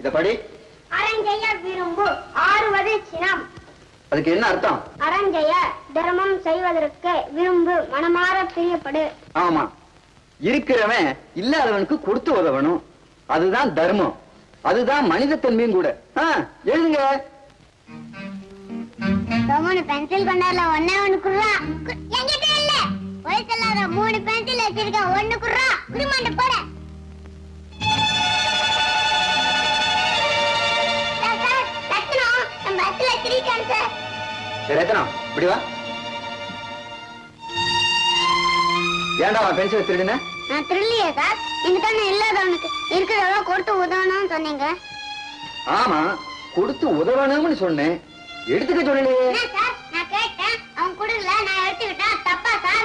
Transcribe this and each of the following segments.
இந்த படி அறஞ்செய்ய விரும்பு ஆறுவது சினம் அதுக்கு என்ன அர்த்தம் அறஞ்செய்ய தர்மம் செய்வதற்கு விரும்பு மனமாற பிரியப்படு ஆமா இருக்கிறவன் இல்லாதவனுக்கு கொடுத்து உதவணும் அதுதான் தர்மம் அதுதான் மனிதத்தன்மையும் கூட ஆ, எழுதுங்க மூணு பென்சில் கொண்டாடல ஒன்னே ஒண்ணு குடுறா கு- என்கிட்ட இல்ல போய் சொல்லாத மூணு பென்சில் வச்சிருக்க ஒண்ணு குடுறா குடிமாண்ட போட சார், சார், ரத்னம், நம்ம பஸ்ல திருட்டான் சார் சரி ரத்னம் இப்படி வா ஏன்டா அவன் பென்சில் திருடுன நான் திருடலையே சார் நீங்க தானே இல்லாதவனுக்கு இருக்கிறதெல்லாம் கொடுத்து உதவணும்னு சொன்னீங்க ஆமா கொடுத்து உதவணும்னு சொன்னேன் எடுத்துக்க சொல்லலையே என்ன சார் நான் கேட்டேன் அவன் கொடுக்கல நான் எடுத்துக்கிட்டேன் தப்பா சார்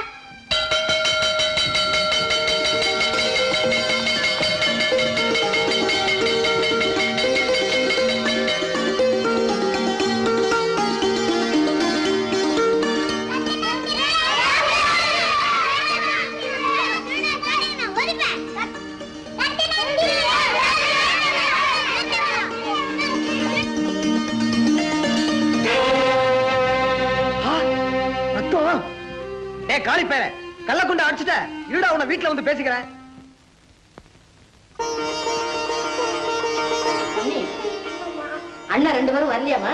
ரத்தம் ஏ காளி பேர கள்ளக்குண்ட அடிச்சுட்ட இருடா உன்னை வீட்டுல வந்து பேசிக்கிறேன் அண்ணா ரெண்டு பேரும் வரலையாமா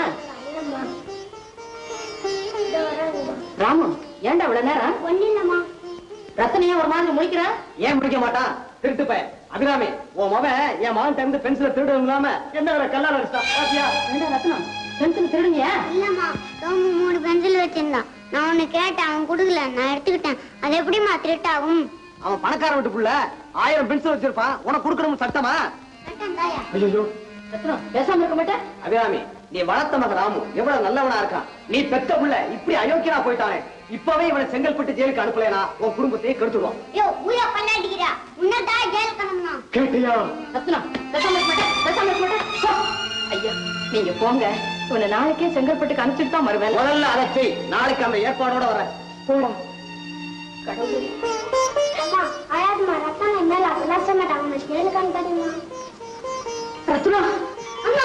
ராமு ஏன்டா இவ்வளவு நேரம் ஒண்ணு இல்லம்மா ரத்தனையா ஒரு மாதிரி முழிக்கிறா ஏன் முடிக்க மாட்டான் திருட்டு பையன் அபிராமி உன் மவன் என் மகன் இருந்து பென்சில திருடு இல்லாம என்ன கல்லால அடிச்சிட்டான் பாத்தியா ஏண்டா ரத்னம் பென்சில் திருடுங்க இல்லம்மா சோமு மூணு பென்சில் வச்சிருந்தான் நான் ஒண்ணு கேட்டேன் அவன் கொடுக்கல நான் எடுத்துக்கிட்டேன் அது எப்படிம்மா திருட்டாகும் அவன் பணக்கார வீட்டு புள்ள ஆயிரம் பென்சில் வச்சிருப்பான் உனக்கு கொடுக்கணும் சட்டமா கேட்டேன் தாயா ஐயோ ரத்னம் பேசாம இருக்க மாட்டேன் அபிராமி நீ வளர்த்த மகன் ராமு எவ்வளவு நல்லவனா இருக்கான் நீ பெத்த புள்ள இப்படி அயோக்கியனா போயிட்டானே இப்பவே இவனை செங்கல்பட்டு ஜெயிலுக்கு அனுப்பலைனா உன் குடும்பத்தையே கெடுத்துடுவான் யோ ஊயா பண்ணாடிக்கிறா உன்னதான் ஜெயில் கணம்னா கேட்டியா ரத்னம் பேசாம இருக்க மாட்டேன் பேசாம இருக்க மாட்டேன் போ. ஐயா நீங்க போங்க உன்னை நாளைக்கே செங்கல்பட்டுக்கு அனுப்பிச்சிட்டு தான் வருவேன் முதல்ல அதை செய் நாளைக்கு அந்த ஏற்பாடோட வரேன் போடா கடவுளே அம்மா அழாதுமா ரத்தம் என்னால அதெல்லாம் சொல்ல மாட்டாங்க நான் ஜெயிலுக்கு அனுப்பாதுமா ரத்னம் அம்மா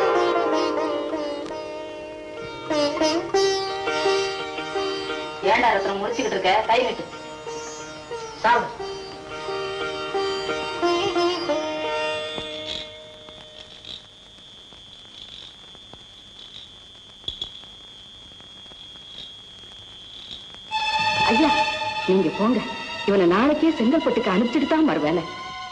ஏன்டா ரத்னம் முடிச்சுக்கிட்டு இருக்க கை விட்டு சாப்பிடு ஐயா நீங்க போங்க இவனை நாளைக்கே செங்கல்பட்டுக்கு அனுப்பிச்சிட்டு தான் வருவேன்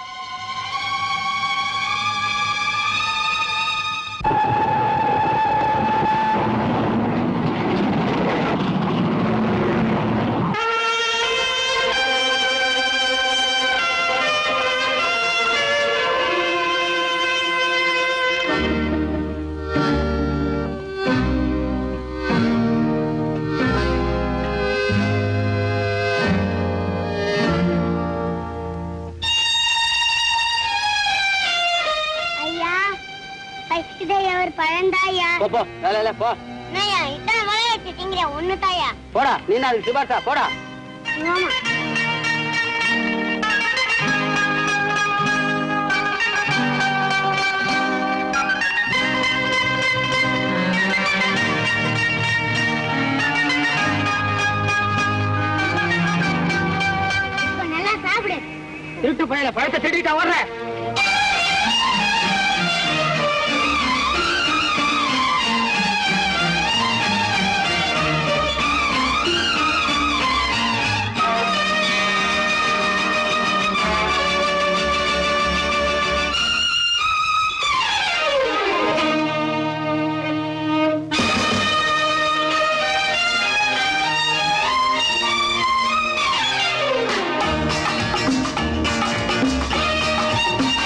ஐயா ஃபர்ஸ்ட் ஒரு பழந்தாயா போ போ இல்ல இல்ல போ என்னய்யா இத்தனை மழை வச்சுட்டீங்க ஒண்ணு தாயா போடா நீ அதுக்கு சிபாசா போடா ஆமா இப்ப நல்லா சாப்பிடு திருட்டு பையல பழத்தை திருடிட்டா வர்றேன் ஐயா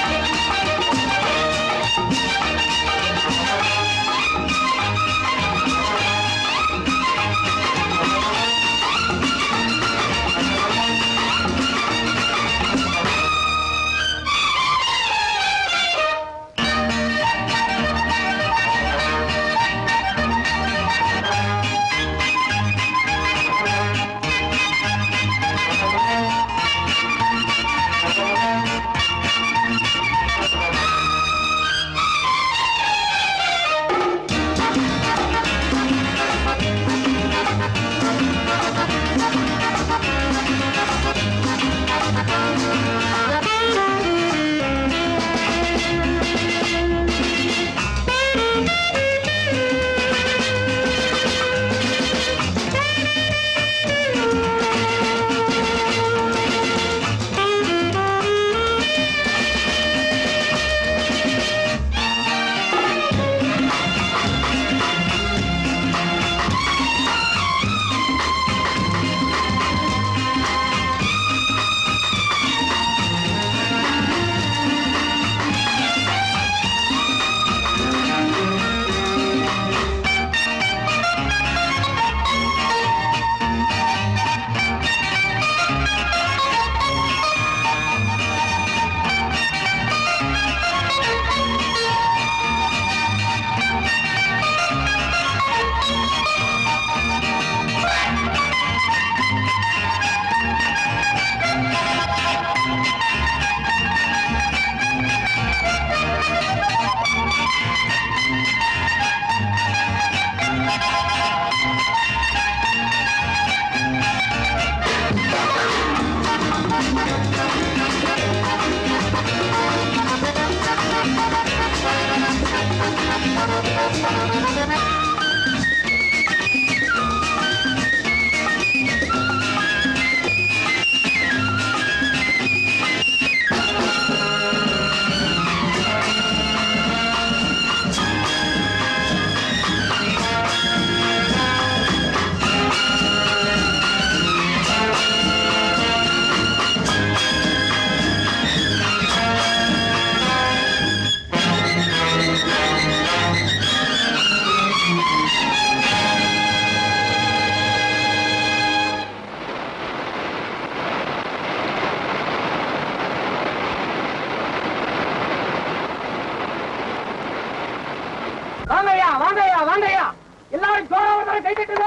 வாங்கய்யா வாங்கய்யா வாங்கய்யா எல்லாரும் ஜோராவதார கை தட்டுங்க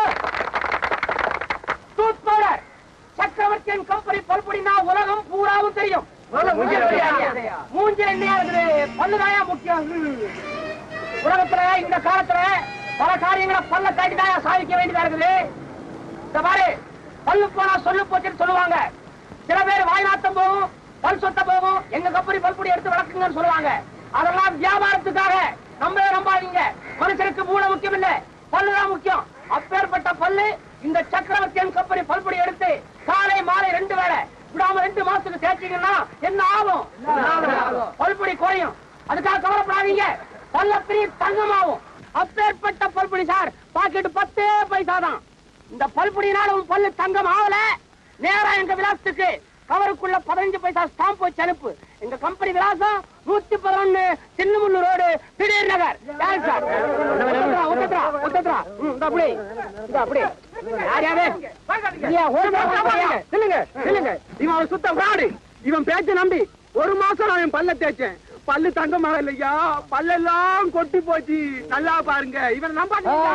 டூத் பவுடர் சக்கரவர்த்தியன் கம்பெனி பல்பொடினா உலகம் பூராவும் தெரியும் மூஞ்சில எண்ணெயா இருக்குது பல்லுதாயா முக்கியம் உலகத்துல இந்த காலத்துல பல காரியங்களை பல்ல காட்டிதான் சாதிக்க வேண்டியதா இருக்குது இந்த பாரு பல்லு போனா சொல்லு போச்சுன்னு சொல்லுவாங்க சில பேர் வாய் நாத்தம் போகும் பல் சொத்த போகும் எங்க கம்பெனி பல்பொடி எடுத்து வளர்க்குங்கன்னு சொல்லுவாங்க அதெல்லாம் வியாபாரத்துக்காக நம்பவே நம்பாதீங்க மனுஷனுக்கு மூளை முக்கியம் இல்ல பல்லுதான் முக்கியம் அப்பேற்பட்ட பல்லு இந்த சக்கரவர்த்தியன் கம்பெனி பல்பொடி எடுத்து காலை மாலை ரெண்டு வேளை விடாம ரெண்டு மாசத்துக்கு தேய்ச்சீங்கன்னா என்ன ஆகும் பல்பொடி குறையும் அதுக்காக கவலைப்படாதீங்க பல்ல பெரிய தங்கமாகும் அப்பேற்பட்ட பல்பொடி சார் பாக்கெட் பத்தே பைசா தான் இந்த பல்பொடியினால உன் பல்லு தங்கம் ஆகல நேரா எங்க விலாசத்துக்கு கவருக்குள்ள பதினஞ்சு பைசா ஸ்டாம்ப் வச்சு அனுப்பு எங்க கம்பெனி விலாசம் நூத்தி பதினொன்னு சின்னமுள்ளு ரோடு திடீர் நகர் யாரு சார் ஒத்தத்ரா, ஒத்தத்ரா, ஒத்தத்ரா. ம், இந்தா அப்படி இந்தா அப்படி யார் யாரு ஐயா, ஒரு மாசம் ஐயா. இல்லங்க இல்லங்க இவன் அவன் சுத்த fraud. இவன் பேச்ச நம்பி ஒரு மாசம் நான் என் பல்ல தேய்ச்சேன் பல்லு தங்கமாக இல்லையா பல்லெல்லாம் கொட்டி போச்சு நல்லா பாருங்க இவன் நம்பாதீங்க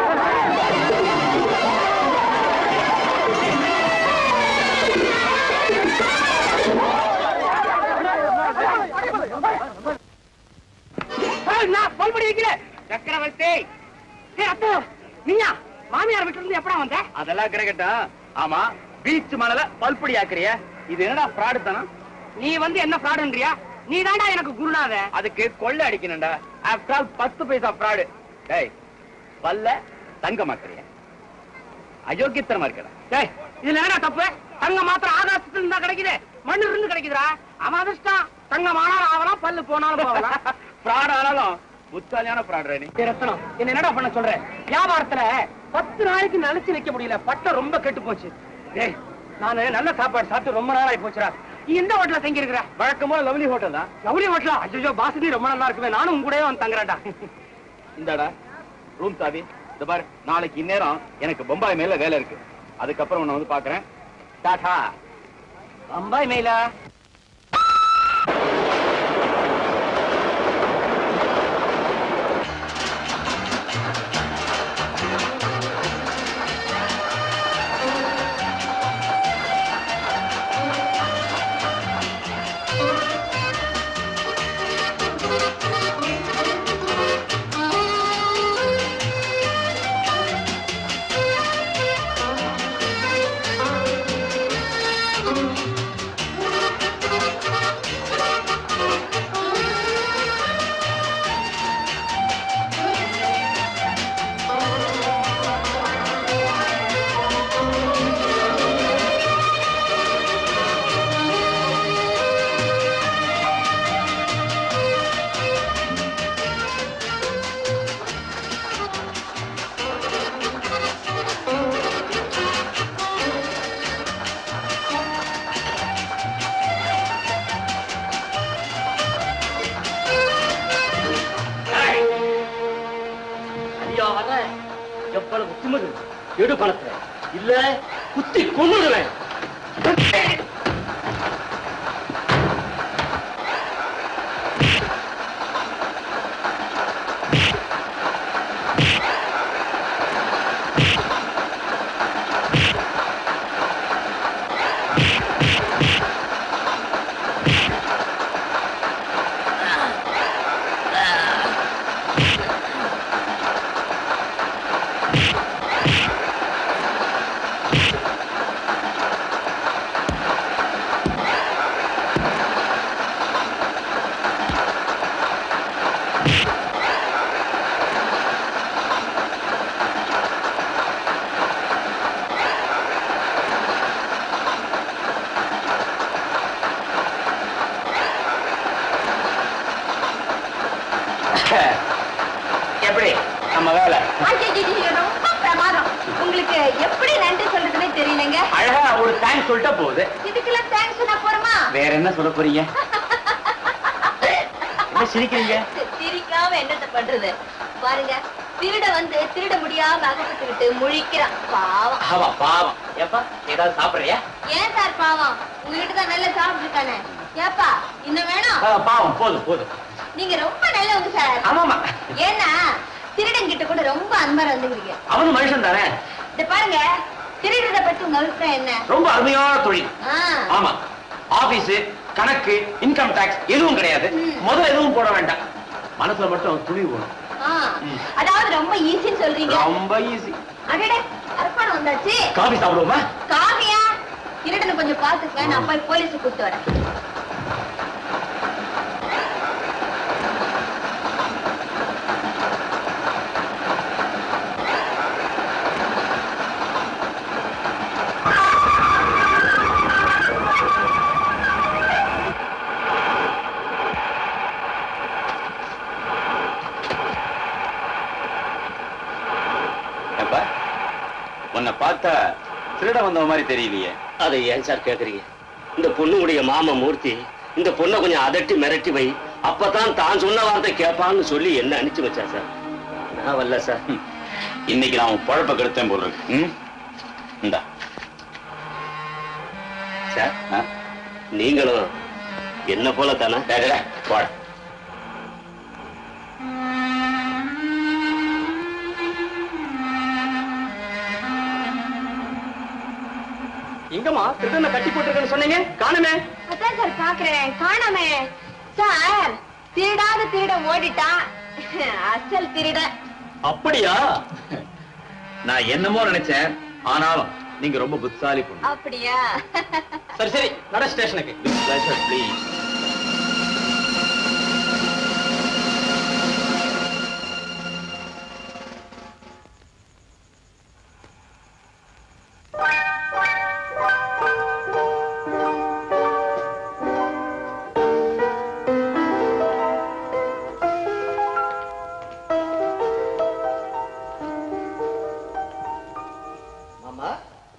ஏய், நான் பல்படி வைக்கல சக்கரவர்த்தி ஏய், அப்போ நீயா மாமியார் வீட்டுல இருந்து எப்படா வந்த அதெல்லாம் கிடைக்கட்டும் ஆமா பீச் மணல பல்படி ஆக்குறிய இது என்னடா ஃப்ராடு தானா நீ வந்து என்ன ஃப்ராடுன்றியா நீ தாண்டா எனக்கு குருநாத அதுக்கு கொள்ளை அடிக்கணும்டா ஆஃப்டர் ஆல் பத்து பைசா ஃப்ராடு டேய் பல்ல தங்கமாக்குறிய அயோக்கியத்தனமா இருக்கடா டேய் இதுல என்னடா தப்பு தங்கம் மாத்திரம் ஆகாசத்துல இருந்தா கிடைக்குது மண்ணுல இருந்து கிடைக்குதுடா அவன் அதிர்ஷ்டம் தங்கம் ஆனாலும் ஆகலாம் பல்லு போனாலும் போகலாம் ஃப்ராட் ஆனாலும் புத்தாலியான ஃப்ராடு நீ ஏய், ரத்னம் என்ன என்னடா பண்ண சொல்ற வியாபாரத்துல பத்து நாளைக்கு நினைச்சு நிக்க முடியல பட்டம் ரொம்ப கெட்டு போச்சு டேய் நானு நல்ல சாப்பாடு சாப்பிட்டு ரொம்ப நாள் ஆகி போச்சுடா நீ எந்த ஹோட்டல்ல தங்கி இருக்கிற வழக்கமா லவ்லி ஹோட்டல் தான் லவ்லி ஹோட்டலா ஐயோ பாசதி ரொம்ப நல்லா இருக்குமே நானும் உங்க கூடவே வந்து தங்குறேன்டா இந்தாடா ரூம் சாவி இந்த பாரு நாளைக்கு இந்நேரம் எனக்கு பொம்பாய் மேல வேலை இருக்கு அதுக்கப்புறம் உன்னை வந்து பாக்குறேன் டாடா அம்பாய் மேலா ஐயா வர எவ்வளவு திமுது எடு பணத்தை இல்ல குத்தி கொண்டுடுவேன் இல்லைங்க அழகா ஒரு தேங்க்ஸ் சொல்லிட்டா போகுது இதுக்கெல்லாம் தேங்க்ஸ் சொன்னா போறோமா வேற என்ன சொல்ல போறீங்க என்ன சிரிக்கிறீங்க சிரிக்காம என்னத்த பண்றது பாருங்க திருட வந்து திருட முடியாம அகப்பட்டுக்கிட்டு முழிக்கிறான் பாவம் ஆமா பாவம் ஏப்பா ஏதாவது சாப்பிடுறியா ஏன் சார் பாவம் உங்ககிட்ட தான் நல்லா சாப்பிட்டுருக்கானே ஏப்பா இன்னும் வேணும் ஆ, பாவம் போதும் போதும் நீங்க ரொம்ப நல்லவங்க சார் ஆமாமா ஏன்னா திருடன் கிட்ட கூட ரொம்ப அன்பரா வந்துக்கிறீங்க அவனும் மனுஷன் தானே இந்த பாருங்க திருடுறத பத்தி உங்க அபிப்பிராயம் என்ன ரொம்ப அருமையான தொழில் ஆ, ஆமா ஆபீஸ் கணக்கு இன்கம் டாக்ஸ் எதுவும் கிடையாது ம். முதல்ல எதுவும் போட வேண்டாம் மனசுல மட்டும் துணி போகணும் ஆ. அதாவது ரொம்ப ஈஸின்னு சொல்றீங்க ரொம்ப ஈஸி அடடே அரப்பாடு வந்தாச்சு காபி சாப்பிடுவோமா காவியா திருடனை கொஞ்சம் பாத்துக்க நான் போய் போலீஸ் கூப்பிட்டு வரேன் ஏப்பா உன்னை பார்த்தா திருட வந்த மாதிரி தெரியலையே அதை ஏன் சார் கேக்குறீங்க இந்த பொண்ணுடைய மாமா மூர்த்தி இந்த பொண்ணை கொஞ்சம் அதட்டி மிரட்டி வை அப்பதான் தான் சொன்ன வார்த்தை கேட்பான்னு சொல்லி என்ன அனுப்பிச்சு வச்சா சார் நான் வரல சார் இன்னைக்கு நான் உன் பழப்ப கெடுத்தேன் போல் இருக்கு ம்? இந்தா சார் ஆ? நீங்களும் என்ன போல தானே டேய், டேய், டேய், போடா. எங்கம்மா திருடனை கட்டி போட்டிருக்கேன்னு சொன்னீங்க காணுமே அதான் சார் பாக்குறேன் காணாமே சார் திருடாத திருட ஓடிட்டான் அசல் திருட அப்படியா நான் என்னமோ நினைச்சேன் ஆனாலும் நீங்க ரொம்ப புத்தாலி பொண்ணு அப்படியா சரி சரி நட ஸ்டேஷனுக்கு ப்ளீஸ் மாமா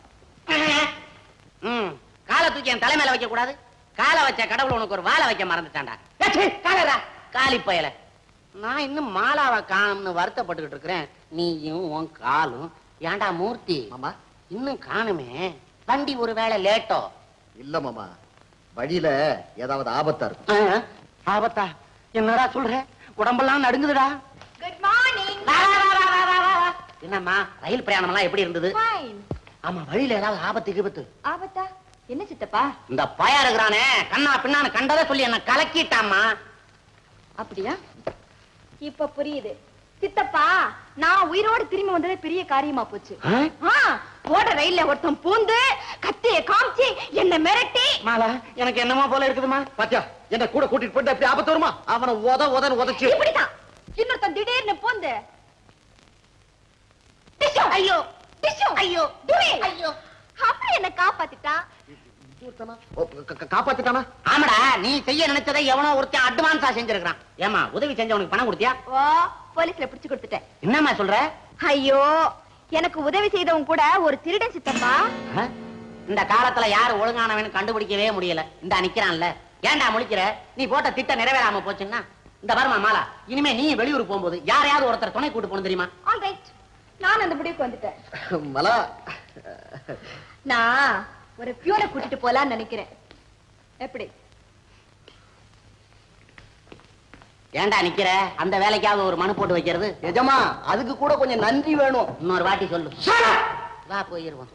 ம் காலை தூக்கி என் தலைமையில வைக்க கூடாது காலை வச்ச கடவுள் உனக்கு ஒரு வாழை வைக்க மறந்துட்டான்டா ஏச்சி, காலரா காலி பயல நான் இன்னும் மாலாவை காணும்னு வருத்தப்பட்டுக்கிட்டு இருக்கிறேன் நீயும் உன் காலும் ஏன்டா மூர்த்தி மாமா இன்னும் காணுமே வண்டி ஒரு வேளை லேட்டோ இல்ல மாமா வழியில ஏதாவது ஆபத்தா இருக்கும் ஆ, ஆபத்தா என்னடா சொல்ற உடம்பெல்லாம் நடுங்குதுடா குட் மார்னிங் வா, வா, வா, வா, வா, வா, வா. என்னம்மா ரயில் பிரயாணம் எல்லாம் எப்படி இருந்தது ஆமா வழியில ஏதாவது ஆபத்து கிபத்து ஆபத்தா என்ன சித்தப்பா இந்த பயா இருக்கிறானே கண்ணா பின்னான்னு கண்டதை சொல்லி என்ன கலக்கிட்டாமா அப்படியா இப்ப புரியுது சித்தப்பா நான் உயிரோடு திரும்பி வந்ததே பெரிய காரியமா போச்சு ஆ, ஓட ரயில்ல ஒருத்தன் பூந்து கத்திய காமிச்சு என்ன மிரட்டி மாலா எனக்கு என்னமோ போல இருக்குதுமா பாத்தியா என்ன கூட கூட்டிட்டு போயிட்டு அப்படி ஆபத்து வருமா அவனை உத உதன்னு உதச்சு இப்படிதான் இன்னொருத்தன் திடீர்னு பூந்து டிஷு ஐயோ டிஷு ஐயோ துரை ஐயோ அப்படி என்ன காப்பாத்திட்டான் ஓ, க- க- காப்பாத்திட்டானா ஆமாடா நீ செய்ய நினைச்சதை எவனோ ஒருத்தன் அட்வான்ஸா செஞ்சிருக்கான் ஏமா உதவி செஞ்சவனுக்கு பணம் கொடுத்தியா ஓ போலீஸ்ல பிடிச்சு கொடுத்துட்டேன் என்னம்மா சொல்ற ஐயோ எனக்கு உதவி செய்தவன் கூட ஒரு திருடன் சித்தப்பா ஆ? இந்த காலத்துல யாரு ஒழுங்கானவன்னு கண்டுபிடிக்கவே முடியல இந்த நிக்கிறான்ல ஏன்டா முழிக்கிற நீ போட்ட திட்டம் நிறைவேறாம போச்சுன்னா இந்த வருமா மாலா இனிமே நீ வெளியூர் போகும்போது யாரையாவது ஒருத்தர் துணை கூட்டு போகணும் தெரியுமா ஆல் ரைட் நான் அந்த முடிவுக்கு வந்துட்டேன் மலா நான் ஒரு பியூனை கூட்டிட்டு போலாம்னு நினைக்கிறேன் எப்படி ஏன்டா நிக்கிற அந்த வேலைக்காவது ஒரு மனு போட்டு வைக்கிறது எஜமா அதுக்கு கூட கொஞ்சம் நன்றி வேணும் இன்னொரு வாட்டி சொல்லு வா போயிருவோம்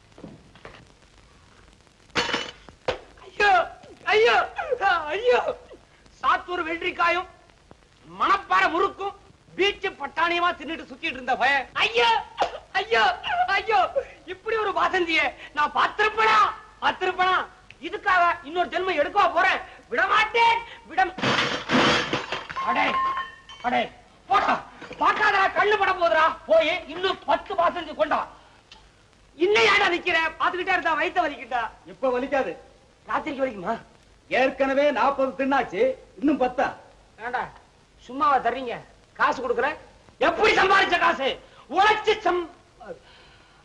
ஐயோ ஐயோ ஐயோ சாத்தூர் வெள்ளரிக்காயும் மணப்பாறை முறுக்கும் பீச்சு பட்டாணியமா தின்னுட்டு சுத்திட்டு இருந்த பய ஐயோ ஐயோ ஐயோ இப்படி ஒரு வாசந்திய நான் பார்த்திருப்பனா பார்த்திருப்பனா இதுக்காக இன்னொரு ஜென்மம் எடுக்கவா போறேன் விட மாட்டேன் விட அடே அடே போடா பார்க்காதடா கண்ணு பட போதுடா போய் இன்னும் பத்து வாசந்தி கொண்டா இன்னும் ஏடா நிக்கிற பாத்துக்கிட்டே இருந்தா வயித்த வலிக்கிட்டா இப்ப வலிக்காது ராத்திரிக்கு வலிக்குமா ஏற்கனவே நாற்பது தின்னாச்சு இன்னும் பத்தா ஏண்டா சும்மாவா தர்றீங்க காசு கொடுக்குறேன் எப்படி சம்பாதிச்ச காசு உழைச்சு சம்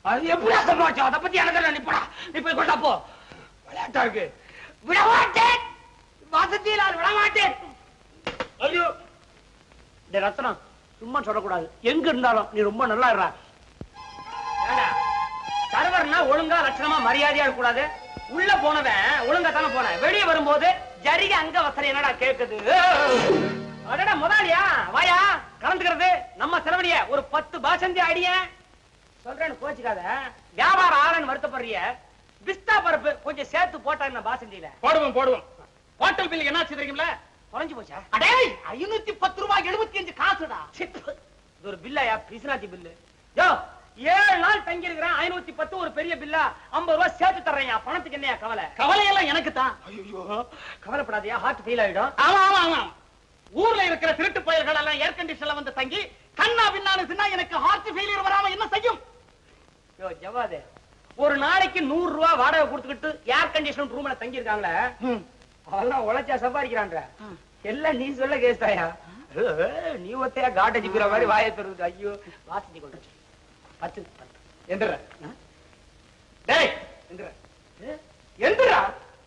அது எப்படியா சமாளிச்சோம் அதை பத்தி எனக்கு என்ன, நீ போடா நீ போய் கொண்டா போ விளையாட்டா இருக்கு விட மாட்டேன் வசதியில் நான் விட மாட்டேன் ஐயோ இந்த ரத்னம் சும்மா சொல்லக்கூடாது எங்க இருந்தாலும் நீ ரொம்ப நல்லா இருடா ஏண்டா, சர்வர்னா ஒழுங்கா லட்சணமா மரியாதையா இருக்க கூடாது உள்ள போனவன் ஒழுங்கா தானே போனேன் வெளியே வரும்போது ஜரிக அங்க வசதி என்னடா கேக்குது அடடா முதலாளியா வாயா கலந்துக்கிறது நம்ம செலவழிய ஒரு பத்து பாசந்தி அடிய சொல்றேன்னு கோச்சுக்காத வியாபார ஆளன்னு வருத்தப்படுறிய பிஸ்தா பருப்பு கொஞ்சம் சேர்த்து போட்டா என்ன பாசந்தியில போடுவோம் போடுவோம் ஹோட்டல் பில் என்ன தெரியுங்களா குறைஞ்சு போச்சா அடே ஐநூத்தி பத்து ரூபாய் எழுபத்தி அஞ்சு காசுடா சிப்பு. இது ஒரு பில்லாயா பிசினாத்தி பில்லு யோ ஏழு நாள் தங்கி இருக்கிறேன் ஐநூத்தி பத்து ஒரு பெரிய பில்லா ஐம்பது ரூபாய் சேர்த்து தர்றேன் பணத்துக்கு என்னையா கவலை கவலையெல்லாம் எனக்கு தான் ஐயோ கவலைப்படாதயா ஹார்ட் ஃபெயில் ஆயிடும் ஆமா ஆமா ஆமா ஊர்ல இருக்கிற திருட்டு பயல்கள் எல்லாம் ஏர் கண்டிஷன்ல வந்து தங்கி கண்ணா பின்னான்னு சொன்னா எனக்கு ஹார்ட் ஃபெயிலியர் வராம என்ன செய்யும் யோ ஜவாதே ஒரு நாளைக்கு நூறு ரூபாய் வாடகை கொடுத்துக்கிட்டு ஏர் கண்டிஷன் ரூம்ல தங்கி இருக்காங்களே அவெல்லாம் உழைச்சா சம்பாதிக்கிறான்ற எல்லாம் நீ சொல்ல கேஸ்தாயா நீ ஒத்தையா காட்ட ஜிக்கிற மாதிரி வாயை தருது ஐயோ வாசிச்சு கொண்டு பத்து பத்து எந்திர டேய் எந்திர எந்திரா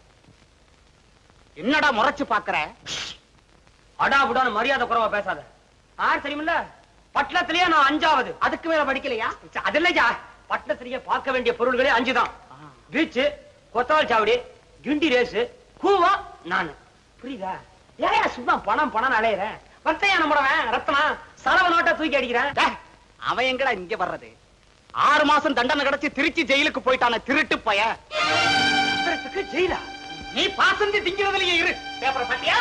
என்னடா முறைச்சு பாக்குற அடா புடான்னு மரியாதை குறைவா பேசாத ஆர் தெரியுமில்ல பட்டணத்திலேயே நான் அஞ்சாவது அதுக்கு மேல படிக்கலையா அது இல்லையா பட்டணத்திலேயே பார்க்க வேண்டிய பொருள்களே அஞ்சுதான் பீச் கொத்தவால் சாவடி கிண்டி ரேஸ் கூவா நானு புரியுதா ஏயா சும்மா பணம் பணம் அலையிறேன் வத்தையா நம்மடவன் ரத்னா சரவ நோட்டா தூக்கி அடிக்கிறேன் டேய், அவன் எங்கடா இங்க வர்றது ஆறு மாசம் தண்டனை கிடைச்சு திருச்சி ஜெயிலுக்கு போயிட்டான திருட்டு பய உத்தரத்துக்கு ஜெயிலா நீ பாசந்தி திங்கிறதுலயே இரு பேப்பரை பாத்தியா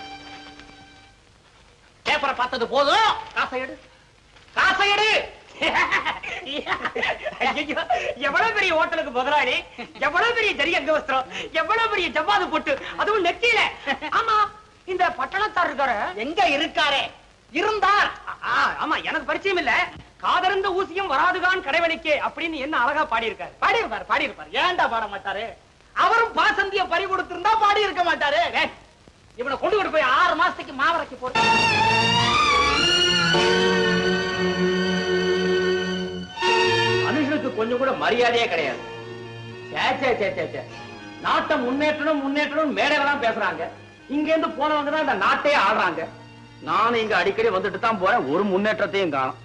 பேப்பரை பார்த்தது போதும் காசை எடு காசை எடு ஐயையோ, எவ்வளவு பெரிய ஹோட்டலுக்கு முதலாளி எவ்வளவு பெரிய ஜரி அங்க வஸ்திரம் எவ்வளவு பெரிய ஜவ்வாது போட்டு அதுவும் நெத்தியில ஆமா இந்த பட்டணத்தார் இருக்காரு எங்க இருக்காரே இருந்தார் ஆ, ஆமா எனக்கு பரிச்சயம் இல்ல காதறந்த ஊசியும் வராதுகான் கடைவெளிக்கே அப்படின்னு என்ன அழகா பாடி இருக்காரு பாடியிருப்பார் பாடியிருப்பார் ஏன்டா பாட மாட்டாரு அவரும் பாசந்திய பறி கொடுத்திருந்தா பாடி இருக்க மாட்டாரு டேய், இவனை கொண்டு விட்டு போய் ஆறு மாசத்துக்கு மாவரைக்கு போட்டு மனுஷனுக்கு கொஞ்சம் கூட மரியாதையே கிடையாது சே, சே, சே, சே, சே. நாட்டை முன்னேற்றணும் முன்னேற்றணும் மேடையில தான் பேசுறாங்க இங்க இருந்து போனவங்க தான் இந்த நாட்டையே ஆடுறாங்க நானும் இங்க அடிக்கடி வந்துட்டு தான் போறேன் ஒரு முன்னேற்றத்தையும் காணும்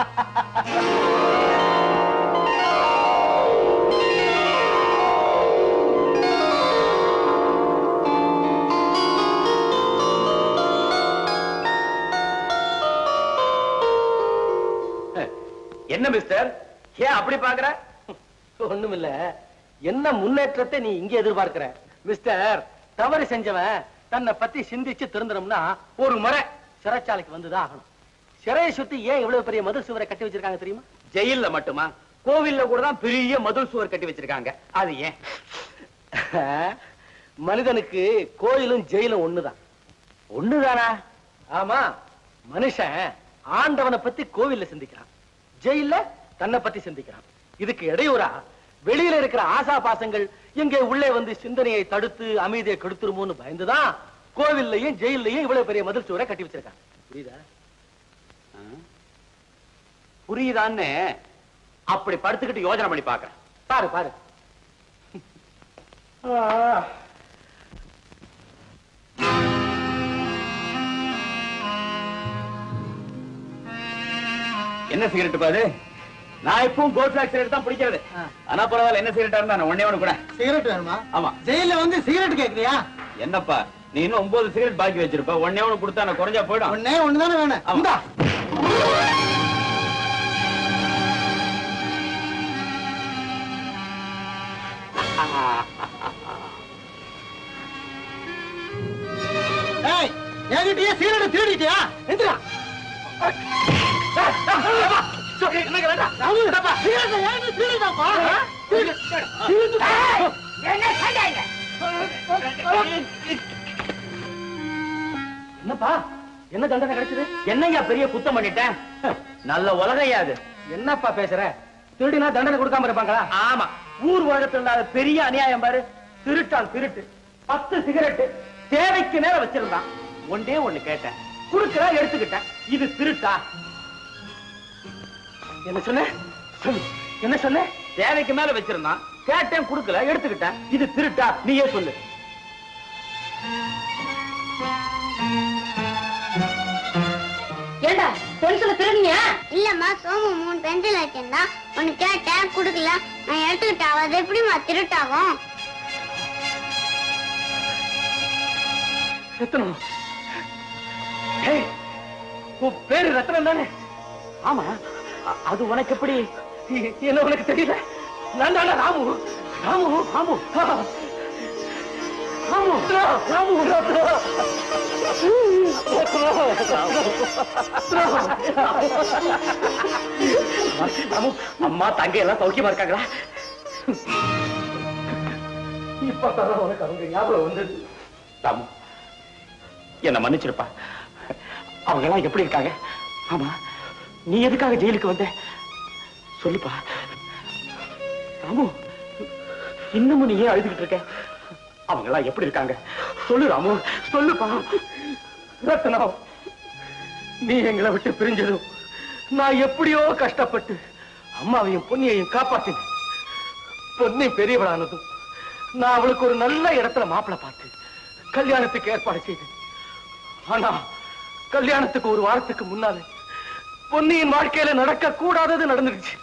என்ன மிஸ்டர் ஏன் அப்படி பாக்குற ஒண்ணும் இல்ல என்ன முன்னேற்றத்தை நீ இங்க எதிர்பார்க்கிற மிஸ்டர் தவறு செஞ்சவன் தன்னை பத்தி சிந்திச்சு திருந்தணும்னா ஒரு முறை சிறைச்சாலைக்கு வந்துதான் ஆகணும் சிறையை சுத்தி ஏன் இவ்வளவு பெரிய மதில் சுவரை கட்டி வச்சிருக்காங்க தெரியுமா ஜெயில்ல மட்டுமா கோவில்ல கூட தான் பெரிய மதில் சுவர் கட்டி வச்சிருக்காங்க அது ஏன் மனிதனுக்கு கோயிலும் ஜெயிலும் ஒண்ணுதான் ஒண்ணுதானா ஆமா மனுஷன் ஆண்டவனை பத்தி கோவில்ல சிந்திக்கிறான் ஜெயில்ல தன்னை பத்தி சிந்திக்கிறான் இதுக்கு இடையூறா வெளியில இருக்கிற ஆசா பாசங்கள் எங்கே உள்ளே வந்து சிந்தனையை தடுத்து அமைதியை கெடுத்துருமோன்னு பயந்துதான் கோவில்லையும் ஜெயிலையும் இவ்வளவு பெரிய மதில் சுவரை கட்டி வச்சிருக்காங்க புரியுதா ஆ? புரியுதான்னு அப்படி படுத்துக்கிட்டு யோசனை பண்ணி பாக்குறேன் பாரு பாரு என்ன சிகரெட் பாது நான் இப்பவும் கோட் பிளாக் சிகரெட் தான் பிடிக்கிறது ஆனா பரவாயில்ல என்ன சிகரெட்டா இருந்தா நான் ஒண்ணே ஒண்ணு கூட சிகரெட் வேணுமா ஆமா ஜெயில வந்து சிகரெட் கேக்குறியா என்னப்பா நீ இன்னும் ஒன்பது சிகரெட் பாக்கி வச்சிருப்ப ஒண்ணே ஒண்ணு கொடுத்தா நான் குறைஞ்சா போயிடும் ஒன்னே ஒண்ணுதானே வேணும் ஆமா. இந்தா. ஏய், என்கிட்டயே சிகரெட் திருடிட்டியா எந்திரா எனக்கு வேண்டாம் சிகரெட் ஏன் திருடிட்டாப்பா என்னப்பா என்ன தண்டனை கிடைச்சது என்னையா பெரிய குத்தம் பண்ணிட்டேன் நல்ல உலகையா அது என்னப்பா பேசுற திருடினா தண்டனை கொடுக்காம இருப்பாங்களா ஆமா ஊர் உலகத்துல இல்லாத பெரிய அநியாயம் பாரு திருட்டான் திருட்டு பத்து சிகரெட் தேவைக்கு மேல வச்சிருந்தான் ஒன்றே ஒண்ணு கேட்டேன் குடுக்கறா எடுத்துக்கிட்டேன் இது திருட்டா என்ன சொன்ன சொல்லு என்ன சொன்ன தேவைக்கு மேல வச்சிருந்தான் கேட்டேன் கொடுக்கல எடுத்துக்கிட்டேன் இது திருட்டா நீயே சொல்லு ஏண்டா பென்சில திருடியா இல்லம்மா சோமு மூணு பென்சில் வச்சிருந்தா ஒன்னு கேட்டேன் குடுக்கல நான் எடுத்துக்கிட்டேன் அது எப்படிம்மா திருட்டாகும் ரத்னம் ஏய், உன் பேரு ரத்னம் தானே ஆமா அ- அது உனக்கு எப்படி எ- என்ன உனக்கு தெரியல நான் தானே ராமு ராமு ராமு ஆ. ராமு ராமு ரத்னம். ராமு அம்மா தங்கை எல்லாம் சௌக்கியமா இருக்காங்களா இப்பதான் உனக்கு அவங்க ஞாபகம் வந்தது ராமு என்ன மன்னிச்சிருப்பா அவங்க எல்லாம் எப்படி இருக்காங்க ஆமா நீ எதுக்காக ஜெயிலுக்கு வந்த சொல்லுப்பா ராமு இன்னமும் நீ ஏன் அழுதுகிட்டு இருக்க அவங்க எல்லாம் எப்படி இருக்காங்க சொல்லு ராமு சொல்லுப்பா ரத்னம் நீ எங்களை விட்டு பிரிஞ்சதும் நான் எப்படியோ கஷ்டப்பட்டு அம்மாவையும் பொன்னியையும் காப்பாத்தினேன் பொன்னி பெரியவளானதும் நான் அவளுக்கு ஒரு நல்ல இடத்துல மாப்பிளை பார்த்து கல்யாணத்துக்கு ஏற்பாடு செய்தேன் ஆனா கல்யாணத்துக்கு ஒரு வாரத்துக்கு முன்னாலே பொன்னியின் வாழ்க்கையில நடக்க கூடாதது நடந்துருச்சு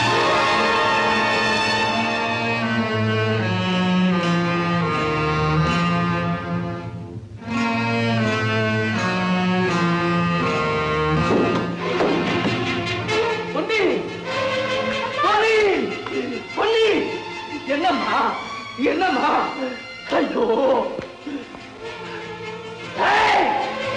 பொன்னி பொன்னி பொன்னி என்னம்மா என்னம்மா ஐயோ ஏய்!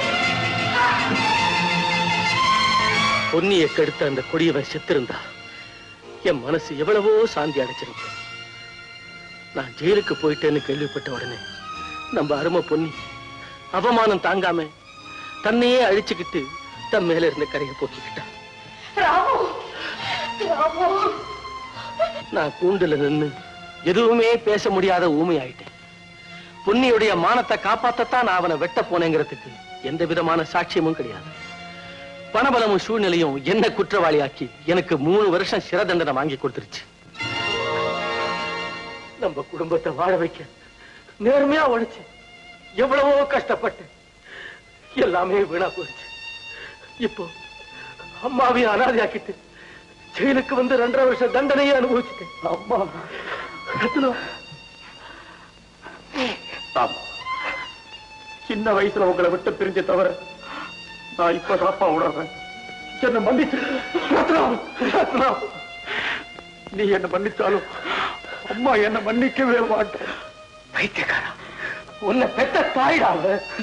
பொன்னியை கெடுத்த அந்த கொடியவன் செத்திருந்தா என் மனசு எவ்வளவோ சாந்தி அடைச்சிருக்கும் நான் ஜெயிலுக்கு போயிட்டேன்னு கேள்விப்பட்ட உடனே நம்ம அருமை பொன்னி அவமானம் தாங்காம தன்னையே அழிச்சுக்கிட்டு தன் மேல இருந்த கரையை போக்கிக்கிட்டான் ராமு ராமு நான் கூண்டுல நின்னு எதுவுமே பேச முடியாத ஊமை ஆயிட்டேன் பொன்னியுடைய மானத்தை காப்பாத்தத்தான் நான் அவனை வெட்ட போனேங்கிறதுக்கு எந்த விதமான சாட்சியமும் கிடையாது பணபலமும் சூழ்நிலையும் என்ன குற்றவாளியாக்கி எனக்கு மூணு வருஷம் சிறை தண்டனை வாங்கி கொடுத்துருச்சு நம்ம குடும்பத்தை வாழ வைக்க நேர்மையா உழைச்சு எவ்வளவோ கஷ்டப்பட்டு எல்லாமே வீணா போயிடுச்சு இப்போ அம்மாவையும் அனாதையாக்கிட்டு ஜெயிலுக்கு வந்து ரெண்டரை வருஷம் தண்டனையே அனுபவிச்சுட்டேன் அம்மா ரத்னம். ஆமா. சின்ன வயசுல உங்களை விட்டு பிரிஞ்ச தவிர நான் இப்பதான் அப்பா உணர்றேன் என்ன மன்னிச்சு ரத்னம், ரத்னம். நீ என்ன மன்னிச்சாலும் அம்மா என்ன மன்னிக்கவே மாட்டேன் பைத்தியக்காரா உன்னை பெத்த தாயிடாம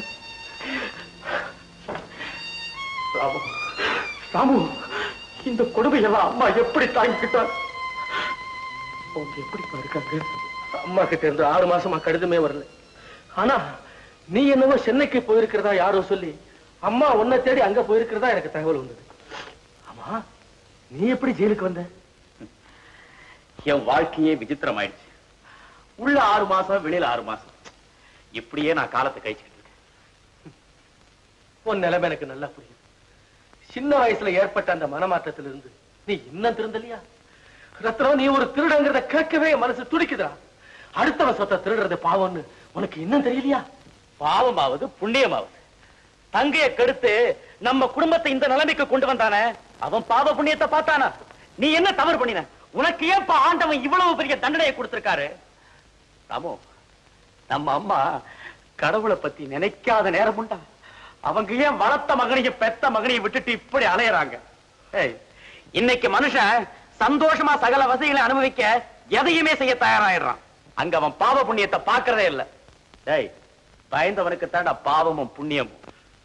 ராமு ராமு இந்த கொடுமையெல்லாம் அம்மா எப்படி தாங்கிக்கிட்டார் அவங்க எப்படி இருக்காங்க அம்மா கிட்ட இருந்து ஆறு மாசமா கடிதமே வரல ஆனா நீ என்னவோ சென்னைக்கு போயிருக்கிறதா யாரோ சொல்லி அம்மா உன்னை தேடி அங்க போயிருக்கிறதா எனக்கு தகவல் வந்தது ஆமா நீ எப்படி ஜெயிலுக்கு வந்த என் வாழ்க்கையே விசித்திரமாயிடுச்சு உள்ள ஆறு மாசம் வெளியில ஆறு மாசம் இப்படியே நான் காலத்தை கழிச்சுக்கிட்டு இருக்கேன் உன் நிலைமை எனக்கு நல்லா புரியுது சின்ன வயசுல ஏற்பட்ட அந்த மனமாற்றத்திலிருந்து நீ இன்னும் திருந்தலையா ரத்னம் நீ ஒரு திருடங்கிறத கேட்கவே என் மனசு துடிக்குதா அடுத்தவன் சொத்தை திருடுறது பாவம்னு உனக்கு இன்னும் தெரியலையா பாவமாவது புண்ணியமாவது தங்கைய கெடுத்து நம்ம குடும்பத்தை இந்த நிலைமைக்கு கொண்டு வந்தானே அவன் பாவ புண்ணியத்தை பார்த்தானா நீ என்ன தவறு பண்ணின உனக்கு ஏன்பா ஆண்டவன் இவ்வளவு பெரிய தண்டனையை கொடுத்திருக்காரு ராமு நம்ம அம்மா கடவுளை பத்தி நினைக்காத நேரம் உண்டா அவங்க ஏன் வளர்த்த மகனையும் பெத்த மகனையும் விட்டுட்டு இப்படி அலையறாங்க ஏய், இன்னைக்கு மனுஷன் சந்தோஷமா சகல வசதிகளை அனுபவிக்க எதையுமே செய்ய தயாராயிடுறான் அங்க அவன் பாவ புண்ணியத்தை பார்க்கறதே இல்ல டேய் பயந்தவனுக்கு தாண்டா பாவமும் புண்ணியமும்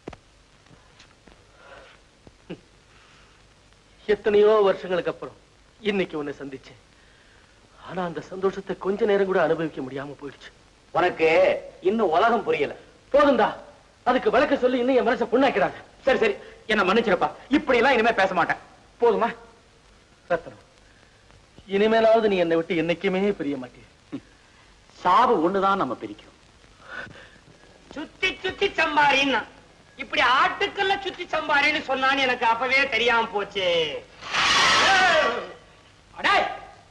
எத்தனையோ வருஷங்களுக்கு அப்புறம் இன்னைக்கு உன்னை சந்திச்சேன் ஆனா அந்த சந்தோஷத்தை கொஞ்ச நேரம் கூட அனுபவிக்க முடியாம போயிடுச்சு உனக்கு இன்னும் உலகம் புரியல போதும்டா அதுக்கு விளக்க சொல்லி இன்னும் என் மனசை புண்ணாக்கிறாங்க சரி சரி என்ன மன்னிச்சிருப்பா இப்படி எல்லாம் இனிமே பேச மாட்டேன் போதுமா ரத்னம் இனிமேலாவது நீ என்னை விட்டு என்னைக்குமே பிரிய மாட்டே சாவு ஒண்ணுதான் நம்ம பிரிக்கும் சுத்தி சுத்தி சம்பாரின்னா இப்படி ஆட்டுக்கல்ல சுத்தி சம்பாரின்னு சொன்னான்னு எனக்கு அப்பவே தெரியாம போச்சு அடே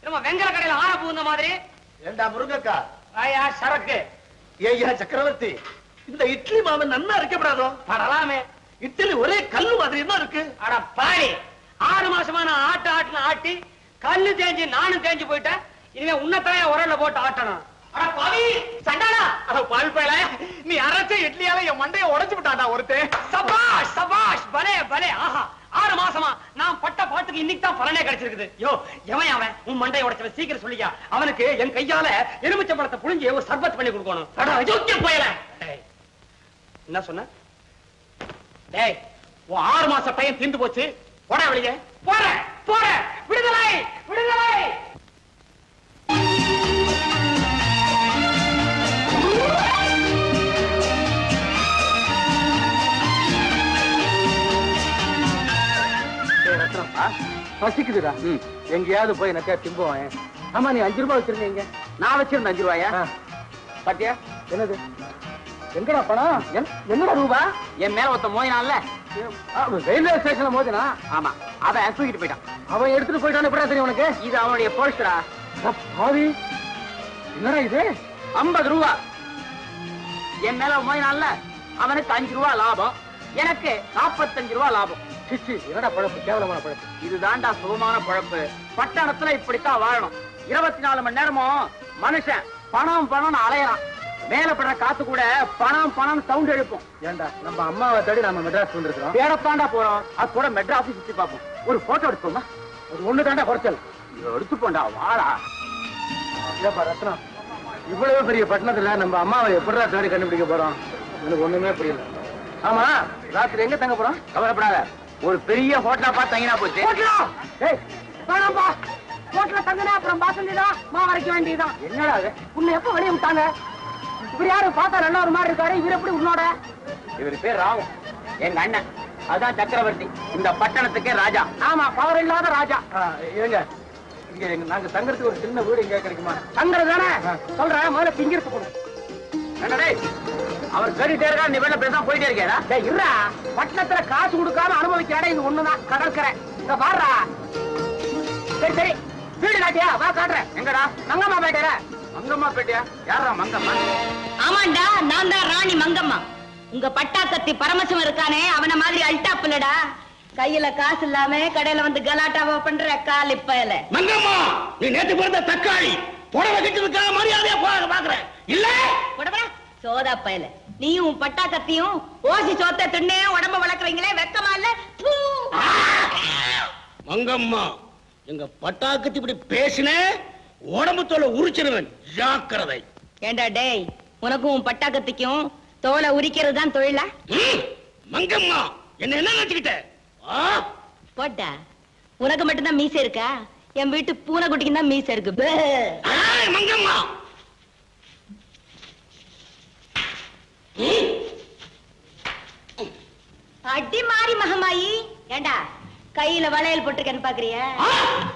நம்ம வெங்கல கடையில ஆன பூந்த மாதிரி ஏண்டா முருங்கக்கா ஆயா சரக்கு ஏய்யா சக்கரவர்த்தி இந்த இட்லி மாவு நன்னா இருக்கப்படாதோ படலாமே இட்லி ஒரே கல்லு மாதிரி தான் இருக்கு அட பாடி ஆறு மாசமா நான் ஆட்டு ஆட்டுன ஆட்டி கல்லு தேஞ்சு நானும் தேஞ்சு போயிட்டேன் இனிமே உன்னத்தாய உரல்ல போட்டு ஆட்டணும் அட பவி சண்டாடா அட பால் பயல நீ அரைச்ச இட்லியால என் மண்டைய உடைச்சு விட்டாடா ஒருத்தன் சபாஷ் சபாஷ் பலே பலே ஆஹா ஆறு மாசமா நான் பட்ட பாட்டுக்கு இன்னைக்கு தான் பலனே கிடைச்சிருக்குது யோ எவன் அவன் உன் மண்டைய உடைச்சவன் சீக்கிரம் சொல்லியா அவனுக்கு என் கையால எலுமிச்சை பழத்தை புழிஞ்சு ஒரு சர்பத் பண்ணி கொடுக்கணும் அட அயோக்கிய பயல டேய், என்ன சொன்ன டேய் உன் ஆறு மாச பையன் தீர்ந்து போச்சு போட வெளியே போற போற விடுதலை விடுதலை பசிக்குதுடா எங்கேயாவது போய் எனக்கா திம்புவேன் ஆமா நீ அஞ்சு ரூபாய் வச்சிருந்தீங்க நான் வச்சிருந்த அஞ்சு ரூபாயா பாத்தியா என்னது எங்கடா பணம் என்- என்னடா ரூபா என் மேல ஒருத்த மோதினான்ல ரயில்வே ஸ்டேஷன்ல மோதினா ஆமா அவன் தூக்கிட்டு போயிட்டான் அவன் எடுத்துட்டு போயிட்டான்னு எப்படா தெரியும் உனக்கு இது அவனுடைய போஸ்டரா அட பாவி என்னடா இது ஐம்பது ரூபா என் மேல மோதினான்ல அவனுக்கு அஞ்சு ரூபா லாபம் எனக்கு நாற்பத்தஞ்சு ரூபா லாபம் சிச்சி என்னடா பழப்பு கேவலமான பழப்பு இதுதான்டா சுகமான பழப்பு பட்டணத்துல இப்படித்தான் வாழணும் இருபத்தி நாலு மணி நேரமும் மனுஷன் பணம் பணம்னு அலையறான் மேல படுற காத்து கூட பணம் பணம் சவுண்ட் எழுப்பும் ஏண்டா நம்ம அம்மாவை தேடி நம்ம மெட்ராஸ் வந்திருக்கிறோம் தேடத்தாண்டா போறோம் அது கூட மெட்ராஸ் சுத்தி பார்ப்போம் ஒரு போட்டோ எடுப்போமா அது ஒண்ணு தாண்டா குறைச்சல் எடுத்து போண்டா வாடா இல்லப்பா ரத்னம் இவ்வளவு பெரிய பட்டணத்துல நம்ம அம்மாவை எப்படிடா தேடி கண்டுபிடிக்க போறோம் எனக்கு ஒண்ணுமே புரியல ஆமா ராத்திரி எங்க தங்க போறோம் கவலைப்படாத ஒரு பெரிய ஹோட்டலா பார்த்து தங்கினா போச்சு ஏய் வேணாம்பா ரோட்ல தங்கினா அப்புறம் பாசல்தான் மா வரைக்க வேண்டியதுதான் என்னடா அது உன்னை எப்ப வெளிய விட்டாங்க இவர் யாரு பார்த்தா நல்ல ஒரு மாதிரி இருக்காரு இவர் எப்படி உன்னோட இவர் பேர் ராவு எங்க அண்ணன் அதான் சக்கரவர்த்தி இந்த பட்டணத்துக்கே ராஜா ஆமா பவர் இல்லாத ராஜா ஆ, ஏங்க இங்க எங்க நாங்க தங்கறதுக்கு ஒரு சின்ன வீடு எங்க கிடைக்குமா தங்குறது தானே சொல்றேன் முதல்ல பிங்கிருக்கு போடு என்னடே அவர் கேட்டுட்டே இருக்கா நீ வெளில பேசாம போயிட்டே இருக்கியா டேய் இருடா பட்டணத்துல காசு கொடுக்காம அனுபவிக்கிற இடம் இது ஒண்ணுதான் கடற்கரை இங்க பாடுறா சரி சரி வீடு காட்டியா வா காட்டுறேன் எங்கடா மங்கம்மா பேட்டையில மங்கம்மா பேட்டியா யாரா மங்கம்மா ஆமாண்டா நான் தான் ராணி மங்கம்மா உங்க பட்டாக்கத்தி பரமசிவம் இருக்கானே அவன மாதிரி அல்டாப்புலடா கையில காசு இல்லாம கடையில வந்து கலாட்டாவா பண்ற காலிப்பயல மங்கம்மா நீ நேத்து பிறந்த தக்காளி புடவை கட்டிருக்காக மரியாதையா போக பாக்குறேன் இல்ல சோதா பயல நீயும் உன் பட்டாக்கத்தியும் ஓசி சோத்த தின்னே உடம்ப வளர்க்குறீங்களே வெக்கமா இல்ல தூ. மங்கம்மா எங்க பட்டாக்கத்தி இப்படி பேசின உடம்பு தோலை உரிச்சிருவன் ஜாக்கிரதை ஏண்டா டேய் உனக்கும் உன் பட்டாக்கத்திக்கும் தோலை உரிக்கிறது தான் தொழிலா ம், மங்கம்மா என்ன என்ன நினைச்சுக்கிட்ட ஆ? போட்டா உனக்கு மட்டும்தான் மீசை இருக்கா என் வீட்டு பூனைக்குட்டிக்கு தான் மீசை இருக்கு பே. ஏய், மங்கம்மா அடி மாறி மகமாயி ஏண்டா கையில வளையல் போட்டிருக்கேன்னு பாக்குறியா ஆ!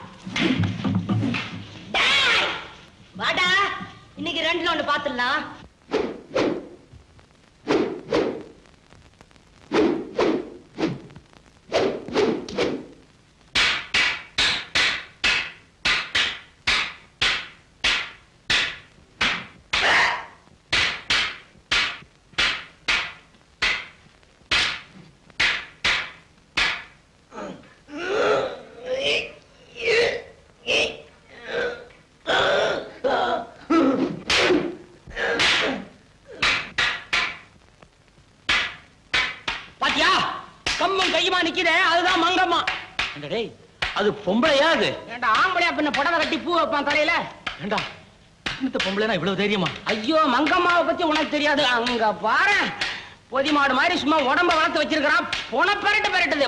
டேய்! வாடா இன்னைக்கு ரெண்டுல ஒண்ணு பாத்துடலாம் பாத்தியா கம்மம் கையுமா நிக்குதே அதுதான் மங்கம்மா டேய் அது பொம்பளையா அது ஏண்டா ஆம்பளையா பின்ன புடவை கட்டி பூ வைப்பான் தலையில ஏண்டா இந்த பொம்பளைனா இவ்வளவு தைரியமா ஐயோ மங்கம்மாவை பத்தி உனக்கு தெரியாது அங்க பாரு பொதி மாடு மாதிரி சும்மா உடம்ப வளர்த்து வச்சிருக்கிறான் புன பெரட்டு பெரட்டுது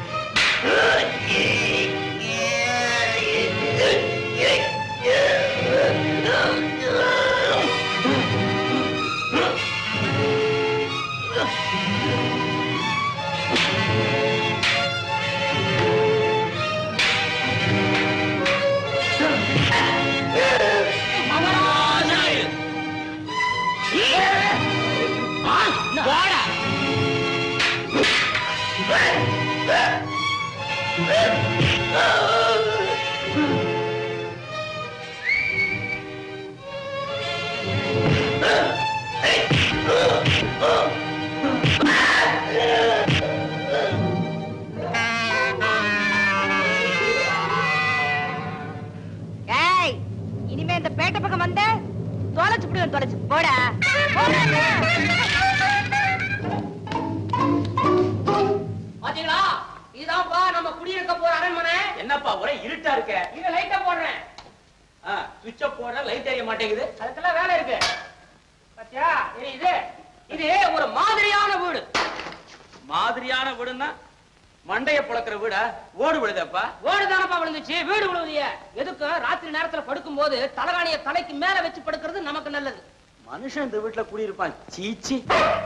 Yeah. ஏய் இனிமே இந்த பேட்டை பக்கம் வந்த தொலைச்சு புடுவேன் தொலைச்சு போடா போடா பாத்தீங்களா இதுதான்ப்பா நம்ம குடியிருக்க போற அரண்மனை என்னப்பா ஒரே இருட்டா இருக்க இங்க லைட்ட போடுறேன் சுவிட்ச போட லைட் எரிய மாட்டேங்குது அதுக்கெல்லாம் வேலை இருக்கு பாத்தியா இது இது இது ஒரு மாதிரியான வீடு மாதிரியான வீடுன்னா மண்டைய புழக்கிற வீடா ஓடு விழுதப்பா ஓடு தானப்பா விழுந்துச்சு வீடு விழுவுதிய எதுக்கு ராத்திரி நேரத்துல படுக்கும் போது தலகாணிய தலைக்கு மேல வச்சு படுக்கிறது நமக்கு நல்லது மனுஷன் இந்த வீட்டுல குடியிருப்பான் சீச்சி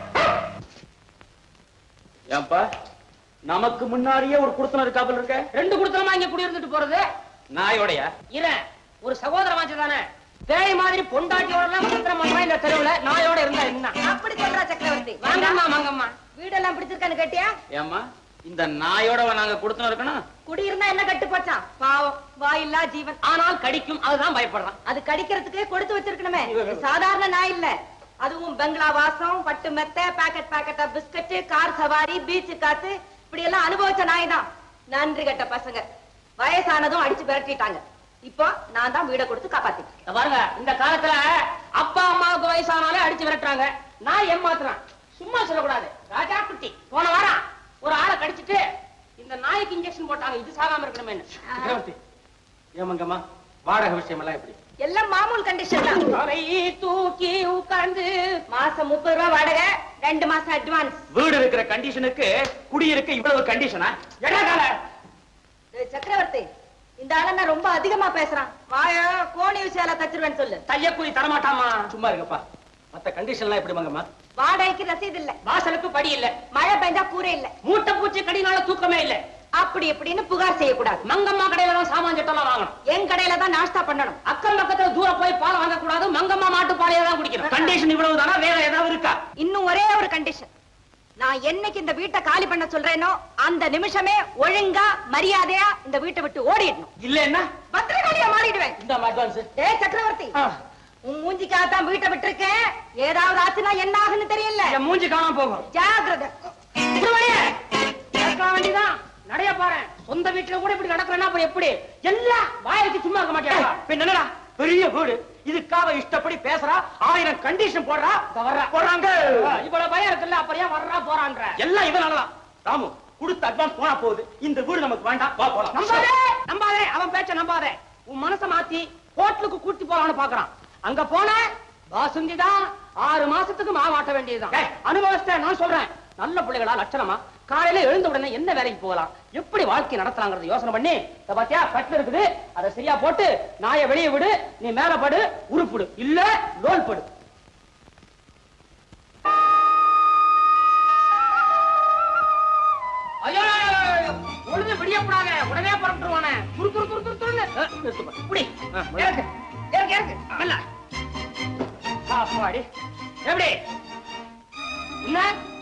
ஏன்பா நமக்கு முன்னாடியே ஒரு குடுத்தனம் இருக்காப்புல இருக்க ரெண்டு குடுத்தனமா இங்க குடியிருந்துட்டு போறது நாயோடையா இர ஒரு சகோதரமாச்சு தானே பேய் மாதிரி பொண்டாட்டியோட எல்லாம் குடுத்தனம் பண்றான் இந்த தெருவுல நாயோட இருந்தா என்ன அப்படி சொல்றா சக்கரவர்த்தி வாங்கம்மா வாங்கம்மா வீடெல்லாம் பிடிச்சிருக்கான்னு கேட்டியா ஏம்மா இந்த நாயோட நாங்க குடுத்தனம் இருக்கணும் குடியிருந்தா என்ன கட்டு போச்சான் பாவம் வாயில்லா ஜீவன் ஆனால் கடிக்கும் அதுதான் பயப்படுறான் அது கடிக்கிறதுக்கே கொடுத்து வச்சிருக்கணுமே இது சாதாரண நாய் இல்ல அதுவும் பெங்களா வாசம் பட்டு மெத்த பாக்கெட் பாக்கெட்டா பிஸ்கட் கார் சவாரி பீச் காத்து இப்படி எல்லாம் அனுபவிச்ச நாய் தான் நன்றி கெட்ட பசங்க வயசானதும் அடிச்சு விரட்டிட்டாங்க இப்போ நான் தான் வீட கொடுத்து காப்பாத்திட்டு இருக்கேன். இத பாருங்க இந்த காலத்துல அப்பா அம்மாவுக்கு வயசானாலே அடிச்சு விரட்டுறாங்க நான் ஏமாத்துறான் சும்மா சொல்லக்கூடாது ராஜா குட்டி போன வாரம் ஒரு ஆளை கடிச்சிட்டு இந்த நாய்க்கு இன்ஜெக்ஷன் போட்டாங்க இது சாகாம இருக்கணுமே சக்கரவர்த்தி ஏமங்கம்மா வாடகை விஷயம் எல்லாம் எப்படி எல்லாம் மாமூல் கண்டிஷன் தான் தலை தூக்கி உட்கார்ந்து மாசம் முப்பது ரூபாய் வாடகை ரெண்டு மாசம் அட்வான்ஸ் வீடு இருக்கிற கண்டிஷனுக்கு குடியிருக்க இவ்வளவு கண்டிஷனா எடகால சக்கரவர்த்தி இந்த ஆள நான் ரொம்ப அதிகமா பேசுறான் வாய கோணி விஷயால தச்சிருவேன்னு சொல்லு தையக்கூலி தரமாட்டாமா சும்மா இருங்கப்பா மத்த கண்டிஷன்லாம் எப்படி மங்கம்மா வாடகைக்கு ரசீது இல்ல வாசலுக்கு படி இல்ல மழை பெஞ்சா கூரை இல்ல மூட்டை பூச்சி கடினால தூக்கமே இல்ல அப்படி இப்படின்னு புகார் செய்யக்கூடாது மங்கம்மா கடையில தான் சாமான் சட்டம்லாம் வாங்கணும் என் கடையில தான் நாஷ்டா பண்ணணும் அக்கம் பக்கத்துல தூரம் போய் பால் வாங்க கூடாது மங்கம்மா மாட்டு பாலையே தான் குடிக்கணும் கண்டிஷன் இவ்வளவு தானா வேற ஏதாவது இருக்கா இன்னும் ஒரே ஒரு கண்டிஷன் நான் என்னைக்கு இந்த வீட்டை காலி பண்ண சொல்றேனோ அந்த நிமிஷமே ஒழுங்கா மரியாதையா இந்த வீட்டை விட்டு ஓடிடணும் இல்ல என்ன பத்திரகாளியா மாறிடுவேன் இந்த அட்வான்ஸ் டேய் சக்கரவர்த்தி உன் மூஞ்சிக்காக தான் வீட்டை விட்டுருக்கேன் ஏதாவது ஆச்சுன்னா என்ன ஆகுன்னு தெரியல என் மூஞ்சி காணாம போகும் ஜாகிரதை சுப்பிரமணிய, கேட்க வேண்டியதான் நடைய பாரு சொந்த வீட்டுல கூட இப்படி நடக்கிறேன்னா அப்புறம் எப்படி எல்லாம் வாய வச்சு சும்மா இருக்க மாட்டியா பின்ன என்னடா பெரிய வீடு இதுக்காக இஷ்டப்படி பேசுறா ஆயிரம் கண்டிஷன் போடுறா வர்றா. போடுறாங்க இவ்வளவு பயம் இருக்குல்ல அப்புறம் ஏன் வர்றா போறான்ற எல்லாம் இதனாலதான் ராமு கொடுத்த அட்வான்ஸ் போனா போகுது இந்த வீடு நமக்கு வேண்டாம் வா போலாம் நம்பாதே நம்பாதே அவன் பேச்ச நம்பாதே உன் மனச மாத்தி ஹோட்டலுக்கு கூட்டி போலான்னு பாக்குறான் அங்க போன பாசுந்தி தான் ஆறு மாசத்துக்கு மாவாட்ட வேண்டியதுதான் டேய். அனுபவஸ்த நான் சொல்றேன் நல்ல பிள்ளைகளா லட்சணமா காலையில எழுந்த உடனே என்ன வேலைக்கு போகலாம் எப்படி வாழ்க்கை நடத்தலாங்கிறத யோசனை பண்ணி இத பாத்தியா கட்டில் இருக்குது அதை சரியா போட்டு நாயை வெளியே விடு நீ மேல படு உருப்பிடு இல்ல லோல் படு ஐயோ உடனே விடியக்கூடாது உடனே புறப்பட்டுருவானே துரு துரு துரு துரு துருன்னு அஹ், நிறுத்துப்பா. இப்படி இறக்கு இறக்கு இறக்கு மெல்ல அப்பாடி எப்படி என்ன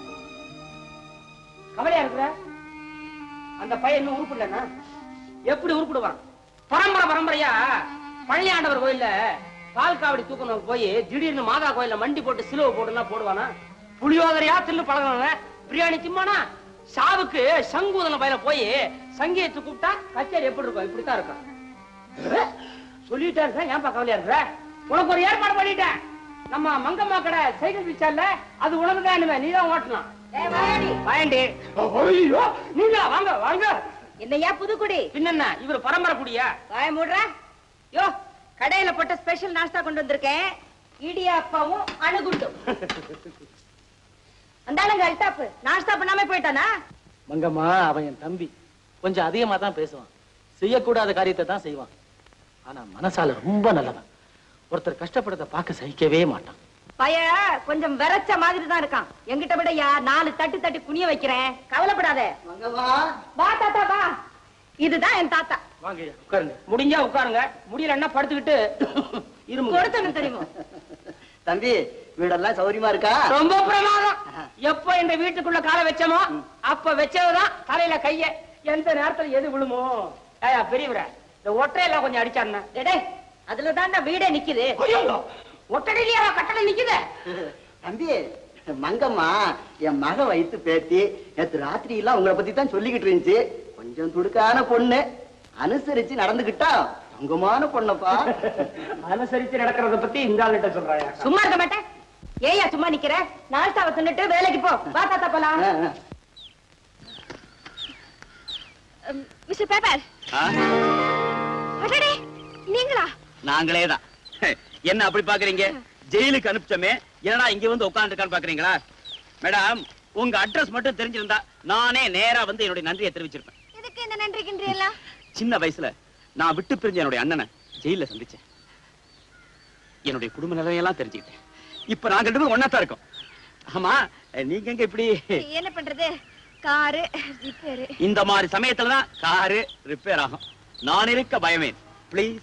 கவலையா இருக்கிற அந்த பையன் இன்னும் உருப்பிடலன்னா எப்படி உருப்பிடுவான் பரம்பரை பரம்பரையா பழனியாண்டவர் கோயில்ல பால் காவடி தூக்கணும் போய் திடீர்னு மாதா கோயில்ல மண்டி போட்டு சிலுவை போட்டுலாம் போடுவானா புளியோதரையா தின்னு பழகினவன் பிரியாணி திம்மானா சாவுக்கு சங்கூதன பயில போய் சங்கீதத்தை கூப்பிட்டா கச்சேரி எப்படி இருக்கும் இப்படித்தான் இருக்கும் அஹ், சொல்லிட்டே இருக்க ஏன்பா கவலையா இருக்கிற உனக்கு ஒரு ஏற்பாடு பண்ணிட்டேன் நம்ம மங்கம்மா கடை சைக்கிள் பிச்சால அது உனக்கு தான் இனிமே நீ தான் ஓட்டலாம் ஏய், வாயாடி. வாயண்டி ஐயோ நீங்க வாங்க வாங்க என்னையா புதுக்குடி பின்னென்ன இவர் பரம்பரை குடியா வாய மூடுற யோ கடையில போட்ட ஸ்பெஷல் நாஸ்தா கொண்டு வந்திருக்கேன் இடியாப்பாவும் அணுகுண்டும் அந்தாளுங்க அல்டாப்பு நாஸ்தா பண்ணாம போயிட்டானா மங்கம்மா அவன் என் தம்பி கொஞ்சம் அதிகமா தான் பேசுவான் செய்யக்கூடாத காரியத்தை தான் செய்வான் ஆனா மனசால ரொம்ப நல்லவன் ஒருத்தர் கஷ்டப்படுறத பார்க்க சகிக்கவே மாட்டான் பைய கொஞ்சம் விரைச்ச மாதிரி தான் இருக்கான் எங்கிட்ட விடயா நாலு தட்டு தட்டி குனிய வைக்கிறேன் கவலைப்படாத வா தாத்தா வா இதுதான் என் தாத்தா வாங்க உட்காருங்க முடிஞ்சா உட்காருங்க முடியலன்னா படுத்துக்கிட்டு இருமுங்க கொடுத்தணும் தெரியுமா தம்பி வீடெல்லாம் சௌரியமா இருக்கா ரொம்ப பிரமாதம் எப்ப இந்த வீட்டுக்குள்ள காலை வச்சோமோ அப்ப வச்சதுதான் தலையில கைய எந்த நேரத்துல எது விழுமோ ஏயா பெரியவர இந்த ஒற்றையெல்லாம் கொஞ்சம் அடிச்சாருன்னா டேய் அதுல தான்டா வீடே நிக்குது ஒட்டடையிலயா கட்டளை நிக்குது தம்பி மங்கம்மா என் மக வயித்து பேத்தி நேத்து ராத்திரி எல்லாம் உங்களை பத்தி தான் சொல்லிக்கிட்டு இருந்துச்சு கொஞ்சம் துடுக்கான பொண்ணு அனுசரிச்சு நடந்துகிட்டா தங்கமான பொண்ணப்பா அனுசரிச்சு நடக்கிறத பத்தி இந்த ஆளுகிட்ட சொல்றாயா சும்மா இருக்க மாட்டேன் ஏயா சும்மா நிக்கிற நாஷ்டாவை தின்னுட்டு வேலைக்கு போ வா தாத்தா போலாம் ஆ, ஆ. மிஸ்டர் பேப்பர் அடடே நீங்களா நாங்களே தான் என்ன அப்படி பாக்குறீங்க ஜெயிலுக்கு அனுப்பிச்சோமே என்னடா இங்க வந்து உட்கார்ந்துருக்கான்னு பாக்குறீங்களா மேடம் உங்க அட்ரஸ் மட்டும் தெரிஞ்சிருந்தா நானே நேரா வந்து என்னுடைய நன்றியை தெரிவிச்சிருப்பேன் எதுக்கு இந்த நன்றி கின்றீங்களா சின்ன வயசுல நான் விட்டு பிரிஞ்ச என்னுடைய அண்ணனை ஜெயில சந்திச்சேன் என்னுடைய குடும்ப நிலையெல்லாம் தெரிஞ்சுக்கிட்டேன் இப்ப நாங்க ரெண்டு பேரும் ஒண்ணாத்தான் இருக்கோம் ஆமா நீங்க எங்க இப்படி என்ன பண்றது காரு ரிப்பேரு இந்த மாதிரி சமயத்துல தான் காரு ரிப்பேர் ஆகும் நான் இருக்க பயமே ப்ளீஸ்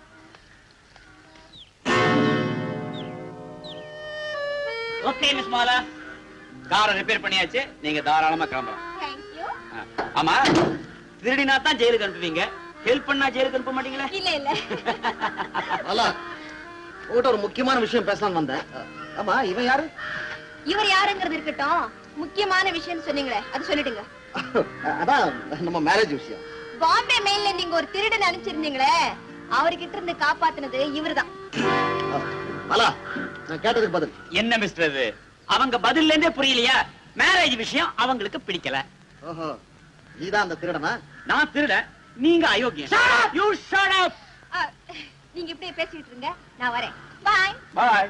ஓகே மிஸ் மாலா காரை ரிப்பேர் பண்ணியாச்சு நீங்க தாராளமா கிளம்பலாம் தேங்க்யூ ஆ, ஆமா திருடினா தான் ஜெயிலுக்கு அனுப்புவீங்க ஹெல்ப் பண்ணா ஜெயிலுக்கு அனுப்ப மாட்டீங்களா இல்ல இல்ல நல்லா உங்ககிட்ட ஒரு முக்கியமான விஷயம் பேசலாம்னு வந்தேன் ஆமா இவன் யாரு இவர் யாருங்கிறது இருக்கட்டும் முக்கியமான விஷயம் சொன்னீங்களே அது சொல்லிடுங்க அதான் நம்ம மேரேஜ் விஷயம் பாம்பே மெயில்ல நீங்க ஒரு திருடன் அனுப்பிச்சிருந்தீங்களே அவர்கிட்ட இருந்து காப்பாத்துனது இவர்தான் மாலா நான் கேட்டதுக்கு பதில் என்ன மிஸ்டர் இது அவங்க பதில்ல இருந்தே புரியலையா மேரேஜ் விஷயம் அவங்களுக்கு பிடிக்கல ஓஹோ நீதான் அந்த திருடனா நான் திருட நீங்க அயோக்கியம் யூ ஷட் அப் ஆ, நீங்க இப்படியே பேசிட்டு இருங்க நான் வரேன் பாய் பாய்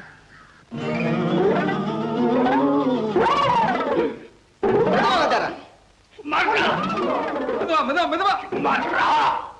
மெதுவா மெதுவா மெதுவா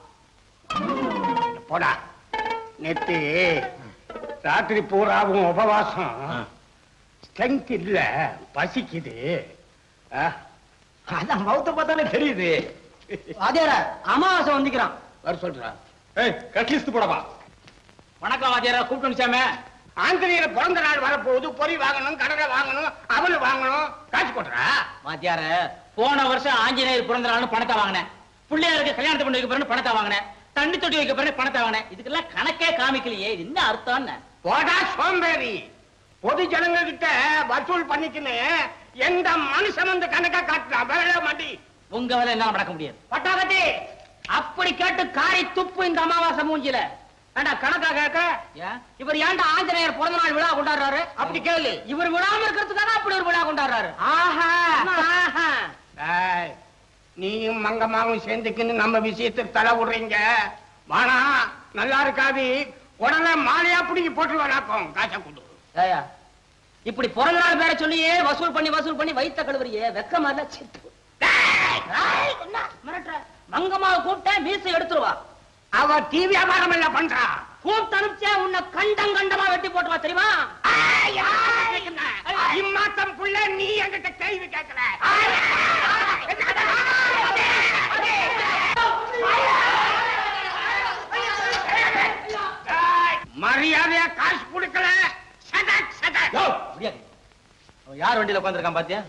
போடா நேத்து ராத்திரி பூராவும் உபவாசம் ஸ்ட்ரென்த் இல்ல பசிக்குது ஆ, அதான் மௌத்த பார்த்தாலே தெரியுது வாத்தியார அமாவாசை வந்துக்கிறான் வர சொல்றா ஏய் கட்லிஸ்ட் போடவா வணக்கம் வாத்தியாரா கூப்பிட்டு வந்துச்சாமே ஆந்திரியில பிறந்த நாள் வரப்போகுது பொறி வாங்கணும் கடலை வாங்கணும் அவல் வாங்கணும் காசு கொட்டுறா வாத்தியார போன வருஷம் ஆஞ்சநேயர் பிறந்த நாள்னு பணத்தை வாங்கினேன் பிள்ளையாருக்கு கல்யாணத்தை பண்ணி வைக்க போறேன்னு பணத்தை வாங்கினேன் தண்ணி தொட்டி வைக்க போறேன்னு பணத்தை வாங்கினேன் இதுக்கெல்லாம் கணக்கே காமிக்கலையே இது என்ன அர்த்தம்னு போடா சோம்பேறி பொது ஜனங்க கிட்ட வசூல் பண்ணிக்கின்னு எந்த மனுஷன் வந்து கணக்கா காட்டுறா வேலை மாட்டி உங்க வேலை என்ன நடக்க முடியாது பட்டாகத்தி அப்படி கேட்டு காரி துப்பு இந்த அமாவாசை மூஞ்சில ஏண்டா கணக்கா கேட்க ஏன் இவர் ஏன்டா ஆஞ்சநேயர் பிறந்த நாள் விழா கொண்டாடுறாரு அப்படி கேளு இவர் விழாம இருக்கிறதுக்காக அப்படி ஒரு விழா கொண்டாடுறாரு ஆஹா ஆஹா டேய், நீயும் மங்கம்மாவும் சேர்ந்துக்கின்னு நம்ம விஷயத்துக்கு தலை விடுறீங்க வானா நல்லா இருக்காது உடனே மாலையா பிடிங்கி போட்டு வேணாக்கும் காசை கொடு ஏயா இப்படி பிறந்த நாள் பேரை சொல்லியே வசூல் பண்ணி வசூல் பண்ணி வைத்த கழுவுறியே வெக்கமா இல்ல சித்து டேய், டேய், என்ன மிரட்டுற? மங்கம்மாவை கூப்பிட்டேன் மீசை எடுத்துருவா அவ தீ வியாபாரம் இல்ல பண்றா கூப்பிட்டு அனுப்பிச்சா உன்னை கண்டம் கண்டமா வெட்டி போட்டுவா தெரியுமா இம்மாத்தம் புள்ள நீ என்கிட்ட கேள்வி கேட்கல மரியாதையா காசு கொடுக்கல சதக் சதக் யார் வண்டியில உட்காந்துருக்கான் பாத்தியா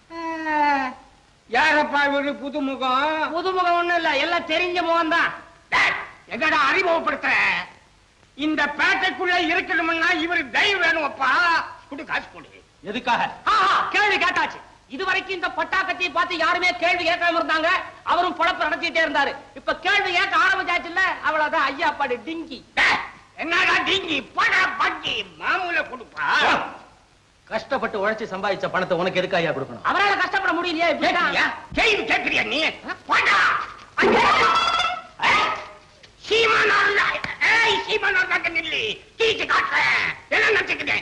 யாரப்பா இவரு புதுமுகம் புதுமுகம் ஒண்ணும் இல்ல எல்லாம் தெரிஞ்ச முகம் தான் எங்கடா அறிமுகப்படுத்துற இந்த பேட்டைக்குள்ள இருக்கணும்னா இவரு தயவு வேணுமப்பா குடு காசு கொடு எதுக்காக ஆஹா, கேள்வி கேட்டாச்சு இதுவரைக்கும் இந்த பட்டாக்கத்தையும் பார்த்து யாருமே கேள்வி கேட்காம இருந்தாங்க அவரும் பொழப்பு நடத்திட்டே இருந்தாரு இப்ப கேள்வி கேட்க ஆரம்பிச்சாச்சுல்ல அவ்வளவுதான் ஐயா பாடு டிங்கி என்னடா டிங்கி படா பட்டி மாமூல கொடுப்பா கஷ்டப்பட்டு உழைச்சு சம்பாதிச்ச பணத்தை உனக்கு எதுக்கு ஐயா கொடுக்கணும் அவரால கஷ்டப்பட முடியலையே கேட்கறியா கேள்வி கேட்கறியா நீ படா சீமானா ஏய் சீமானா காக்க நில்லி கீச்சு காட்டுறேன் என்ன நினைச்சுக்கிறேன்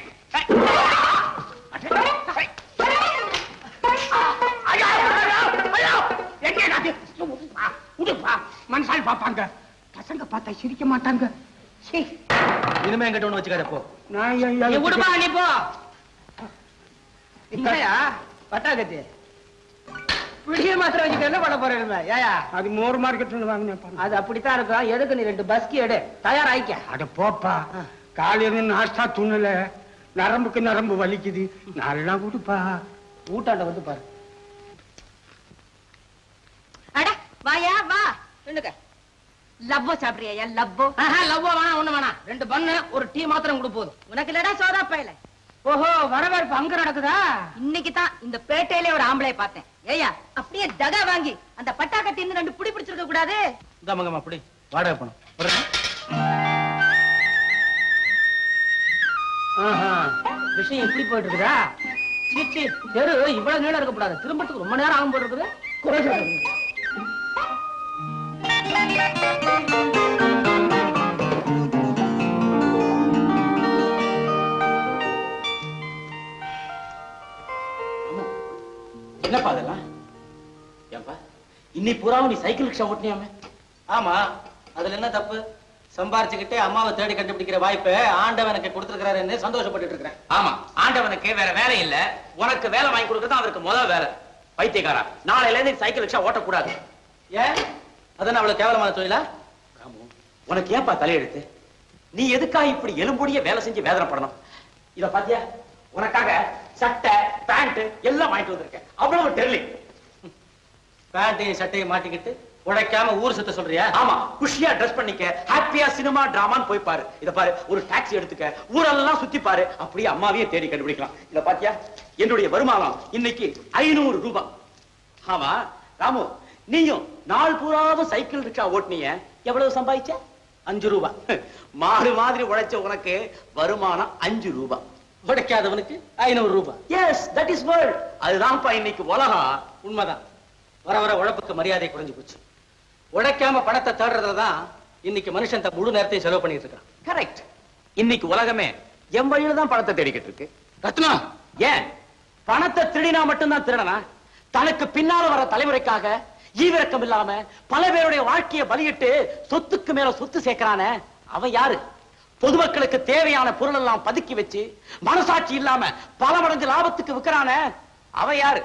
ஐயோ, ஐயோ, ஐயோ, என்னடா இது? உடுப்பா, உடுப்பா, மனுஷால் பாப்பாங்க பசங்க பார்த்தா சிரிக்க மாட்டாங்க சீ, இனிமே என்கிட்ட ஒண்ணு வச்சுக்காத போ நான் ஏன் நீ ஏன் விடுப்பா நீ போ இல்லையா பட்டாக்கத்தி விடிய மாத்திரம் வச்சுட்டு என்ன பண்ண போறேன் ஏயா அது மோர் மார்க்கெட் வாங்கினேன் அது அப்படித்தான் இருக்கும் எதுக்கு நீ ரெண்டு பஸ்கி எடு தயாராயிக்க அட போப்பா காலையில நாஸ்டா துணல நரம்புக்கு நரம்பு வலிக்குது நல்லா விடுப்பா ஊட்டாண்ட வந்து பாரு அட வாயா வா நின்னுக்க லவ்வோ சாப்பிடுறியா லவ்வோ ஆஹா லவ்வா வேணாம் ஒண்ணு வேணாம் ரெண்டு பண்ணு ஒரு டீ மாத்திரம் கொடு போதும் உனக்கு இல்லடா சோதா பையல ஓஹோ வரவேற்பு அங்க நடக்குதா இன்னைக்கு தான் இந்த பேட்டையிலே ஒரு ஆம்பளை பார்த்தேன் ஏயா அப்படியே தகா வாங்கி அந்த பட்டாக்கத்தி இன்னும் ரெண்டு புடி பிடிச்சிருக்க கூடாது இந்த மங்கம்மா அப்படி வாடகை பணம் வரேன். ஆஹா, விஷயம் எப்படி போயிட்டு இருக்குதா சீச்சி தெரு இவ்வளவு நீளம் இருக்கக்கூடாது திரும்பறதுக்கு ரொம்ப நேரம் ஆகும் போட்டு இருக்குது குறை சொல்லுங்க. என்னப்பா அதெல்லாம் ஏன்பா இன்னி பூராவும் நீ சைக்கிள் ரிக்ஷா ஓட்டினியாமே ஆமா அதுல என்ன தப்பு சம்பாரிச்சுக்கிட்டே அம்மாவை தேடி கண்டுபிடிக்கிற வாய்ப்பை ஆண்டவன் எனக்கு கொடுத்திருக்கிறாருன்னு சந்தோஷப்பட்டுட்டு இருக்கிறேன் ஆமா ஆண்டவனுக்கு வேற வேலை இல்ல உனக்கு வேலை வாங்கி கொடுக்கறது அவருக்கு முதல் வேலை பைத்தியக்காரா நாளையில இருந்து சைக்கிள் ரிக்ஷா ஓட்டக்கூடாது ஏன் அதென்ன அவ்வளவு கேவலமான தொழிலா ராமு உனக்கு ஏன்பா தலையெழுத்து நீ எதுக்கா இப்படி எலும்புடிய வேலை செஞ்சு வேதனைப்படணும் இத பாத்தியா உனக்காக சட்டை பேண்ட் எல்லாம் வாங்கிட்டு வந்திருக்கேன் அவ்வளவு டெர்லிங் பேண்ட்டையும் சட்டையும் மாட்டிக்கிட்டு உழைக்காம ஊர் சுத்த சொல்றியா ஆமா குஷியா ட்ரெஸ் பண்ணிக்க ஹாப்பியா சினிமா டிராமான்னு போய் பாரு இத பாரு ஒரு டாக்ஸி எடுத்துக்க ஊரெல்லாம் சுத்தி பாரு அப்படியே அம்மாவையே தேடி கண்டுபிடிக்கலாம் இத பாத்தியா என்னுடைய வருமானம் இன்னைக்கு ஐநூறு ரூபாய் ஆமா ராமு நீயும் நாள் பூராவும் சைக்கிள் ரிக்ஷா ஓட்டுனீங்க எவ்வளவு சம்பாதிச்ச அஞ்சு ரூபாய் மாடு மாதிரி உழைச்ச உனக்கு வருமானம் அஞ்சு ரூபாய் உழைக்காதவனுக்கு ஐநூறு ரூபாய் எஸ் தட் இஸ் வேர்ல்ட் அதுதான்ப்பா இன்னைக்கு உலகம் உண்மைதான் வர வர உழைப்புக்கு மரியாதை குறைஞ்சு போச்சு உழைக்காம பணத்தை தேடுறதுல தான் இன்னைக்கு மனுஷன் தன் முழு நேரத்தையும் செலவு பண்ணிட்டு இருக்கான் கரெக்ட் இன்னைக்கு உலகமே என் வழியில தான் பணத்தை தேடிக்கிட்டு இருக்கு ரத்னா ஏன் பணத்தை திருடினா மட்டும்தான் திருடனா தனக்கு பின்னால வர தலைமுறைக்காக ஈவிரக்கம் இல்லாம பல பேருடைய வாழ்க்கையை பலியிட்டு சொத்துக்கு மேல சொத்து சேர்க்கிறானே அவன் யாரு பொதுமக்களுக்கு தேவையான பொருள் எல்லாம் பதுக்கி வச்சு மனசாட்சி இல்லாம பல மடங்கு லாபத்துக்கு விக்கிறானே அவன் யாரு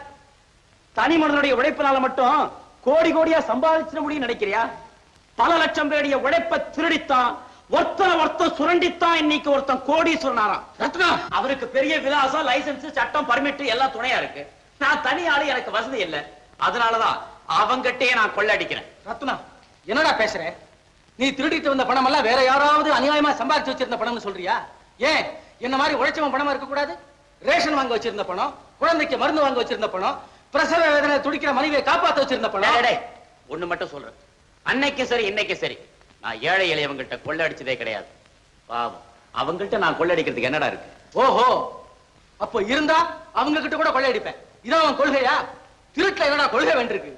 தனி மனிதனுடைய உழைப்பினால மட்டும் கோடி கோடியா சம்பாதிச்சிட முடியும் நினைக்கிறியா பல லட்சம் பேருடைய உழைப்பை திருடித்தான் ஒருத்தன ஒருத்தன் சுரண்டித்தான் இன்னைக்கு ஒருத்தன் கோடீஸ்வரனாராம் ரத்னா அவருக்கு பெரிய விலாசம் லைசென்ஸ் சட்டம் பர்மிட் எல்லாம் துணையா இருக்கு நான் தனி ஆளு எனக்கு வசதி இல்ல அதனாலதான் அவங்கிட்டயே நான் கொள்ளடிக்கிறேன் ரத்னா என்னடா பேசுற நீ திருடிட்டு வந்த பணம் எல்லாம் வேற யாராவது அநியாயமா சம்பாதிச்சு வச்சிருந்த பணம்னு சொல்றியா ஏன் என்ன மாதிரி உழைச்சவன் பணமா இருக்க கூடாது ரேஷன் வாங்க வச்சிருந்த பணம் குழந்தைக்கு மருந்து வாங்க வச்சிருந்த பணம் பிரசவ வேதனை துடிக்கிற மனைவியை காப்பாத்த வச்சிருந்த டேய், பணம் டேய், ஒண்ணு மட்டும் சொல்றேன் அன்னைக்கு சரி இன்னைக்கு சரி நான் ஏழை எளியவங்கிட்ட கொள்ளடிச்சதே கிடையாது பாவம் அவங்கள்ட்ட நான் கொள்ளடிக்கிறதுக்கு என்னடா இருக்கு ஓஹோ அப்போ இருந்தா அவங்க கிட்ட கூட கொள்ளையடிப்பேன் இதான் அவன் கொள்கையா திருட்டுல என்னடா கொள்கை வேண்டிருக்கு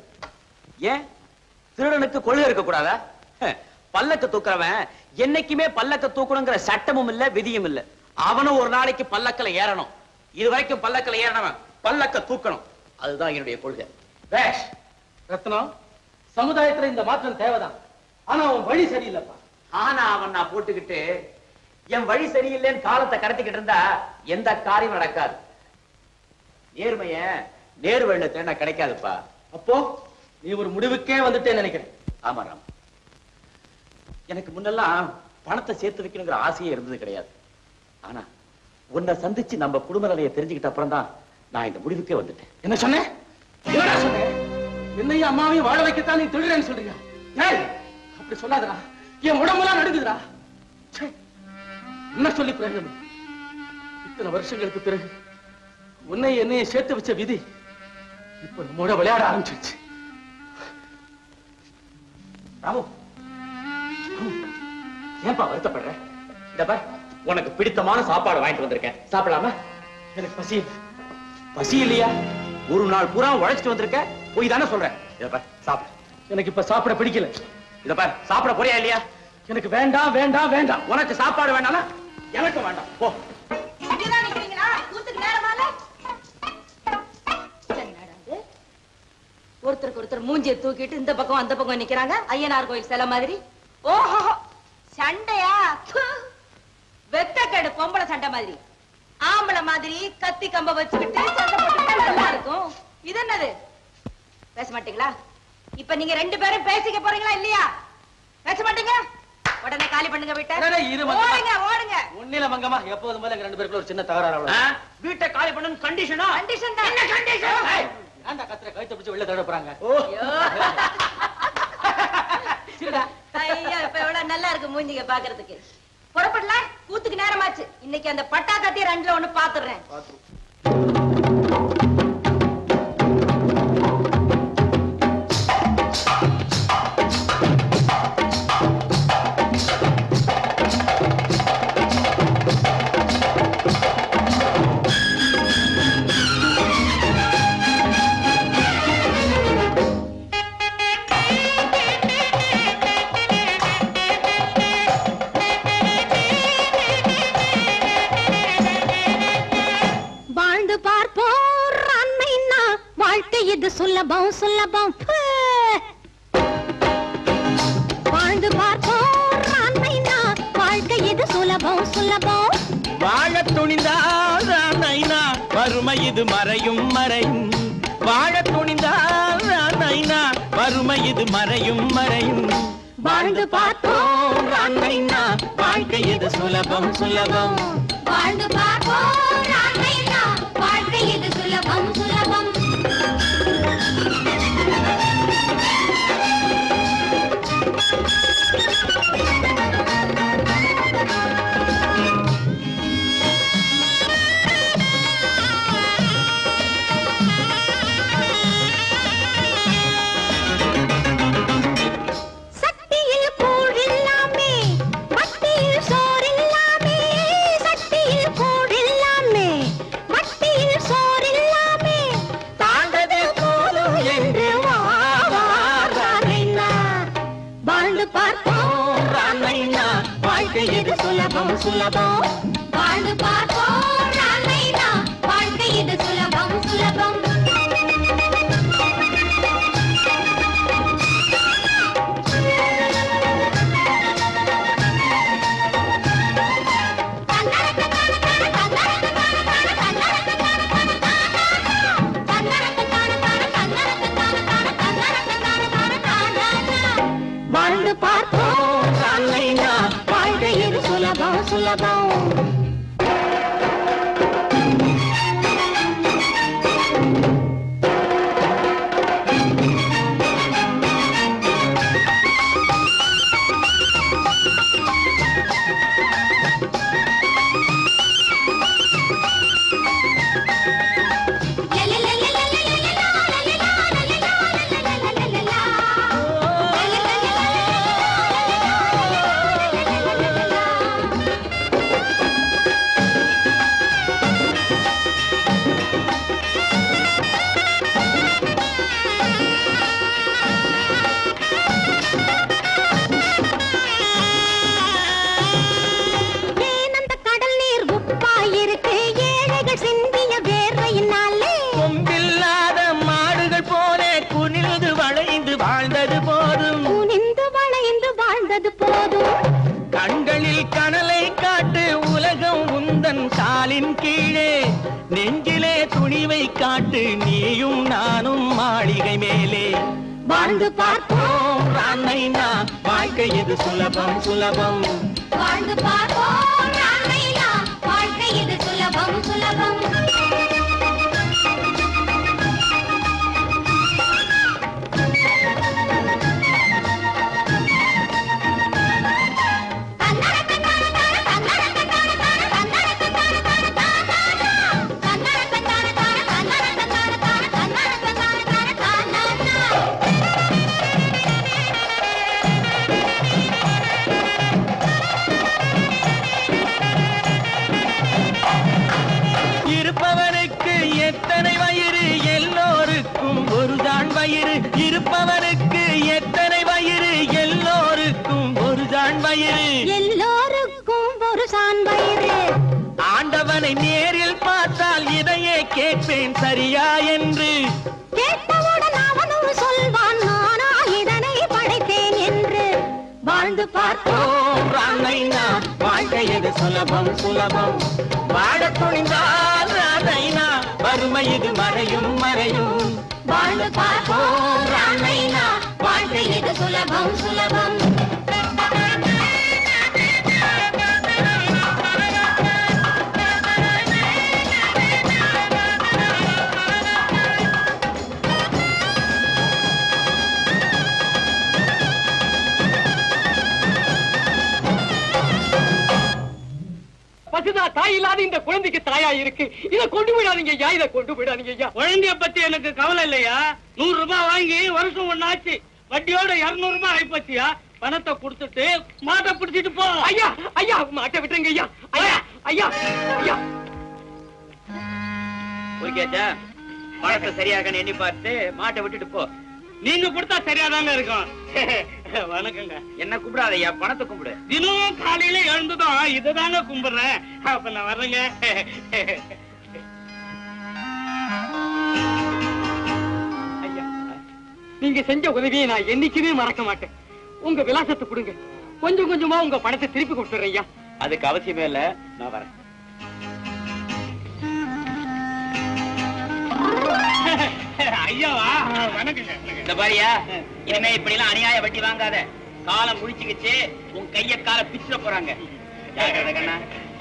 ஏன் திருடனுக்கு கொள்கை இருக்க கூடாதா ஹ், பல்லக்க தூக்குறவன் என்னைக்குமே பல்லக்க தூக்கணுங்கிற சட்டமும் இல்ல விதியும் இல்ல அவனும் ஒரு நாளைக்கு பல்லக்கல ஏறணும் இது வரைக்கும் பல்லக்கல ஏறனவன் பல்லக்க தூக்கணும் அதுதான் என்னுடைய கொள்கை பேஷ் ரத்னம் சமுதாயத்துல இந்த மாற்றம் தேவைதான் ஆனா அவன் வழி சரியில்லைப்பா ஆனா அவன் நான் போட்டுக்கிட்டு என் வழி சரியில்லைன்னு காலத்தை கடத்திக்கிட்டு இருந்தா எந்த காரியம் நடக்காது நேர்மைய நேர் வழியில தேடினா கிடைக்காதுப்பா அப்போ நீ ஒரு முடிவுக்கே வந்துட்டே நினைக்கிறேன் ஆமா ராம் எனக்கு முன்னெல்லாம் பணத்தை சேர்த்து வைக்கணுங்கிற ஆசையே இருந்தது கிடையாது ஆனா உன்னை சந்திச்சு நம்ம குடும்ப நிலையை தெரிஞ்சுக்கிட்ட அப்புறம் தான் நான் இந்த முடிவுக்கே வந்துட்டேன் என்ன சொன்ன என்னடா சொன்ன என்னையும் அம்மாவையும் வாழ வைக்கத்தான் நீ திருடுறேன்னு சொல்றியா ஏய் அப்படி சொல்லாதடா என் உடம்பெல்லாம் நடுங்குதுடா ச்சே, என்ன சொல்லி பிரயோஜனம் இத்தனை வருஷங்களுக்கு பிறகு உன்னை என்னையும் சேர்த்து வச்ச விதி இப்ப நம்மோட விளையாட ஆரம்பிச்சிருச்சு ராமு ராமு, ஏன்பா வருத்தப்படுற இந்த பார் உனக்கு பிடித்தமான சாப்பாடு வாங்கிட்டு வந்திருக்கேன் சாப்பிடலாமா எனக்கு பசி இல்லை. பசி இல்லையா ஒரு நாள் பூரா உழைச்சிட்டு வந்திருக்க போய் தானே சொல்றேன் இத பார் சாப்பிடு எனக்கு இப்ப சாப்பிட பிடிக்கல இத பார் சாப்பிட போறியா இல்லையா எனக்கு வேண்டாம் வேண்டாம் வேண்டாம் உனக்கு சாப்பாடு வேணாம்னா எனக்கு வேண்டாம் போ இங்கதான் நிக்கிறீங்களா கூத்துக்கு நேரமால என்னடா இது? ஒருத்தருக்கு ஒருத்தர் மூஞ்சியை தூக்கிட்டு இந்த பக்கம் அந்த பக்கம் நிக்கிறாங்க ஐயனார் கோயில் சிலை மாதிரி ஓஹோ சண்டையா ப்பு. வெத்தக்கேடு பொம்பளை சண்டை மாதிரி ஆம்பளை மாதிரி கத்தி கம்ப வச்சுக்கிட்டு சண்டை போட்டுக்கிட்டா நல்லா இருக்கும் இது என்னது பேச மாட்டீங்களா இப்ப நீங்க ரெண்டு பேரும் பேசிக்க போறீங்களா இல்லையா பேச மாட்டீங்க உடனே காலி பண்ணுங்க வீட்டை அடடே, இரு மங்கம்மா. ஓடுங்க ஓடுங்க ஒன்னில மங்கம்மா எப்போதும் போல எங்க ரெண்டு பேருக்குள்ள ஒரு சின்ன தகராறு ஆ? அவ்வளவுதான். வீட்டை காலி பண்ணணும் கண்டிஷனா கண்டிஷன் தான் என்ன கண்டிஷன் ஏய், ஏன்டா கத்துற கழுத்தை பிடிச்சு வெளில தட போறாங்க ஐயோ இப்ப எவ்வளவு நல்லா இருக்கு மூஞ்சிங்க பாக்குறதுக்கு புறப்படல கூத்துக்கு நேரமாச்சு இன்னைக்கு அந்த பட்டா கத்தி ரெண்டுல ஒண்ணு பாத்துறேன் வாழ்ந்து பார்ப்போர் அன்னைன்னா வாழ்க்கை இது சுலபம் சுலபம் ஃபு. வாழ்ந்து பார்ப்போர் அன்னைன்னா வாழ்க்கை இது சுலபம் சுலபம் வாழ துணிந்தால் நைனா வறுமை இது மறையும் மறையும் வாழ துணிந்தால் நைனா வறுமை இது மறையும் மறையும் வாழ்ந்து பார்த்தோம் நைனா வாழ்க்கை இது சுலபம் சுலபம் வாழ்ந்து பார்ப்போர் அன்னைன்னா வாழ்க்கை இது சுலபம் சுலபம் சக்தியில் கூழில்லாமே மட்டியில் சோறில்லாமே சக்தியில் கூழில்லாமே மட்டியில் சோறில்லாமே தாண்டது போதும் என்று வா, வா, ராமைனா. வாழ்ந்து பார்ப்போம் நைனா வாழ்க்கை இது சுலபம் சுலபம் வாழ்ந்து பார்ப்போம் ராமைனா. வாழ்க்கை இது சுலபம் சுலபம் வாழ்ந்து பார்த்தோம் நைனா வாழ்க்கை இது சுலபம் சுலபம் ஏன் அந்த கடல் நீர் உப்பாயிருக்கு ஏழைகள் சிந்திய வேர்வையினாலே கொம்பில்லாத மாடுகள் போல குனிந்து வளைந்து வாழ்ந்தது போதும் குனிந்து வளைந்து வாழ்ந்தது போதும் கண்களில் கனலை காட்டு உலகம் உந்தன் காலின் கீழே நெஞ்சிலே துணிவை காட்டு நீயும் நானும் மாளிகை மேலே வாழ்ந்து பார்ப்போம் ராமைனா வாழ்க்கை இது சுலபம் சுலபம் வாழ்ந்து பார்ப்போம் ராமையா வாழ்க்கை இது சுலபம் சுலபம் இருப்பவனுக்கு எத்தனை வயிறு எல்லோருக்கும் ஒருதான் வயிறு இருப்பவனுக்கு எத்தனை வயிறு எல்லோருக்கும் ஒருதான் வயிறு எல்லோருக்கும் ஒரு சான் வயிறு ஆண்டவனை நேரில் பார்த்தால் இதையே கேட்பேன் சரியா என்று கேட்டவுடன் அவனும் சொல்வான் நானா இதனை படைத்தேன் என்று வாழ்ந்து பார்த்தோம் ராமைனா வாழ்க்கை எது சுலபம் சுலபம் வாழ துணிந்தால் ராமைனா வறுமை இது மறையும் மறையும் வாழ்ந்து பார்ப்போம் ராமைனா வாழ்க்கை எது சுலபம் சுலபம் தாய் இல்லாத இந்த குழந்தைக்கு தாயா இருக்கு இத கொண்டு போயிடாதீங்க ஐயா இத கொண்டு போயிடாதீங்க ஐயா குழந்தைய பத்தி எனக்கு கவலை இல்லையா நூறு ரூபாய் வாங்கி வருஷம் ஒண்ணாச்சு வட்டியோட இருநூறு ரூபாய் ஆயிப்போச்சியா பணத்தை கொடுத்துட்டு மாட்டை பிடிச்சிட்டு போ ஐயா ஐயா மாட்ட விட்டுருங்க ஐயா ஐயா ஐயா ஐயா புரியாச்சா பணத்தை சரியாக எண்ணி பார்த்து மாட்டை விட்டுட்டு போ நீங்க கொடுத்தா சரியாதாங்க இருக்கும் வணக்கங்க என்ன கூப்பிடாதய்யா பணத்தை கும்பிடு தினமும் காலையில எழுந்துதான் இதுதாங்க கும்பிடுறேன் அப்ப நான் வர்றேங்க ஐயா நீங்க செஞ்ச உதவியை நான் என்னைக்குமே மறக்க மாட்டேன் உங்க விலாசத்தை கொடுங்க கொஞ்சம் கொஞ்சமா உங்க பணத்தை திருப்பி கொடுத்துறேன் ஐயா அதுக்கு அவசியமே இல்ல நான் வரேன் ஐயாவா வணக்கங்க இந்த பாரியா இனிமே இப்படி எல்லாம் அநியாய வட்டி வாங்காத காலம் முடிச்சுக்கிச்சு உன் கைய கால பிச்சுட போறாங்க ஜாக்கிரதை கண்ணா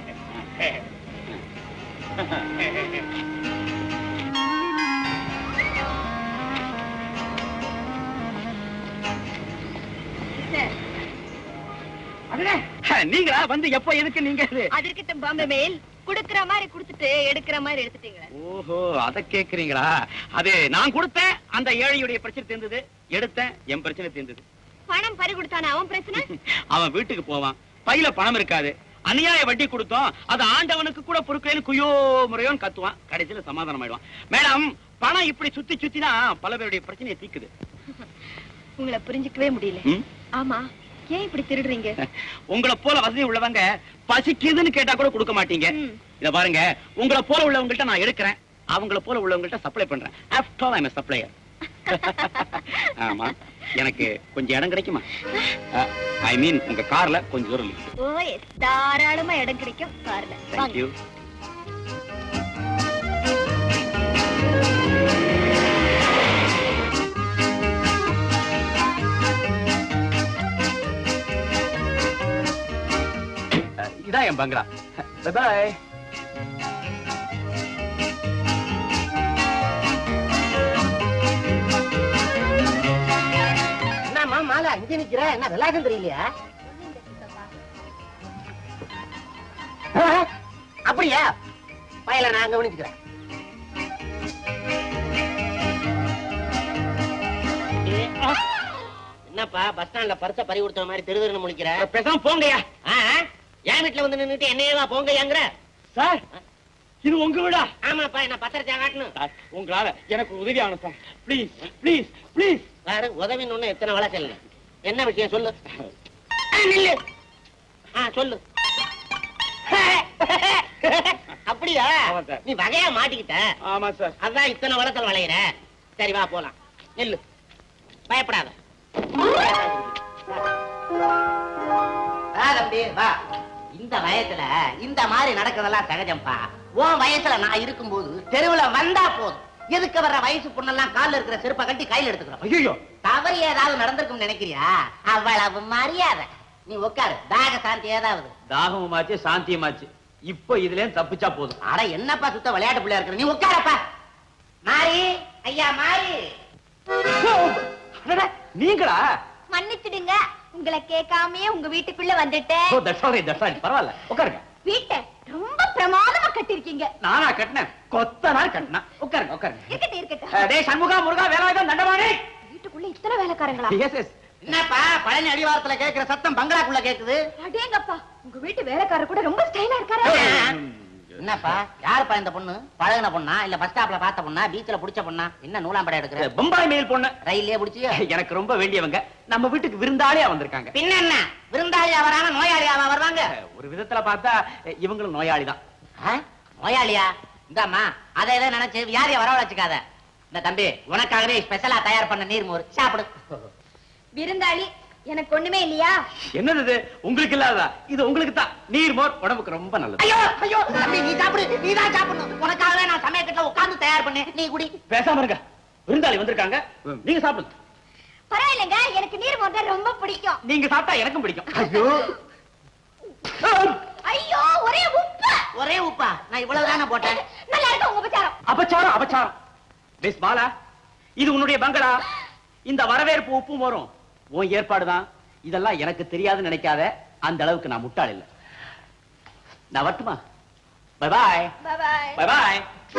நீங்களா வந்து எப்போ எதுக்கு நீங்க இது? அது இருக்கட்டும் பாம்பே மேல் குடுக்கற மாதிரி குடுத்துட்டு எடுக்கிற மாதிரி எடுத்துட்டீங்களே ஓஹோ அத கேக்குறீங்களா அது நான் கொடுத்தேன் அந்த ஏழையுடைய பிரச்சனை தீர்ந்தது எடுத்தேன் என் பிரச்சனை தீர்ந்தது பணம் பறி கொடுத்தானே அவன் பிரச்சனை அவன் வீட்டுக்கு போவான் பையில பணம் இருக்காது அநியாய வட்டி கொடுத்தோம் அது ஆண்டவனுக்கு கூட பொறுக்கலைன்னு குயோ முறையோன்னு கத்துவான் கடைசியில சமாதானம் ஆயிடுவான் மேடம் பணம் இப்படி சுத்தி சுத்தி தான் பல பேருடைய பிரச்சனையை தீக்குது உங்களை புரிஞ்சுக்கவே முடியல ம்? ஆமா ஏன் இப்படி திருடுறீங்க உங்களை போல வசதி உள்ளவங்க பசிக்குதுன்னு கேட்டா கூட கொடுக்க மாட்டீங்க ம். இத பாருங்க உங்களை போல உள்ளவங்கள்ட்ட நான் எடுக்கிறேன் அவங்கள போல உள்ளவங்கள்ட்ட சப்ளை பண்றேன் ஆஃப்டர் ஆல் ஐம் சப்ளையர் ஆமா எனக்கு கொஞ்சம் இடம் கிடைக்குமா ஐ மீன் உங்க கார்ல கொஞ்சம் தூரம் இருக்கு ஓ எஸ் தாராளமா இடம் கிடைக்கும் கார்ல தேங்க்யூ இதான் என் பங்களா பாய் என்னம்மா மாலை அங்கே நிக்கிற என்ன விலாசம் தெரியலையா ஆ, அப்படியா பயல நான் கவனிச்சுக்கிறேன் என்னப்பா பஸ் ஸ்டாண்ட்ல பர்ச பறி கொடுத்த மாதிரி தெரு தெருன்னு முழிக்கிற பேசாம போங்கய்யா ஆ, ஆ, என் வீட்டுல வந்து நின்னுட்டு என்னையவா போங்கயாங்கிற சார் இது உங்க வீடா ஆமாப்பா என்ன பத்திரத்தை காட்டணும் சார் உங்களால எனக்கு உதவி ஆகணும் சார் ப்ளீஸ் ப்ளீஸ் ப்ளீஸ் பாரு உதவின்னு ஒண்ணு எத்தனை வழக்கம் இல்லை என்ன விஷயம் சொல்லு ஆ, நில்லு ஆ சொல்லு அப்படியா ஆமா சார். நீ வகையா மாட்டிக்கிட்ட ஆமா சார் அதான் இத்தனை வளத்தில் வளையிற சரி வா போலாம் நில்லு பயப்படாத வா தம்பி வா இந்த வயசுல இந்த மாதிரி நடக்கிறதெல்லாம் சகஜம்ப்பா உன் வயசுல நான் இருக்கும்போது தெருவுல வந்தா போதும் எதுக்கு வர்ற வயசு பொண்ணெல்லாம் கால்ல இருக்கிற செருப்பை கட்டி கையில எடுத்துக்கிறோம் ஐயோ தவறு ஏதாவது நடந்திருக்கும் நினைக்கிறியா அவ்வளவு மரியாதை நீ உட்காரு தாக சாந்தி ஏதாவது தாகமுமாச்சு சாந்தியமாச்சு இப்போ இதுல தப்பிச்சா போதும் அட என்னப்பா சுத்த விளையாட்டு பிள்ளையா இருக்கிற நீ உட்காரப்பா மாறி ஐயா மாறி அடடே, நீங்களா மன்னிச்சிடுங்க உங்களை கேட்காமயே உங்க வீட்டுக்குள்ள வந்துட்டேன் oh that's all that's all பரவாயில்ல உட்காருங்க வீட்டை ரொம்ப பிரமாதமா கட்டிருக்கீங்க நானா கட்டினேன் கொத்த நாள் கட்டினேன் உட்காருங்க உட்காருங்க இருக்கட்டும் இருக்கட்டும் அஹ், டேய் சண்முகா முருகா வேலாயுதம் தண்டமானே வீட்டுக்குள்ள இத்தனை வேலைக்காரங்களா எஸ் எஸ் என்னப்பா பழனி அடிவாரத்துல கேக்குற சத்தம் பங்களாக்குள்ள கேக்குது அடேங்கப்பா உங்க வீட்டு வேலைக்காரர் கூட ரொம்ப ஸ்டைலா இருக்காரு என்னப்பா யாருப்பா இந்த பொண்ணு பழகுன பொண்ணா இல்ல பஸ் ஸ்டாப்ல பார்த்த பொண்ணா பீச்ல புடிச்ச பொண்ணா என்ன நூலாம்படம் எடுக்கிற பம்பாய் மெயில் பொண்ணு ரயிலே புடிச்சியா எனக்கு ரொம்ப வேண்டியவங்க நம்ம வீட்டுக்கு விருந்தாளியா வந்திருக்காங்க பின்ன என்ன விருந்தாளியா வராம நோயாளியாவா வருவாங்க ஒரு விதத்துல பார்த்தா இவங்களும் நோயாளி தான் ஆ? நோயாளியா இந்தாம்மா அதை இதை நினைச்சு வியாதிய வரவழைச்சுக்காத இந்த தம்பி உனக்காகவே ஸ்பெஷலா தயார் பண்ண நீர்மோர் சாப்பிடு விருந்தாளி எனக்கு ஒண்ணுமே இல்லையா என்னது இது உங்களுக்கு இல்லாததா இது உங்களுக்கு தான் நீர் மோர் உடம்புக்கு ரொம்ப நல்லது ஐயோ ஐயோ தம்பி நீ சாப்பிடு நீ தான் சாப்பிடணும் உனக்காகவே நான் சமயக்கட்டுல உட்கார்ந்து தயார் பண்ணேன் நீ குடி பேசாம இருங்க விருந்தாளி வந்திருக்காங்க நீங்க சாப்பிடுங்க பரவாயில்லைங்க எனக்கு நீர் மோட்டர் ரொம்ப பிடிக்கும் நீங்க சாப்பிட்டா எனக்கும் பிடிக்கும் ஐயோ ஐயோ ஒரே உப்பு ஒரே உப்பா நான் இவ்வளவு தானே போட்டேன் நல்லா இருக்கு உங்க உபச்சாரம் அபச்சாரம் அபச்சாரம் மிஸ் மாலா இது உன்னுடைய பங்களா இந்த வரவேற்பு உப்பும் வரும் உன் ஏற்பாடுதான் இதெல்லாம் எனக்கு தெரியாதுன்னு நினைக்காத அந்த அளவுக்கு நான் முட்டாள் இல்ல நான் வரட்டுமா bye bye bye bye bye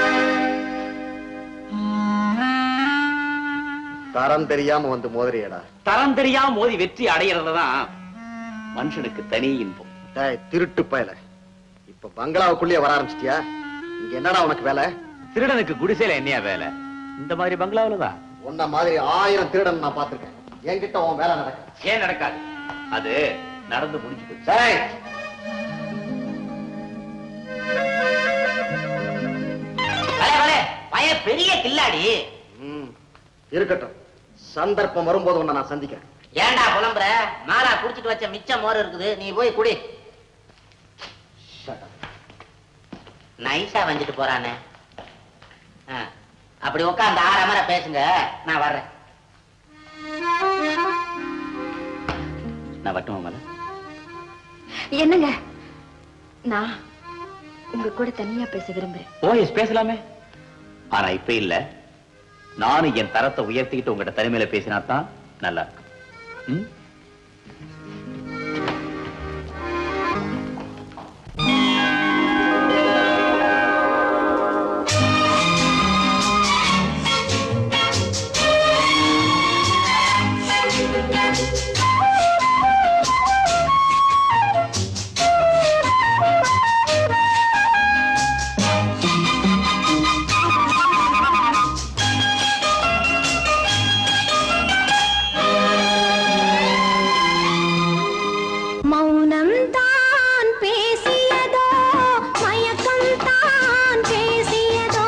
தரம் தெரியாம வந்து மோதிரியடா தரம் தெரியாம மோதி வெற்றி அடையறதுதான் மனுஷனுக்கு தனி இன்பம் டேய் திருட்டு பயல இப்ப பங்களாவுக்குள்ளேயே வர ஆரம்பிச்சிட்டியா இங்க என்னடா உனக்கு வேலை திருடனுக்கு குடிசையில என்னையா வேலை இந்த மாதிரி பங்களாவில தான் உன்ன மாதிரி ஆயிரம் திருடன் நான் பார்த்திருக்கேன் என்கிட்ட உன் வேலை நடக்கும் ஏன் நடக்காது அது நடந்து முடிஞ்சு போச்சு டேய் வலே வலே பையன் பெரிய கில்லாடி ம், இருக்கட்டும் சந்தர்ப்பம் வரும்போது உன்னை நான் சந்திக்கிறேன் ஏன்டா புலம்புற மாலா குடிச்சிட்டு வச்ச மிச்ச மோர் இருக்குது நீ போய் குடி நைஸா வந்துட்டு போறானே ஆ, அப்படி உட்காந்து ஆற மர பேசுங்க நான் வர்றேன் நான் வட்டுமா மேல என்னங்க நான் உங்க கூட தனியா பேச விரும்புறேன் ஓஎஸ் பேசலாமே ஆனா இப்ப இல்ல நானும் என் தரத்தை உயர்த்திக்கிட்டு உங்ககிட்ட தனிமையில பேசினா தான் நல்லா இருக்கும் ம்? மௌனம் தான் பேசியதோ மயக்கம் தான் பேசியதோ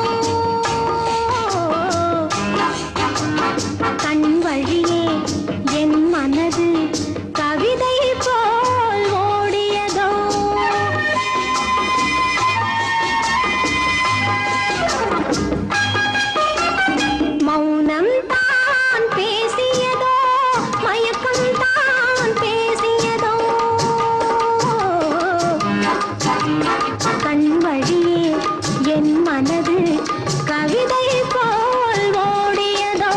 கண் வழியே என் மனது கவிதை போல் ஓடியதோ மௌனம் தான் பேசியதோ மயக்கம் தான் பேசியதோ கண் வழியே என் மனது கவிதை போல் ஓடியதோ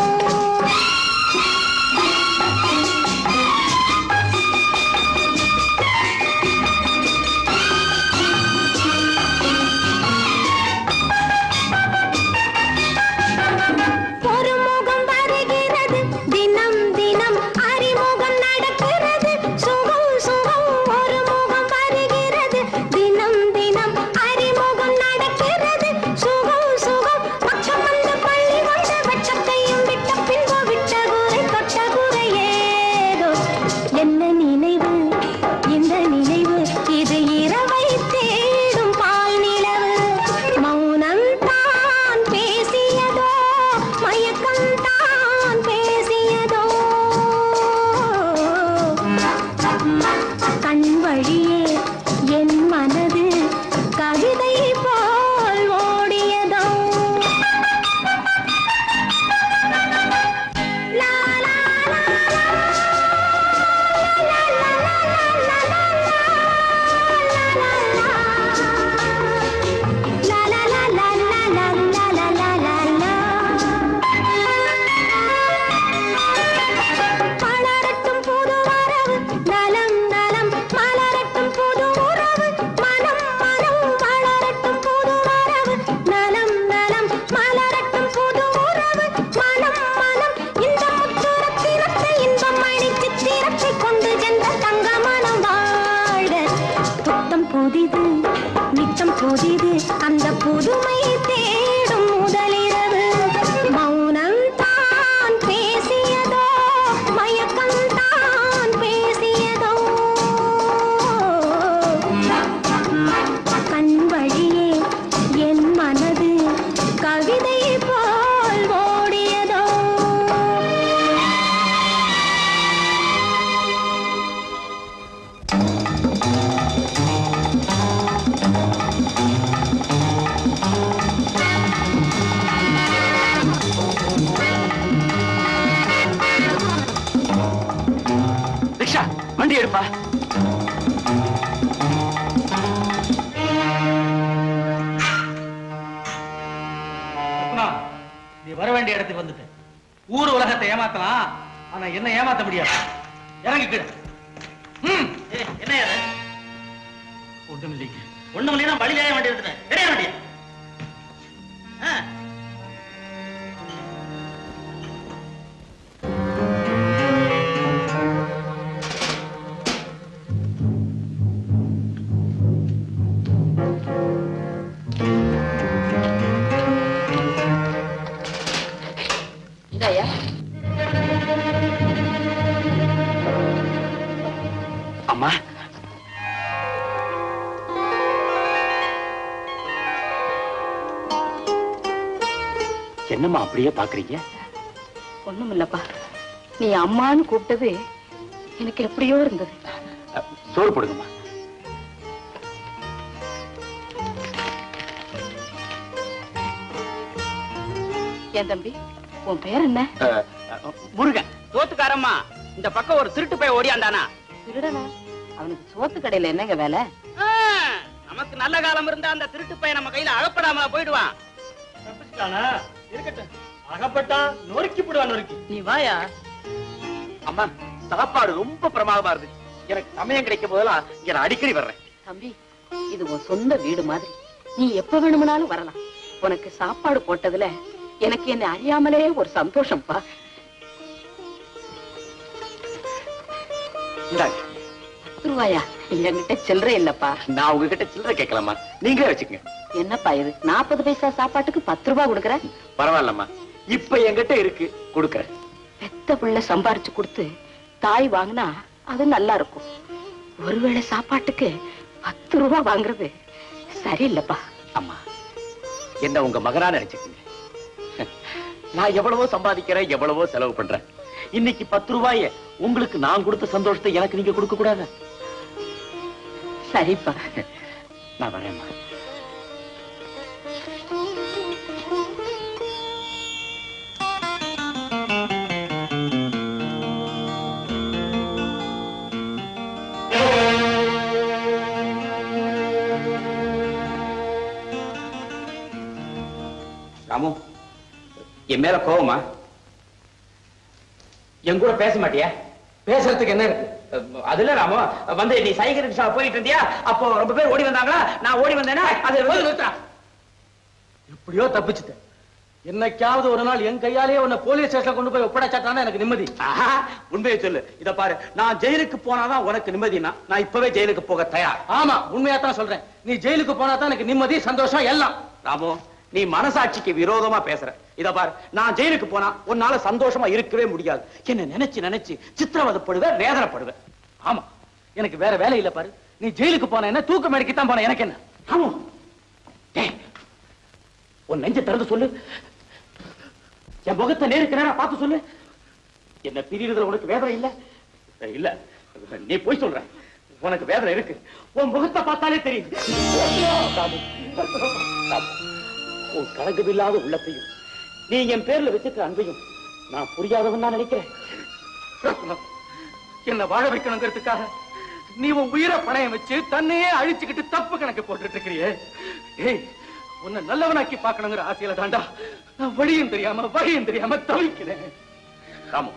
ஒரு முகம் வருகிறது தினம் தினம் அறிமுகம் நடக்கிறது சுகம் சுகம் ஒரு முகம் வருகிறது தினம் தினம் அறிமுகம் நடக்கிறது சுகம் சுகம் பக்கம் வந்து பள்ளி கொண்ட வெட்கத்தையும் விட்ட பின்பு விட்ட குறை தொட்ட குறை ஏதோ என்ன நினைவு இந்த நினைவு இது இரவை தேடும் பால் நிலவு மௌனம் தான் பேசியதோ மயக்கம் தான் பேசியதோ கண் வழியே என் மனது கவிதை போல் ஓடியதோ லா லா லா லா லா லா லா லா லா லா லா லா லா லா லா லா லா லா லா மலரட்டும் புது வரவு நலம் நலம் மலரட்டும் புது உறவு மனம் மனம் மலரட்டும் புது வரவு நலம் நலம் மலரட்டும் புது உறவு மனம் மனம் இந்த முத்துரத்தினத்தை இன்பம் மணி சித்திரத்தை கொண்டு சென்ற தங்க மனம் வாழ புத்தம் புதிது நித்தம் புதிது அந்த புதுமை தேடும் முதலிரவு மௌனம் தான் பேசியதோ மயக்கம் தான் பேசியதோ கண் வழியே என் மனது கவிதை போல் ஓடியதோ ரிக்ஷா வண்டி எடுப்பா ரத்னா, நீ வர வேண்டிய இடத்துக்கு வந்துட்ட ஊர் உலகத்தை ஏமாத்தலாம் ஆனா என்ன ஏமாத்த முடியாது இறங்கி கீழே ம் என்ன ஒன்றும் இல்லைங்க ஒண்ணு மணி நேரம் வழியிலே வண்டி எடுத்துட்டேன் நிறைய வண்டியா ஆ. இதாயா அம்மா என்னம்மா அப்படியே பாக்குறீங்க ஒண்ணும் இல்லப்பா நீ அம்மான்னு கூப்பிட்டது எனக்கு எப்படியோ இருந்தது அஹ், சோறு போடுங்கம்மா என் தம்பி உன் பேர் என்ன அஹ், அஹ், முருகன் தோத்துக்காரம்மா இந்த பக்கம் ஒரு திருட்டு போய் ஓடியாண்டானா திருடனா அவனுக்கு சோத்து கடையில என்னங்க வேலை ஆ, நமக்கு நல்ல காலம் இருந்தா அந்த திருட்டு பையன் நம்ம கையில அகப்படாம போயிடுவான் தப்பிச்சிட்டானா இருக்கட்டும் அகப்பட்டா நொறுக்கி போடுவா நொறுக்கி நீ வாயா அம்மா சாப்பாடு ரொம்ப பிரமாதமா இருந்துச்சு எனக்கு சமயம் கிடைக்கும் போதெல்லாம் இங்க நான் அடிக்கடி வர்றேன் தம்பி இது உன் சொந்த வீடு மாதிரி நீ எப்ப வேணும்னாலும் வரலாம் உனக்கு சாப்பாடு போட்டதுல எனக்கு என்ன அறியாமலே ஒரு சந்தோஷம்ப்பா இந்தாங்க பத்து ரூபாயா என்கிட்ட சில்லறை இல்லப்பா நான் உங்ககிட்ட சில்லறை கேட்கலாமா நீங்களே வச்சுக்கங்க என்னப்பா இது நாற்பது பைசா சாப்பாட்டுக்கு பத்து ரூபாய் கொடுக்குற பரவாயில்லம்மா இப்ப என்கிட்ட இருக்கு கொடுக்கறேன் பெத்த பிள்ளை சம்பாரிச்சு கொடுத்து தாய் வாங்கினா அது நல்லா இருக்கும் ஒருவேளை சாப்பாட்டுக்கு பத்து ரூபாய் வாங்குறது சரியில்லைப்பா அம்மா என்ன உங்க மகனா நினைச்சுக்கங்க நான் எவ்வளவோ சம்பாதிக்கிறேன் எவ்வளவோ செலவு பண்றேன் இன்னைக்கு பத்து ரூபாய உங்களுக்கு நான் கொடுத்த சந்தோஷத்தை எனக்கு நீங்க கொடுக்க கூடாது சரிப்பா நான் வரேன்மா ராமு என் மேல கோவமா என் கூட பேச மாட்டியா பேசுறதுக்கு என்ன இருக்கு அஹ், அதுல ராமு வந்து நீ சைக்கிள் ரிக்ஷா போயிட்டு இருந்தியா அப்போ ரொம்ப பேர் ஓடி வந்தாங்களா நான் ஓடி வந்தேனா அது போதும் நிறுத்துடா. எப்படியோ தப்பிச்சுட்டேன் என்னைக்காவது ஒரு நாள் என் கையாலேயே உன்னை போலீஸ் ஸ்டேஷன் கொண்டு போய் ஒப்படைச்சாட்டானா எனக்கு நிம்மதி ஆஹா, உண்மையை சொல்லு இத பாரு நான் ஜெயிலுக்கு போனாதான் உனக்கு நிம்மதினா நான் இப்பவே ஜெயிலுக்கு போக தயார் ஆமா உண்மையா தான் சொல்றேன் நீ ஜெயிலுக்கு போனா தான் எனக்கு நிம்மதி சந்தோஷம் எல்லாம் ராமு நீ மனசாட்சிக்கு விரோதமா பேசுற இத பாரு நான் ஜெயிலுக்கு போனா உன்னால சந்தோஷமா இருக்கவே முடியாது என்ன நினைச்சு நினைச்சு சித்திரவதைப்படுவேன் வேதனைப்படுவேன் ஆமா எனக்கு வேற வேலை இல்ல பாரு நீ ஜெயிலுக்கு போன என்ன தூக்கு மேடைக்கு தான் போன எனக்கு என்ன ராமு டேய், உன் நெஞ்ச திறந்து சொல்லு என் முகத்தை நேருக்கு நேரா பார்த்து சொல்லு என்ன பிரியறதுல உனக்கு வேதனை இல்ல இல்ல நீ போய் சொல்ற உனக்கு வேதனை இருக்கு உன் முகத்தை பார்த்தாலே தெரியுது ராமு, ராமு, உன் கலங்கமில்லாத உள்ளத்தையும் நீ என் பேர்ல வச்சிருக்கிற அன்பையும் நான் புரியாதவன் தான் நினைக்கிறேன் ரத்னம், என்ன வாழ வைக்கணுங்கிறதுக்காக நீ உன் உயிரை பணையம் வச்சு தன்னையே அழிச்சுக்கிட்டு தப்பு கணக்கு போட்டுட்டு இருக்கிறியே ஏய் உன்னை நல்லவனாக்கி பார்க்கணுங்கிற ஆசையில தாண்டா நான் வழியும் தெரியாம வழியும் தெரியாம தவிக்கிறேன் ராமு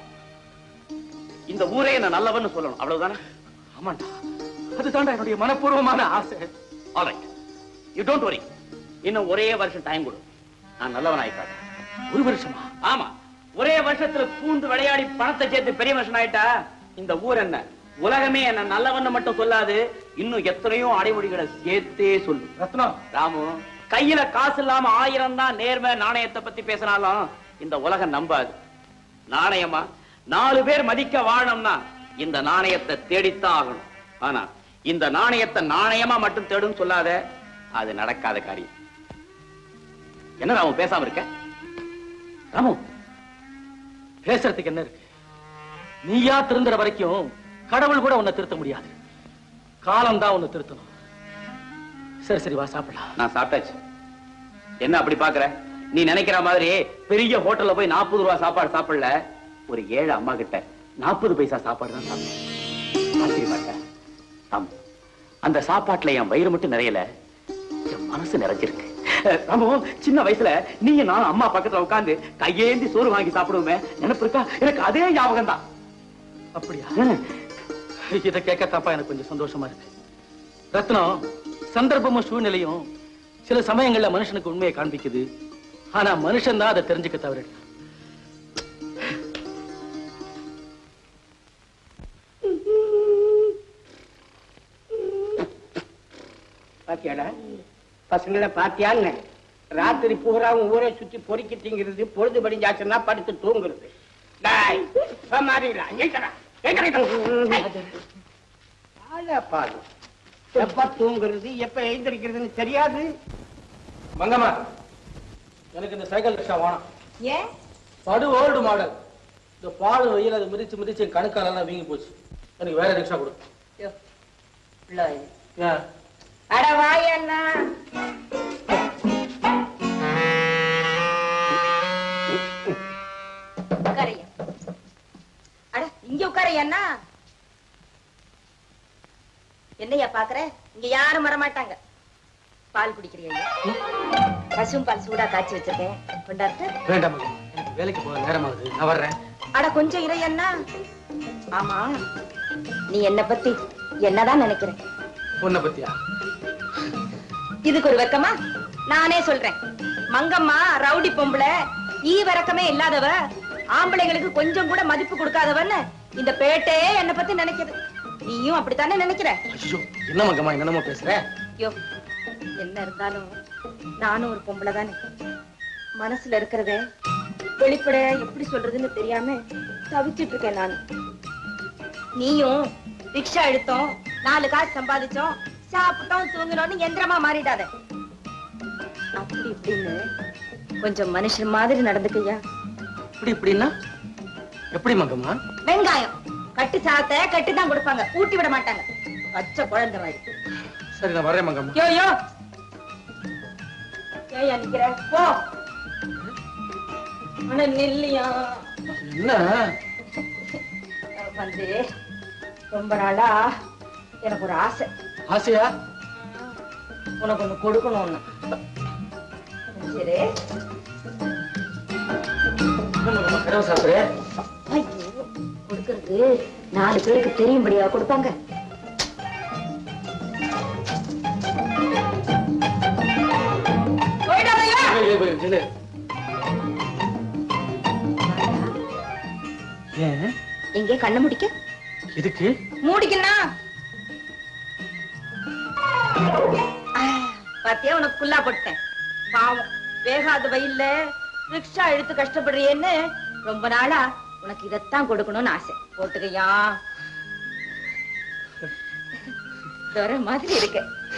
இந்த ஊரே நான் நல்லவன்னு சொல்லணும் அவ்வளவுதானே ஆமாண்டா அதுதான்டா என்னுடைய மனப்பூர்வமான ஆசை ஆல்ரைட் யூ டோன்ட் வரி இன்னும் ஒரே வருஷம் டைம் கொடு நான் நல்லவன் ஆயிட்டாங்க ஒரு வருஷமா ஆமா ஒரே வருஷத்துல பூந்து விளையாடி பணத்தை சேர்த்து பெரிய மனுஷன் ஆயிட்டா இந்த ஊர் என்ன உலகமே என்ன நல்லவன்னு மட்டும் சொல்லாது இன்னும் எத்தனையோ அடைமொழிகளை சேர்த்தே சொல்லு ரத்னம் ராமு கையில காசு இல்லாம ஆயிரம் தான் நேர்மை நாணயத்தை பத்தி பேசினாலும் இந்த உலகம் நம்பாது நாணயமா நாலு பேர் மதிக்க வாழணும்னா இந்த நாணயத்தை தேடித்தான் ஆகணும் ஆனா இந்த நாணயத்தை நாணயமா மட்டும் தேடுன்னு சொல்லாத அது நடக்காத காரியம் என்ன ராமு பேசாம இருக்க ராமு பேசுறதுக்கு என்ன இருக்கு நீயா திருந்துற வரைக்கும் கடவுள் கூட உன்னை திருத்த முடியாது காலம் தான் உன்னை திருத்தணும் சரி சரி வா சாப்பிடலாம் நான் சாப்பிட்டாச்சு என்ன அப்படி பாக்குற நீ நினைக்கிற மாதிரி பெரிய ஹோட்டல்ல போய் நாற்பது ரூபாய் சாப்பாடு சாப்பிடல ஒரு ஏழை அம்மா கிட்ட நாற்பது பைசா சாப்பாடு தான் சாப்பிட்டேன் ஆச்சரியமாட்ட ஆமா அந்த சாப்பாட்டுல என் வயிறு மட்டும் நிறையல என் மனசு நிறைஞ்சிருக்கு அஹ், ராமு சின்ன வயசுல நீங்க நான் அம்மா பக்கத்துல உட்கார்ந்து கையேந்தி சோறு வாங்கி சாப்பிடுவோமே நினைப்பு இருக்கா எனக்கு அதே ஞாபகம் தான் அப்படியா இத கேட்கத்தாப்பா எனக்கு கொஞ்சம் சந்தோஷமா இருக்கு ரத்னம் சந்தர்ப்பமும் சூழ்நிலையும் சில சமயங்கள்ல மனுஷனுக்கு உண்மையை காண்பிக்குது ஆனா மனுஷன் தான் அதை தெரிஞ்சுக்க தவறிட்டான் பாத்தியாடா பசங்களை பாத்தியான்னு ராத்திரி பூராவும் ஊரை சுத்தி பொறுக்கி திங்கிறது பொழுது படிஞ்சாச்சுன்னா படுத்து தூங்குறது டேய், இப்ப மாறிடா. ஏய்டா, ஏய்டா. ஆளா பாரு. எப்ப தூங்குறது எப்ப எழுந்திருக்கிறதுன்னு தெரியாது மங்கம்மா எனக்கு இந்த சைக்கிள் ரிக்ஷா வேணாம் ஏன் படு ஓல்டு மாடல் இந்த பால் வெயில் அதை மிதிச்சு மிதிச்சு என் கணுக்காலெல்லாம் வீங்கி போச்சு எனக்கு வேற ரிக்ஷா கொடு ஏன் அட வாய் அண்ணா உட்காரையா அட இங்க உட்காரையா அண்ணா என்னையா பாக்குற இங்க யாரும் வரமாட்டாங்க பால் குடிக்கிறியா பசும் பால் சூடா காய்ச்சி வச்சிருக்கேன் கொண்டாட்டு வேண்டாம் மங்கம்மா. எனக்கு வேலைக்கு போக நேரமாகுது நான் வர்றேன் அட கொஞ்சம் இறை அண்ணா ஆமா நீ என்ன பத்தி என்னதான் நினைக்கிற உன்னை பத்தியா இதுக்கு ஒரு வெக்கமா நானே சொல்றேன் மங்கம்மா ரவுடி பொம்பளை ஈ வரக்கமே இல்லாதவ ஆம்பளைங்களுக்கு கொஞ்சம் கூட மதிப்பு கொடுக்காதவன்னு இந்த பேட்டையே என்ன பத்தி நினைக்குது நீயும் அப்படித்தானே நினைக்கிற ஐயோ என்ன மங்கம்மா என்னென்னமோ பேசுற யோ என்ன இருந்தாலும் நானும் ஒரு பொம்பளை தானே மனசுல இருக்கிறத வெளிப்பட எப்படி சொல்றதுன்னு தெரியாம தவிச்சிட்டு இருக்கேன் நான் நீயும் ரிக்ஷா எடுத்தோம் நாலு காசு சம்பாதிச்சோம் சாப்பிட்டோம் தூங்கினோம்னு எந்திரமா மாறிடாத அப்படி இப்படின்னு கொஞ்சம் மனுஷன் மாதிரி நடந்துக்கையா இப்படி இப்படின்னா எப்படி மங்கம்மா வெங்காயம் கட்டு சாத்த கட்டி தான் கொடுப்பாங்க ஊட்டி விட மாட்டாங்க பச்சை குழந்தை மாதிரி சரி நான் வரேன் மங்கம்மா யோ யோ ஏயா நிக்கிற போ ஆனா நில்லையா என்ன வந்து ரொம்ப நாளா எனக்கு ஒரு ஆசை ஆசையா உனக்கு ஒண்ணு கொடுக்கணும்னு சரி என்ன மங்கம்மா கனவு சாப்பிடுற ஐயோ கொடுக்கறது நாலு பேருக்கு தெரியும்படியா கொடுப்பாங்க போயிடாதயா ஏய், ஏய், ஏய், நில்லு. ஏன் எங்கே கண்ணை முடிக்க எதுக்கு மூடிக்கண்ணா பாத்தியா உனக்கு குல்லா போட்டேன் பாவம் வேகாத வெயில்ல ரிக்ஷா இழுத்து கஷ்டப்படுறியேன்னு ரொம்ப நாளா உனக்கு இதைத்தான் கொடுக்கணும்னு ஆசை போட்டுக்கையா துரை மாதிரி இருக்கு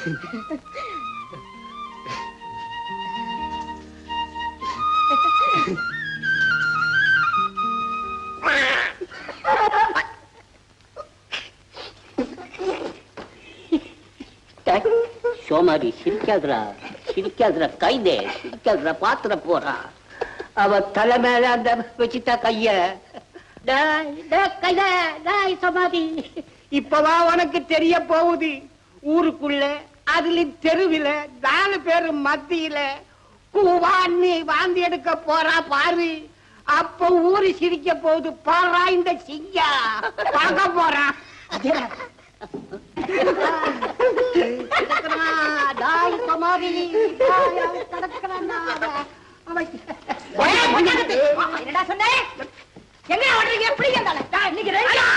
சோமாரி சிரிக்காதுடா சிரிக்காதுடா கைதே சிரிக்காதுடா பாத்துட போறா அவ தலை மேல அந்த வச்சுட்டா கைய டேய், டேய், கைதே, டேய், சோமாரி இப்பதான் உனக்கு தெரிய போகுது ஊருக்குள்ள அதுல தெருவில நாலு பேரு மத்தியில கூவான்னு வாந்தி எடுக்க போறா பாரு அப்ப ஊரு சிரிக்க போகுது பாரா இந்த சிங்கா பார்க்க போறான் டாய் சமாதி என்னடா சொன்ன எங்க ஓடுறீங்க எப்படி இருந்தாலும் இன்னைக்கு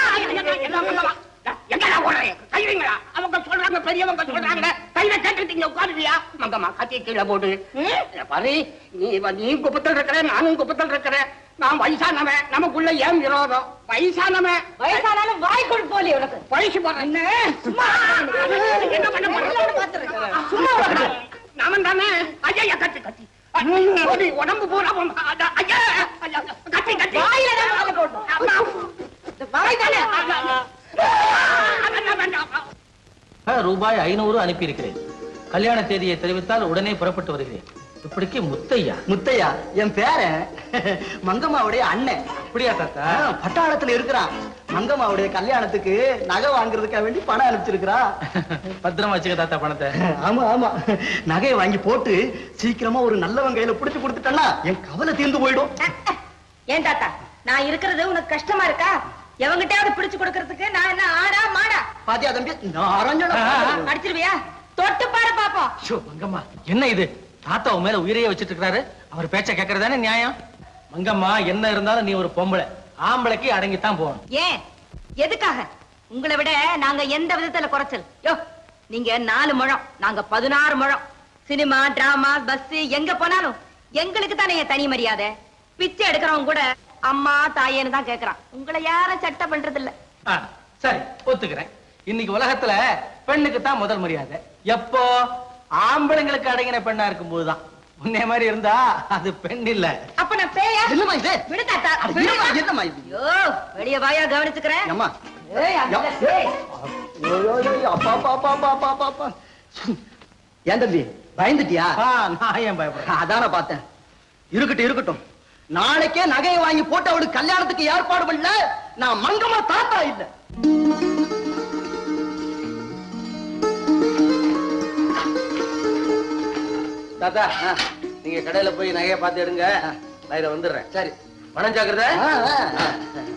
அவங்க சொல்றாங்க பெரியவங்க சொல்றாங்க கையில கேட்டுட்டீங்க உட்காருவியா மங்கம்மா கத்திய கீழே போடு இத பாரு நீ வ- நீ குப்பத்தில் இருக்கிற நானும் குப்பத்தில் இருக்கிறேன் நான் வயசானவன் நமக்குள்ள ஏன் விரோதம் வயசானவன் வயசானாலும் வாய் கொடுப்போலி உனக்கு பழிச்சு போறேன் சும்மா என்ன பண்ண போறேன் சும்மா உட்காரு. நாமன் தானே ஐயா கத்தி கத்தி ஓடி, உடம்பு பூரா உம், அட, ஐயா, ஐயா, கத்தி கத்தி வாயில தான் காலை போடணும். அம்மா. இந்த வாய் தானே அதெல்லாம் வேண்டாம் ரூபாய் ஐநூறு அனுப்பியிருக்கிறேன் கல்யாண தேதியை தெரிவித்தால் உடனே புறப்பட்டு வருகிறேன் இப்படிக்கு முத்தையா முத்தையா என் பேரன் மங்கம்மாவுடைய அண்ணன் அப்படியா தாத்தா ஆ, பட்டாளத்துல இருக்கிறான் மங்கம்மாவுடைய கல்யாணத்துக்கு நகை வாங்குறதுக்காக வேண்டி பணம் அனுப்பிச்சிருக்கிறா பத்திரமா வச்சுக்க தாத்தா பணத்தை ஆமா ஆமா நகையை வாங்கி போட்டு சீக்கிரமா ஒரு நல்லவன் கையில புடிச்சு கொடுத்துட்டேன்னா என் கவலை தீர்ந்து போயிடும் ஏன் தாத்தா நான் இருக்கிறது உனக்கு கஷ்டமா இருக்கா எவங்கிட்டயாவது பிடிச்சு கொடுக்கறதுக்கு நான் என்ன ஆடா மாடா பாத்தியா தம்பி நான் அரஞ்சனா அடிச்சிருவியா தொட்டு பாரு பாப்போம் ஷோ மங்கம்மா என்ன இது தாத்தா உன் மேல உயிரையே வச்சிட்டு இருக்காரு அவர் பேச்ச கேக்குறதானே நியாயம் மங்கம்மா என்ன இருந்தாலும் நீ ஒரு பொம்பளை ஆம்பளைக்கு அடங்கித்தான் போகணும் ஏன் எதுக்காக உங்களை விட நாங்க எந்த விதத்துல குறைச்சல் யோ நீங்க நாலு முழம் நாங்க பதினாறு முழம் சினிமா டிராமா பஸ் எங்க போனாலும் எங்களுக்கு தானே தனி மரியாதை பிச்சை எடுக்கிறவங்க கூட அம்மா தாயேன்னு தான் கேக்குறான் உங்களை யாரும் சட்டை பண்றது இல்ல ஆ, சரி ஒத்துக்கிறேன் இன்னைக்கு உலகத்துல பெண்ணுக்கு தான் முதல் மரியாதை எப்போ ஆம்பளைங்களுக்கு அடங்கின பெண்ணா இருக்கும் போதுதான் முன்னே மாதிரி இருந்தா அது பெண் இல்ல அப்ப நான் பேயா என்னம்மா இது விடு தாத்தா அட, விடு. என்னம்மா, என்னம்மா இது? ஐயோ வெளிய வாயா கவனிச்சுக்கிறேன் அம்மா ஏய், அந்த யா- பேய். ஐயோ, ஐயோ, ஐயோ, அப்பா, அப்பா, அப்பா, அப்பா, அப்பா, அப்பா, அப்பா. ஏன் தம்பி பயந்துட்டியா ஆ, நான் ஏன் பயப்படுறேன் அதான பார்த்தேன் இருக்கட்டும் இருக்கட்டும் நாளைக்கே நகையை வாங்கி போட்டு அவளுக்கு கல்யாணத்துக்கு ஏற்பாடு பண்ணல நான் மங்கம்மா தாத்தா இல்ல தாத்தா நீங்க கடையில போய் நகையை பார்த்து எடுங்க நான் இதை வந்துடுறேன் சரி பணம் ஜாக்கிரதை ஆ, ஆ, ஆ.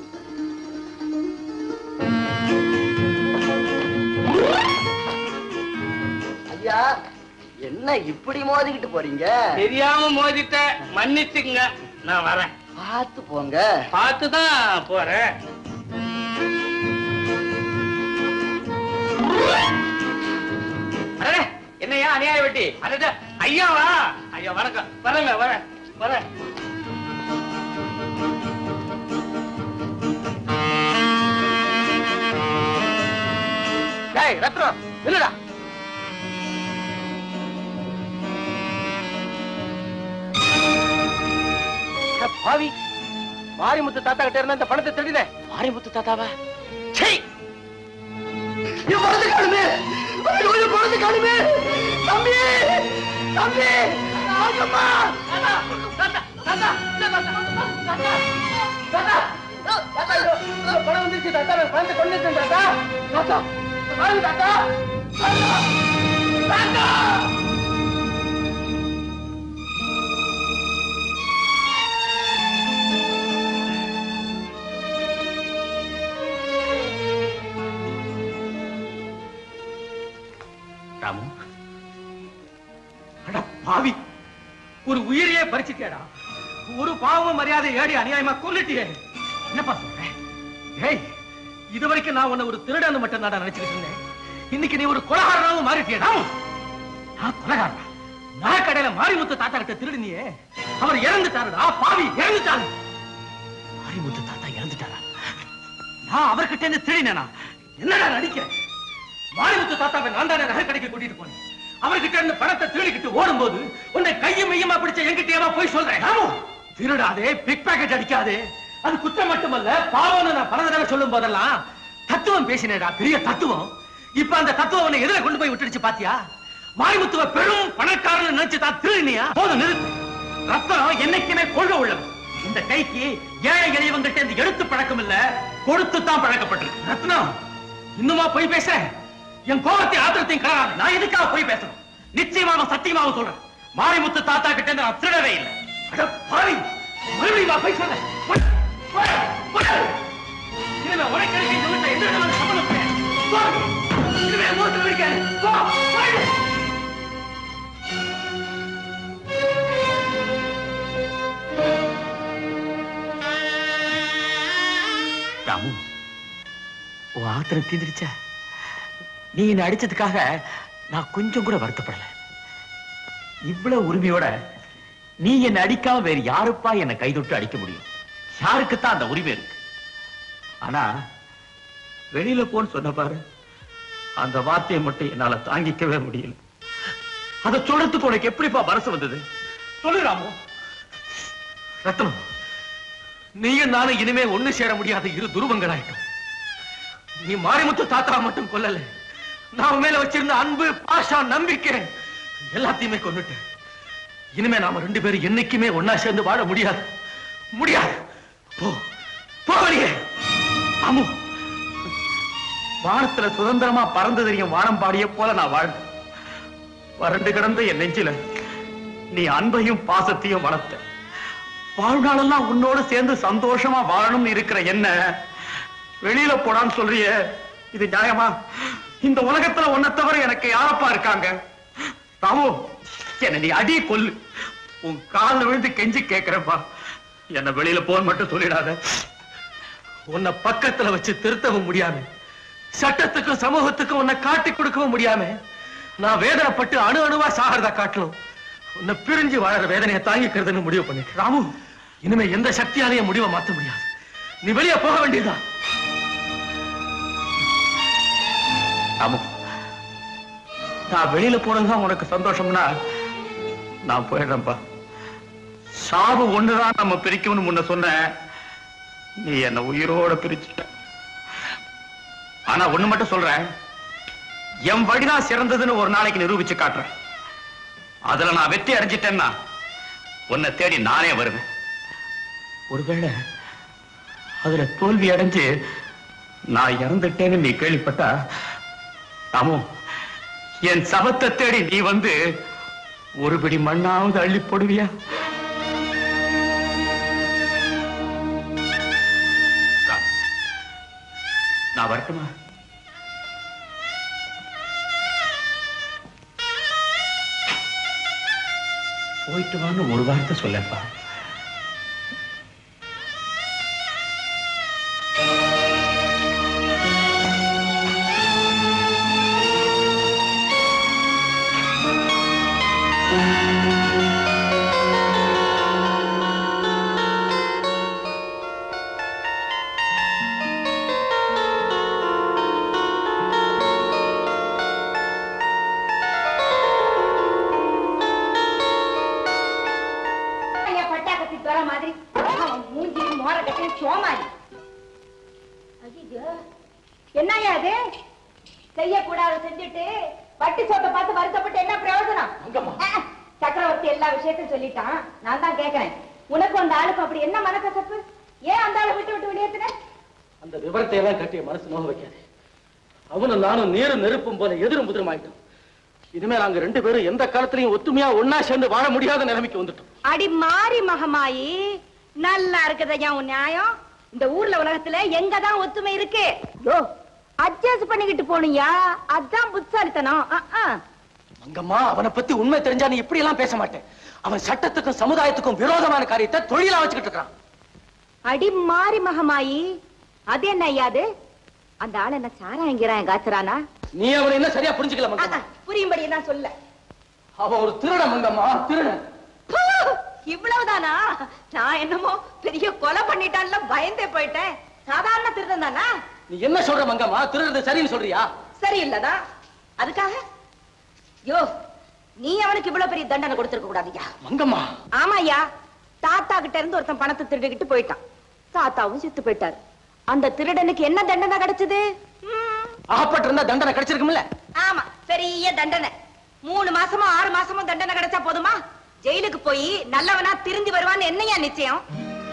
ஐயா என்ன இப்படி மோதிக்கிட்டு போறீங்க தெரியாம மோதிட்ட மன்னிச்சுங்க நான் வரேன் பார்த்து போங்க பார்த்துதான் போறேன் அடடே, என்னய்யா அநியாய வெட்டி அடடே, ஐயாவா ஐயா வணக்கம் வரேங்க வரேன் வரேன் டேய் ரத்னம் இல்லடா பாவி மாரிமுத்து தாத்தா கிட்ட இருந்த இந்த பணத்தை திருடினேன் மாரிமுத்து தாத்தாவா என் குழந்தை காணுமே ஐயோ, என் குழந்தை காணுமே தம்பி தம்பி மங்கம்மா பணம் வந்துருச்சு தாத்தா நான் பணத்தை கொண்டு வந்துட்டேன் தாத்தா தாத்தா வாங்க தாத்தா தாத்தா தாத்தா ராமு அட பாவி ஒரு உயிரையே பறிச்சுட்டேடா ஒரு பாவம் மரியாதை ஏடி அநியாயமா கொல்லிட்டியே என்னப்பா சொல்ற ஏய் இது வரைக்கும் நான் உன்னை ஒரு திருடன் மட்டும் தான் நினைச்சுக்கிட்டு இருந்தேன் இன்னைக்கு நீ ஒரு கொலகாரனாவும் மாறிட்டியடா நான் கொலகாரனா நான் கடையில மாரிமுத்து தாத்தா கிட்ட திருடினியே அவர் இறந்துட்டாருடா பாவி இறந்துட்டாரு மாரிமுத்து தாத்தா இறந்துட்டாரா நான் அவர்கிட்ட இருந்து திருடினேனா என்னடா நடிக்கிறேன் மாரிமுத்து தாத்தாவை நான் தானே நகை கடைக்கு கூட்டிட்டு போனேன் அவர்கிட்ட இருந்து பணத்தை திருடிக்கிட்டு ஓடும்போது உன்னை கையும் மையமா பிடிச்ச என்கிட்டயேவா போய் சொல்றேன் ஆமா திருடாதே பிக் பாக்கெட் அடிக்காதே அது குற்றம் மட்டுமல்ல பாவம்னு நான் பல தடவை சொல்லும் போதெல்லாம் தத்துவம் பேசினேடா பெரிய தத்துவம் இப்ப அந்த தத்துவம் உன்னை எதிர கொண்டு போய் விட்டுடுச்சு பாத்தியா மாரிமுத்துவ பெரும் பணக்காரன் நினைச்சு தான் திருடினியா போதும் நிறுத்து ரத்தம் என்னைக்குமே கொள்கை உள்ளவன் இந்த கைக்கு ஏழை எளியவங்கிட்ட இருந்து எடுத்து பழக்கம் இல்ல கொடுத்து தான் பழக்கப்பட்டிருக்கு ரத்னம் இன்னுமா போய் பேச என் கோபத்தை ஆத்திரத்தையும் காணாது நான் எதுக்காக போய் பேசணும் நிச்சயமாக சத்தியமாக சொல்றேன் மாரிமுத்து தாத்தா கிட்ட இருந்து நான் திருடவே இல்லை அட பாவி மறுபடியும் வா போய் சொல்ல போய், போய், போய். இனிமே உனக்கு எனக்கு இந்த வீட்டுல எந்த விதமான சம்மதம் கிடையாது. போ. இனிமே மூத்த வைக்காது. போ, போய். ராமு உன் ஆத்திரம் தீந்துருச்சா நீ என்ன அடிச்சதுக்காக நான் கொஞ்சம் கூட வருத்தப்படல இவ்வளவு உரிமையோட நீ என்ன அடிக்காம வேற யாருப்பா என்ன கைதொட்டு அடிக்க முடியும் யாருக்குத்தான் அந்த உரிமை இருக்கு ஆனா வெளியில போன்னு சொன்ன பாரு அந்த வார்த்தையை மட்டும் என்னால தாங்கிக்கவே முடியல அதை சொல்றதுக்கு உனக்கு எப்படிப்பா மனசு வந்தது சொல்லு ராமு ரத்னம் நீயும் நானும் இனிமே ஒண்ணு சேர முடியாத இரு துருவங்களாயிட்டோம் நீ மாரிமுத்து தாத்தா மட்டும் கொல்லல நான் உன் மேல வச்சிருந்த அன்பு பாஷா நம்பிக்கை எல்லாத்தையுமே கொன்னுட்டேன் இனிமே நாம ரெண்டு பேரும் என்னைக்குமே ஒன்னா சேர்ந்து வாழ முடியாது முடியாது போ போ வெளியே அம்மு வானத்துல சுதந்திரமா பறந்து தெரியும் வானம்பாடிய போல நான் வாழ்ந்தேன் வறண்டு கிடந்த என் நெஞ்சில நீ அன்பையும் பாசத்தையும் வளர்த்த வாழ்நாளெல்லாம் உன்னோடு சேர்ந்து சந்தோஷமா வாழணும்னு இருக்கிற என்ன வெளியில போடான்னு சொல்றியே இது நியாயமா இந்த உலகத்துல உன்னை தவிர எனக்கு யாரப்பா இருக்காங்க ராமு என்ன நீ அடி கொல்லு உன் கால்ல விழுந்து கெஞ்சி கேக்குறப்பா என்ன வெளியில போன் மட்டும் சொல்லிடாத உன்னை பக்கத்துல வச்சு திருத்தவும் முடியாம சட்டத்துக்கும் சமூகத்துக்கும் உன்னை காட்டி கொடுக்கவும் முடியாம நான் வேதனைப்பட்டு அணு அணுவா சாகிறதா காட்டணும் உன்னை பிரிஞ்சு வாழற வேதனையை தாங்கிக்கிறதுன்னு முடிவு பண்ணிட்டேன் ராமு இனிமே எந்த சக்தியாலையும் முடிவை மாத்த முடியாது நீ வெளியே போக வேண்டியதுதான் ராமு நான் வெளியில போனதுதான் உனக்கு சந்தோஷம்னா நான் போயிடுறேன்ப்பா சாவு ஒண்ணுதான் நம்ம பிரிக்கும்னு முன்ன சொன்ன நீ என்ன உயிரோட பிரிச்சுட்ட ஆனா ஒண்ணு மட்டும் சொல்றேன் என் வழிதான் சிறந்ததுன்னு ஒரு நாளைக்கு நிரூபிச்சு காட்டுறேன் அதுல நான் வெற்றி அடைஞ்சிட்டேன்னா உன்னை தேடி நானே வருவேன் ஒருவேளை அதுல தோல்வி அடைஞ்சு நான் இறந்துட்டேன்னு நீ கேள்விப்பட்டா ராமு என் சபத்தை தேடி நீ வந்து ஒரு பிடி மண்ணாவது அள்ளி போடுவியா ராம், நான் வரட்டுமா போயிட்டு வான்னு ஒரு வார்த்தை சொல்லப்பா ஐயா பட்டா கத்தி தர மாதிரி அவன் மூஞ்சி மோர கட்டி சோமாரி ஐயோ என்னய்யா அது செய்யக்கூடாத செஞ்சுட்டு வட்டி சோத்தை பார்த்து வருத்தப்பட்டு என்ன பிரயோஜனம் அஹ், சக்கரவர்த்தி எல்லா விஷயத்தையும் சொல்லிட்டான் நான் தான் கேக்குறேன் உனக்கு அந்த ஆளுக்கு அப்படி என்ன மனக்கசப்பு ஏன் அந்த ஆளை விட்டு விட்டு வெளியேத்துன அந்த விவரத்தை எல்லாம் கட்டிய மனசு நோக வைக்காது அவனும் நானும் நீரும் நெருப்பும் போல எதிரும் புதிரமாயிட்டோம் இனிமே நாங்க ரெண்டு பேரும் எந்த காலத்திலையும் ஒத்துமையா ஒன்னா சேர்ந்து வாழ முடியாத நிலைமைக்கு வந்துட்டோம் அடி மாறி மகமாயி நல்லா இருக்குதையா உன் நியாயம் இந்த ஊர்ல உலகத்துல எங்கதான் ஒத்துமை இருக்கு யோ அட்ஜஸ்ட் பண்ணிக்கிட்டு போனியா அதான் புத்தாலித்தனம் அஹ், அஹ். மங்கம்மா அவனை பத்தி உண்மை தெரிஞ்சா நீ இப்படி எல்லாம் பேச மாட்டேன் அவன் சட்டத்துக்கும் சமுதாயத்துக்கும் விரோதமான காரியத்தை தொழிலா வச்சுக்கிட்டு இருக்கான் அடி மாறி மகமாயி அது என்ன ஐயாது அந்த ஆள் என்ன சாராங்கிறான் காய்ச்சறானா நீ அவனை என்ன சரியா புரிஞ்சுக்கல மங்கம்மா புரியும்படி நான் சொல்ல அவன் ஒரு திருடன் மங்கம்மா திருடன் பு, இவ்வளவுதானா நான் என்னமோ பெரிய கொலை பண்ணிட்டான்ல பயந்தே போயிட்டேன் சாதாரண திருடன் தானா நீ என்ன சொல்ற மங்கம்மா திருடுறது சரின்னு சொல்றியா சரியில்லதா அதுக்காக யோ நீ அவனுக்கு இவ்வளவு பெரிய தண்டனை கொடுத்திருக்க கூடாதுயா மங்கம்மா ஆமாய்யா தாத்தா கிட்ட இருந்து ஒருத்தன் பணத்தை திருடிக்கிட்டு போயிட்டான் தாத்தாவும் செத்து போயிட்டாரு அந்த திருடனுக்கு என்ன தண்டனை கிடைச்சது ம், அகப்பட்டு இருந்தா தண்டனை கிடைச்சிருக்கும்ல ஆமா பெரிய தண்டனை மூணு மாசமோ ஆறு மாசமோ தண்டனை கிடைச்சா போதுமா ஜெயிலுக்கு போய் நல்லவனா திருந்தி வருவான்னு என்னையா நிச்சயம்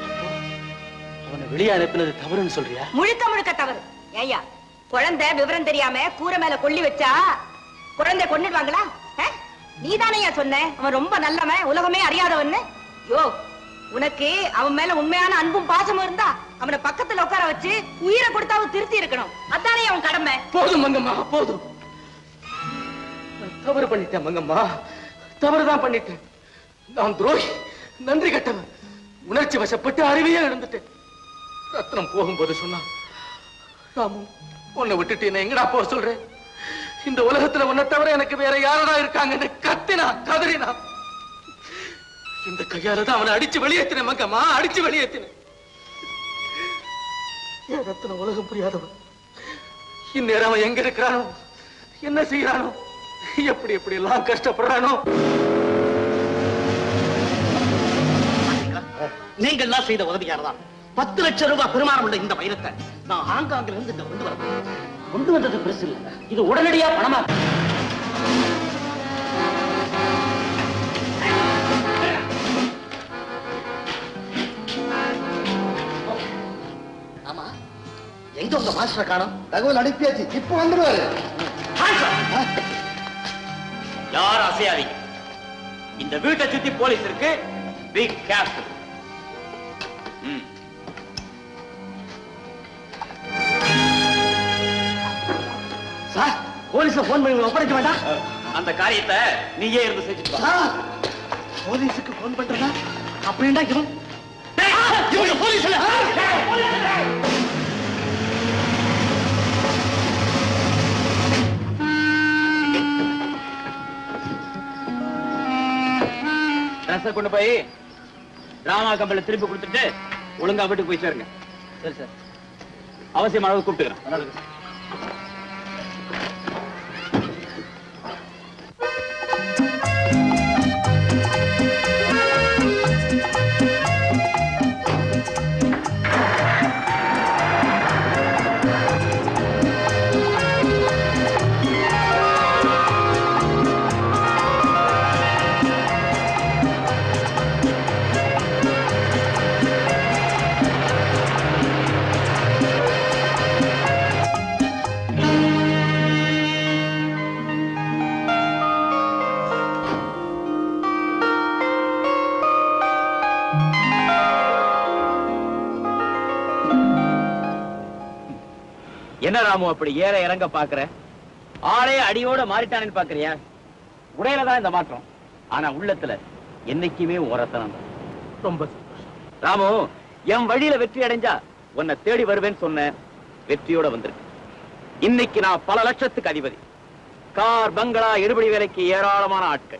அவனை வெளியே அனுப்பினது தவறுன்னு சொல்றியா முழுக்க முழுக்க தவறு ஏய்யா குழந்தை விவரம் தெரியாம கூரை மேல கொள்ளி வச்சா குழந்தை கொன்னுடுவாங்களா நீதானையா சொன்ன அவன் ரொம்ப நல்லவன் உலகமே அறியாதவன்னு யோ உனக்கு அவன் மேல உண்மையான அன்பும் பாசமும் இருந்தா அவனை பக்கத்துல உட்கார வச்சு உயிரை கொடுத்தாவது திருத்தி இருக்கணும் அதானே அவன் கடமை போதும் மங்கம்மா போதும் நான் தவறு பண்ணிட்டேன் மங்கம்மா தவறுதான் பண்ணிட்டேன் நான் துரோகி நன்றி கட்டவன் உணர்ச்சி வசப்பட்டு அறிவையே இழந்துட்டேன் ரத்னம் போகும்போது சொன்னான் ராமு உன்னை விட்டுட்டு என்ன எங்கடா போக சொல்றேன் இந்த உலகத்துல உன்னை தவிர எனக்கு வேற யாரடா இருக்காங்கன்னு கத்தினா கதறினா இந்த கையால தான் அவனை அடிச்சு வெளியேத்தினேன் மங்கம்மா அடிச்சு வெளியேத்தினேன் என் ரத்னம் உலகம் புரியாதவன் இந்நேரம் அவன் எங்க இருக்கிறானோ என்ன செய்யறானோ எப்படி எப்படி எல்லாம் கஷ்டப்படுறானோ நீங்கள்லாம் செய்த உதவியாரதான் பத்து லட்சம் ரூபாய் பெருமானம் உள்ள இந்த வைரத்தை நான் ஹாங்காங்ல இருந்து இங்க கொண்டு வரேன் கொண்டு வந்தது பெருசு இல்ல இது உடனடியா பணமா ஆமா எங்க உங்க மாஸ்டர் காணோம் தகவல் அனுப்பியாச்சு இப்ப வந்துருவாரு யாரும் அசையாதீங்க இந்த வீட்டை சுத்தி போலீஸ் இருக்கு பி கேர்ஃபுல் சார் போலீஸ்ல போன் பண்ணி ஒப்படைக்க வேண்டாம் அந்த காரியத்தை நீயே இருந்து செஞ்சுட்டு வா. ஆ, போலீஸுக்கு போன் பண்றதா அப்படின்டா இவன் ஆ, இவங்க போலீஸ்ல ஆ, ட்ரெஸ்ஸை கொண்டு போய் டிராமா கம்பெனில திருப்பி கொடுத்துட்டு ஒழுங்கா வீட்டுக்கு போய் சேருங்க சரி சார் அவசியம் அளவு கூப்பிட்டுக்கிறேன் என்ன ராமு அப்படி ஏற இறங்க பாக்குற ஆளே அடியோட மாறிட்டானேன்னு பாக்குறியா உடையில தான் இந்த மாற்றம் ஆனா உள்ளத்துல என்னைக்குமே உரத்தனம் தான். ரொம்ப ராமு என் வழியில வெற்றி அடைஞ்சா உன்னை தேடி வருவேன்னு சொன்னேன் வெற்றியோட வந்திருக்கு இன்னைக்கு நான் பல லட்சத்துக்கு அதிபதி கார் பங்களா எடுபடி வேலைக்கு ஏராளமான ஆட்கள்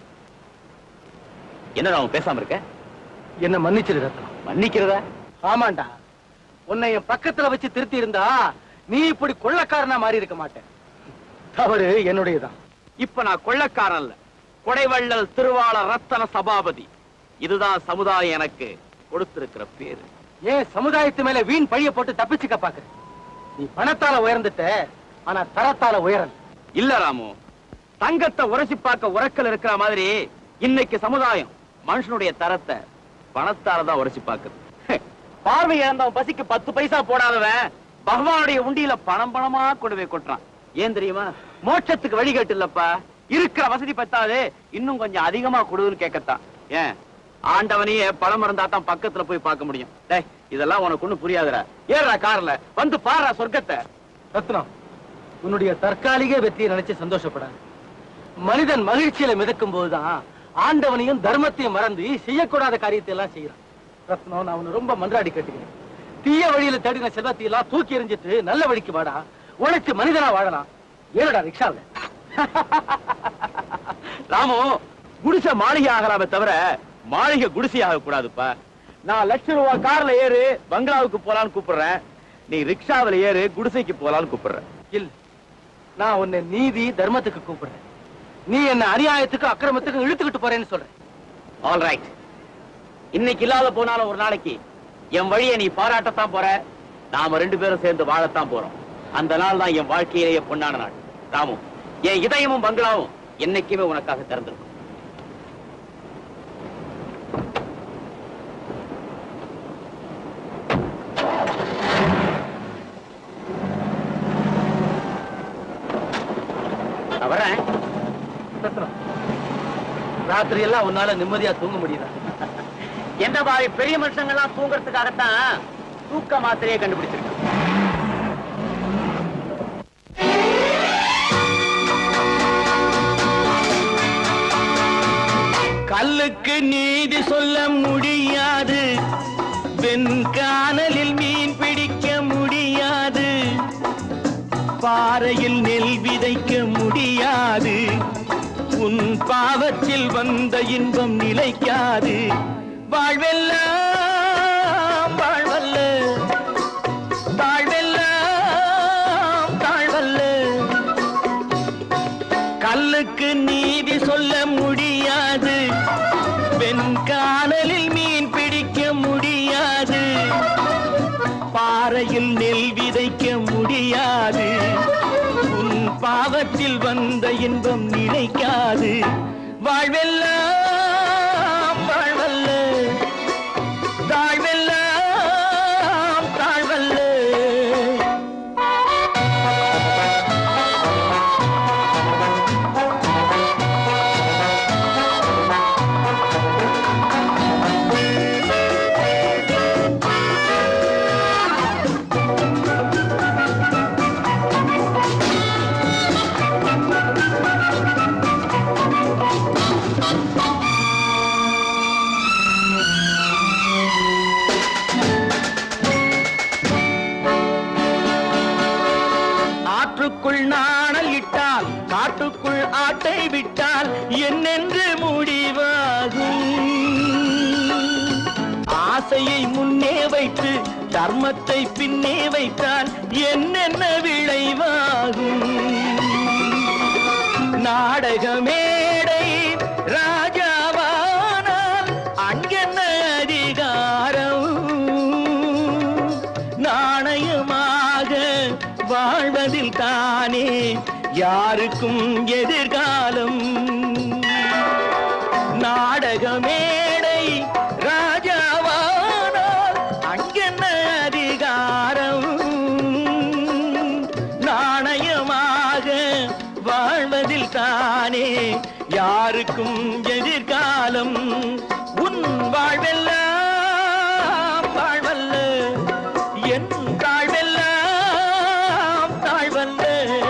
என்ன ராமு பேசாம இருக்க என்ன மன்னிச்சிரு ரத்னம் மன்னிக்கிறதா ஆமாண்டா உன்னை என் பக்கத்துல வச்சு திருத்தி இருந்தா நீ இப்படி கொள்ளக்காரனா மாறி இருக்க மாட்டேன் தவறு என்னுடையதான் இப்ப நான் கொள்ளக்காரன் அல்ல கொடைவள்ளல் திருவாளர் ரத்தன சபாபதி இதுதான் சமுதாயம் எனக்கு கொடுத்திருக்கிற பேரு ஏன் சமுதாயத்து மேல வீண் பழிய போட்டு தப்பிச்சுக்க பாக்குற நீ பணத்தால உயர்ந்துட்ட ஆனா தரத்தால உயரல் இல்ல ராமு தங்கத்தை உரசி பார்க்க உரக்கல் இருக்கிற மாதிரி இன்னைக்கு சமுதாயம் மனுஷனுடைய தரத்தை பணத்தால தான் உரசி பார்க்குது பார்வை இழந்தவன் பசிக்கு பத்து பைசா போடாதவன் பகவானுடைய உண்டியில பணம் பணமா கொண்டு போய் கொட்டுறான் ஏன் தெரியுமா மோட்சத்துக்கு வழிகட்டு இல்லப்பா இருக்கிற வசதி பத்தாது இன்னும் கொஞ்சம் அதிகமா கொடுன்னு கேட்கத்தான் ஏன் ஆண்டவனையே பணம் இருந்தா தான் பக்கத்துல போய் பார்க்க முடியும் டேய் இதெல்லாம் உனக்கு ஒண்ணும் புரியாதுடா ஏறா கார்ல வந்து பாருடா சொர்க்கத்தை ரத்னம் உன்னுடைய தற்காலிக வெற்றியை நினைச்சு சந்தோஷப்படாது மனிதன் மகிழ்ச்சியில மிதக்கும் போதுதான் ஆண்டவனையும் தர்மத்தையும் மறந்து செய்யக்கூடாத காரியத்தை எல்லாம் செய்யறான் ரத்னம் நான் உன்னை ரொம்ப மன்றாடி கேட்டுக்கிறேன் தீய வழியில தேடின செல்வத்தை எல்லாம் தூக்கி எறிஞ்சிட்டு நல்ல வழிக்கு வாடா உழைச்சு மனிதனா வாழலாம் ஏனடா ரிக்ஷாவில் ராமு குடிசை மாளிகை ஆகலாமே தவிர மாளிகை குடிசை ஆக கூடாதுப்பா நான் லட்ச ரூபாய் கார்ல ஏறு பங்களாவுக்கு போலான்னு கூப்பிடுறேன் நீ ரிக்ஷாவில் ஏறு குடிசைக்கு போலான்னு கூப்பிடுறேன் இல்ல நான் உன்னை நீதி தர்மத்துக்கு கூப்பிடுறேன் நீ என்ன அநியாயத்துக்கு அக்கிரமத்துக்கு இழுத்துக்கிட்டு போறேன்னு சொல்றேன் ஆல் ரைட் இன்னைக்கு இல்லாத போனாலும் ஒரு நாளைக்கு என் வழியை நீ பாராட்டத்தான் போற நாம ரெண்டு பேரும் சேர்ந்து வாழத்தான் போறோம் அந்த நாள் தான் என் வாழ்க்கையிலேயே பொன்னான நாள் ராமு என் இதயமும் பங்களாவும் என்னைக்குமே உனக்காக திறந்திருக்கும் நான் வரேன் ரத்னம் ராத்திரி எல்லாம் உன்னால நிம்மதியா தூங்க முடியுதா எந்த மாதிரி பெரிய மனுஷங்கள்லாம் தூங்குறதுக்காகத்தான் தூக்க மாத்திரையை கண்டுபிடிச்சிருக்காங்க கல்லுக்கு நீதி சொல்ல முடியாது வெண்கானலில் மீன் பிடிக்க முடியாது பாறையில் நெல் விதைக்க முடியாது உன் பாவத்தில் வந்த இன்பம் நிலைக்காது வாழ்வெல்லாம் வாழ்வல்ல தாழ்வெல்லாம் தாழ்வல்ல கல்லுக்கு நீதி சொல்ல முடியாது வெண்கானலில் மீன் பிடிக்க முடியாது பாறையில் நெல் விதைக்க முடியாது உன் பாவத்தில் வந்த இன்பம் நிலைக்காது வாழ்வெல்லாம் வாழ்வல்ல தாழ்வெல்லாம் தாழ்வல்ல இட்டால் காட்டுக்குள் ஆட்டை விட்டால் என்னென்று முடிவாகும் ஆசையை முன்னே வைத்து தர்மத்தை பின்னே வைத்தால் என்னென்ன விளைவாகும் நாடக மேடை ராஜாவானால் அங்கென்ன அதிகாரம் நாணயமாக வாழ்வதில் தானே யாருக்கும் எதிர்காலம் நாடக மேடை ராஜாவானால் அங்கென்ன அதிகாரம் நாணயமாக வாழ்வதில் தானே யாருக்கும் எதிர்காலம் உன் வாழ்வெல்லாம் வாழ்வல்ல என் தாழ்வெல்லாம் தாழ்வல்ல